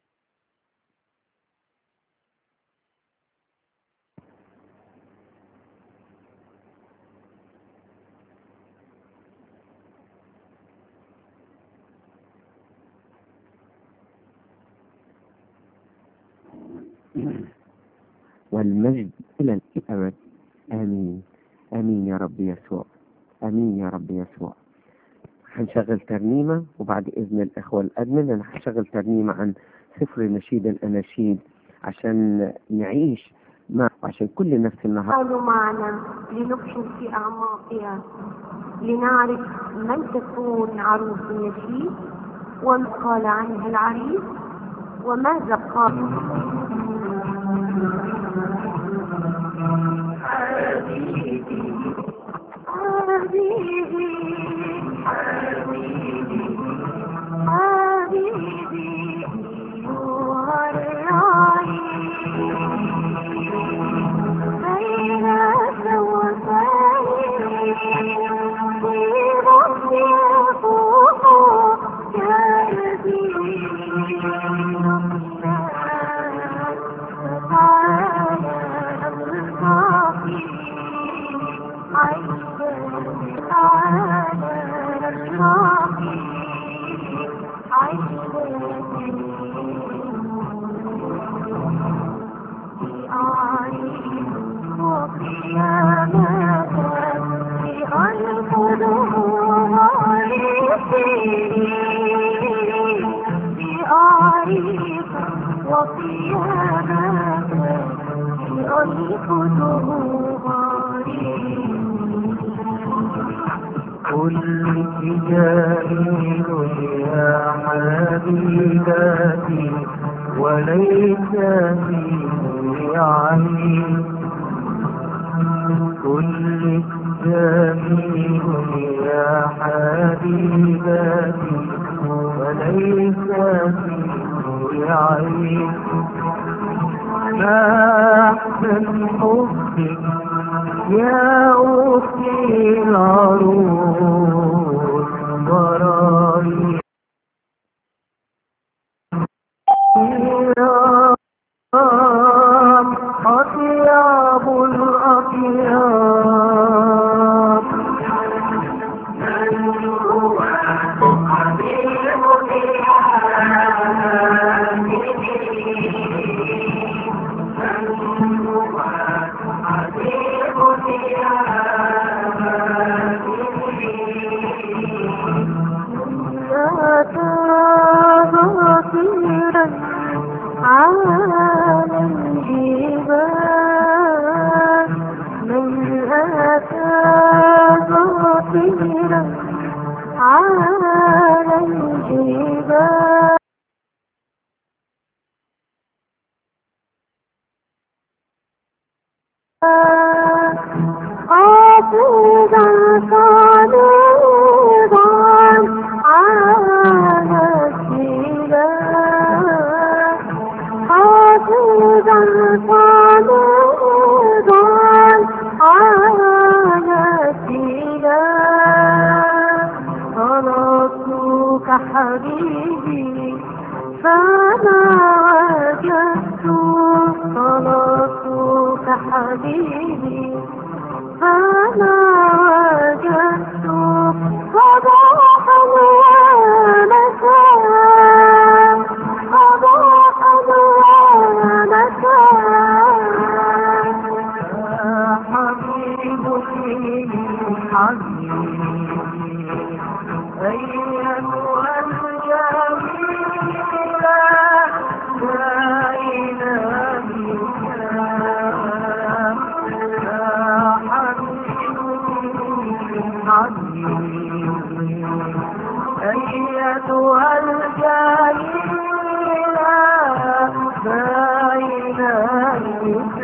والمجد إلى الأبد آمين آمين يا رب يسوع آمين يا رب يسوع هنشغل ترنيمة وبعد إذن الإخوة الأدمن أنا هشغل ترنيمة عن سفر نشيد الأناشيد عشان نعيش مع عشان كل نفس النهار تعالوا معنا لنبحث في أعماقها لنعرف من تكون عروس النشيد وما قال عنها العريس وماذا قال حبيبي حبيبي حبيبي أيها الرعيل بين سوسين في غصن الفوق تعالى الباقي عيش تعالى الباقي كل جاهل يا حبيبتي وليس في عين كل جميل يا حبيبتي وليس في عين ما أحسن حبك يا أختي العروس ورائي أطياب الأطياب بصيرا على الجبال من أتى بصيرا على الجبال قاصدا صليبا على الجبال قاصدا صليبا على الجبال خلصتك حبيبي فما وجدت خلصتك حبيبي فما وجدت صباحا ومساء صباحا ومساء حبيبتي حبيبي أيها الجميلة بين بك يا حبيبتي حبيبي أيتها الجميلة بين بك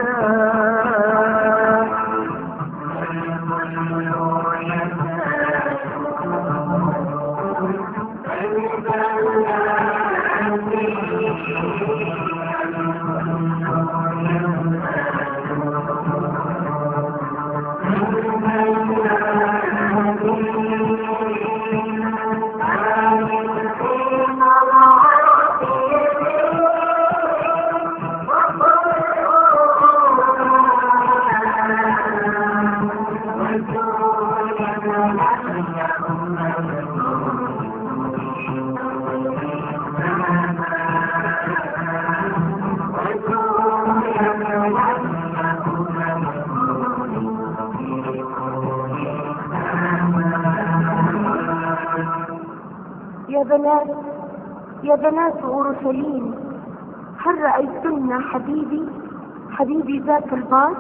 يا بنات يا بنات أورشليم هل رأيتن حبيبي حبيبي ذاك الباص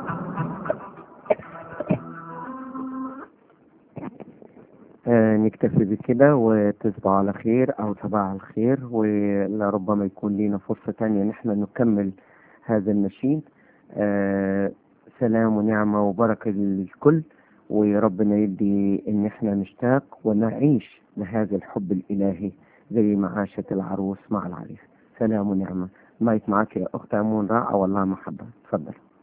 آه، نكتفي بكده وتصبحوا على خير أو صباح الخير ولربما يكون لنا فرصة تانية إن احنا نكمل هذا النشيد آه، سلام ونعمة وبركة للكل وربنا يدي إن احنا نشتاق ونعيش لهذا الحب الإلهي زي ما عاشت العروس مع العريس سلام ونعمة مايك معك يا أخت أمون رائعة والله محبة تفضل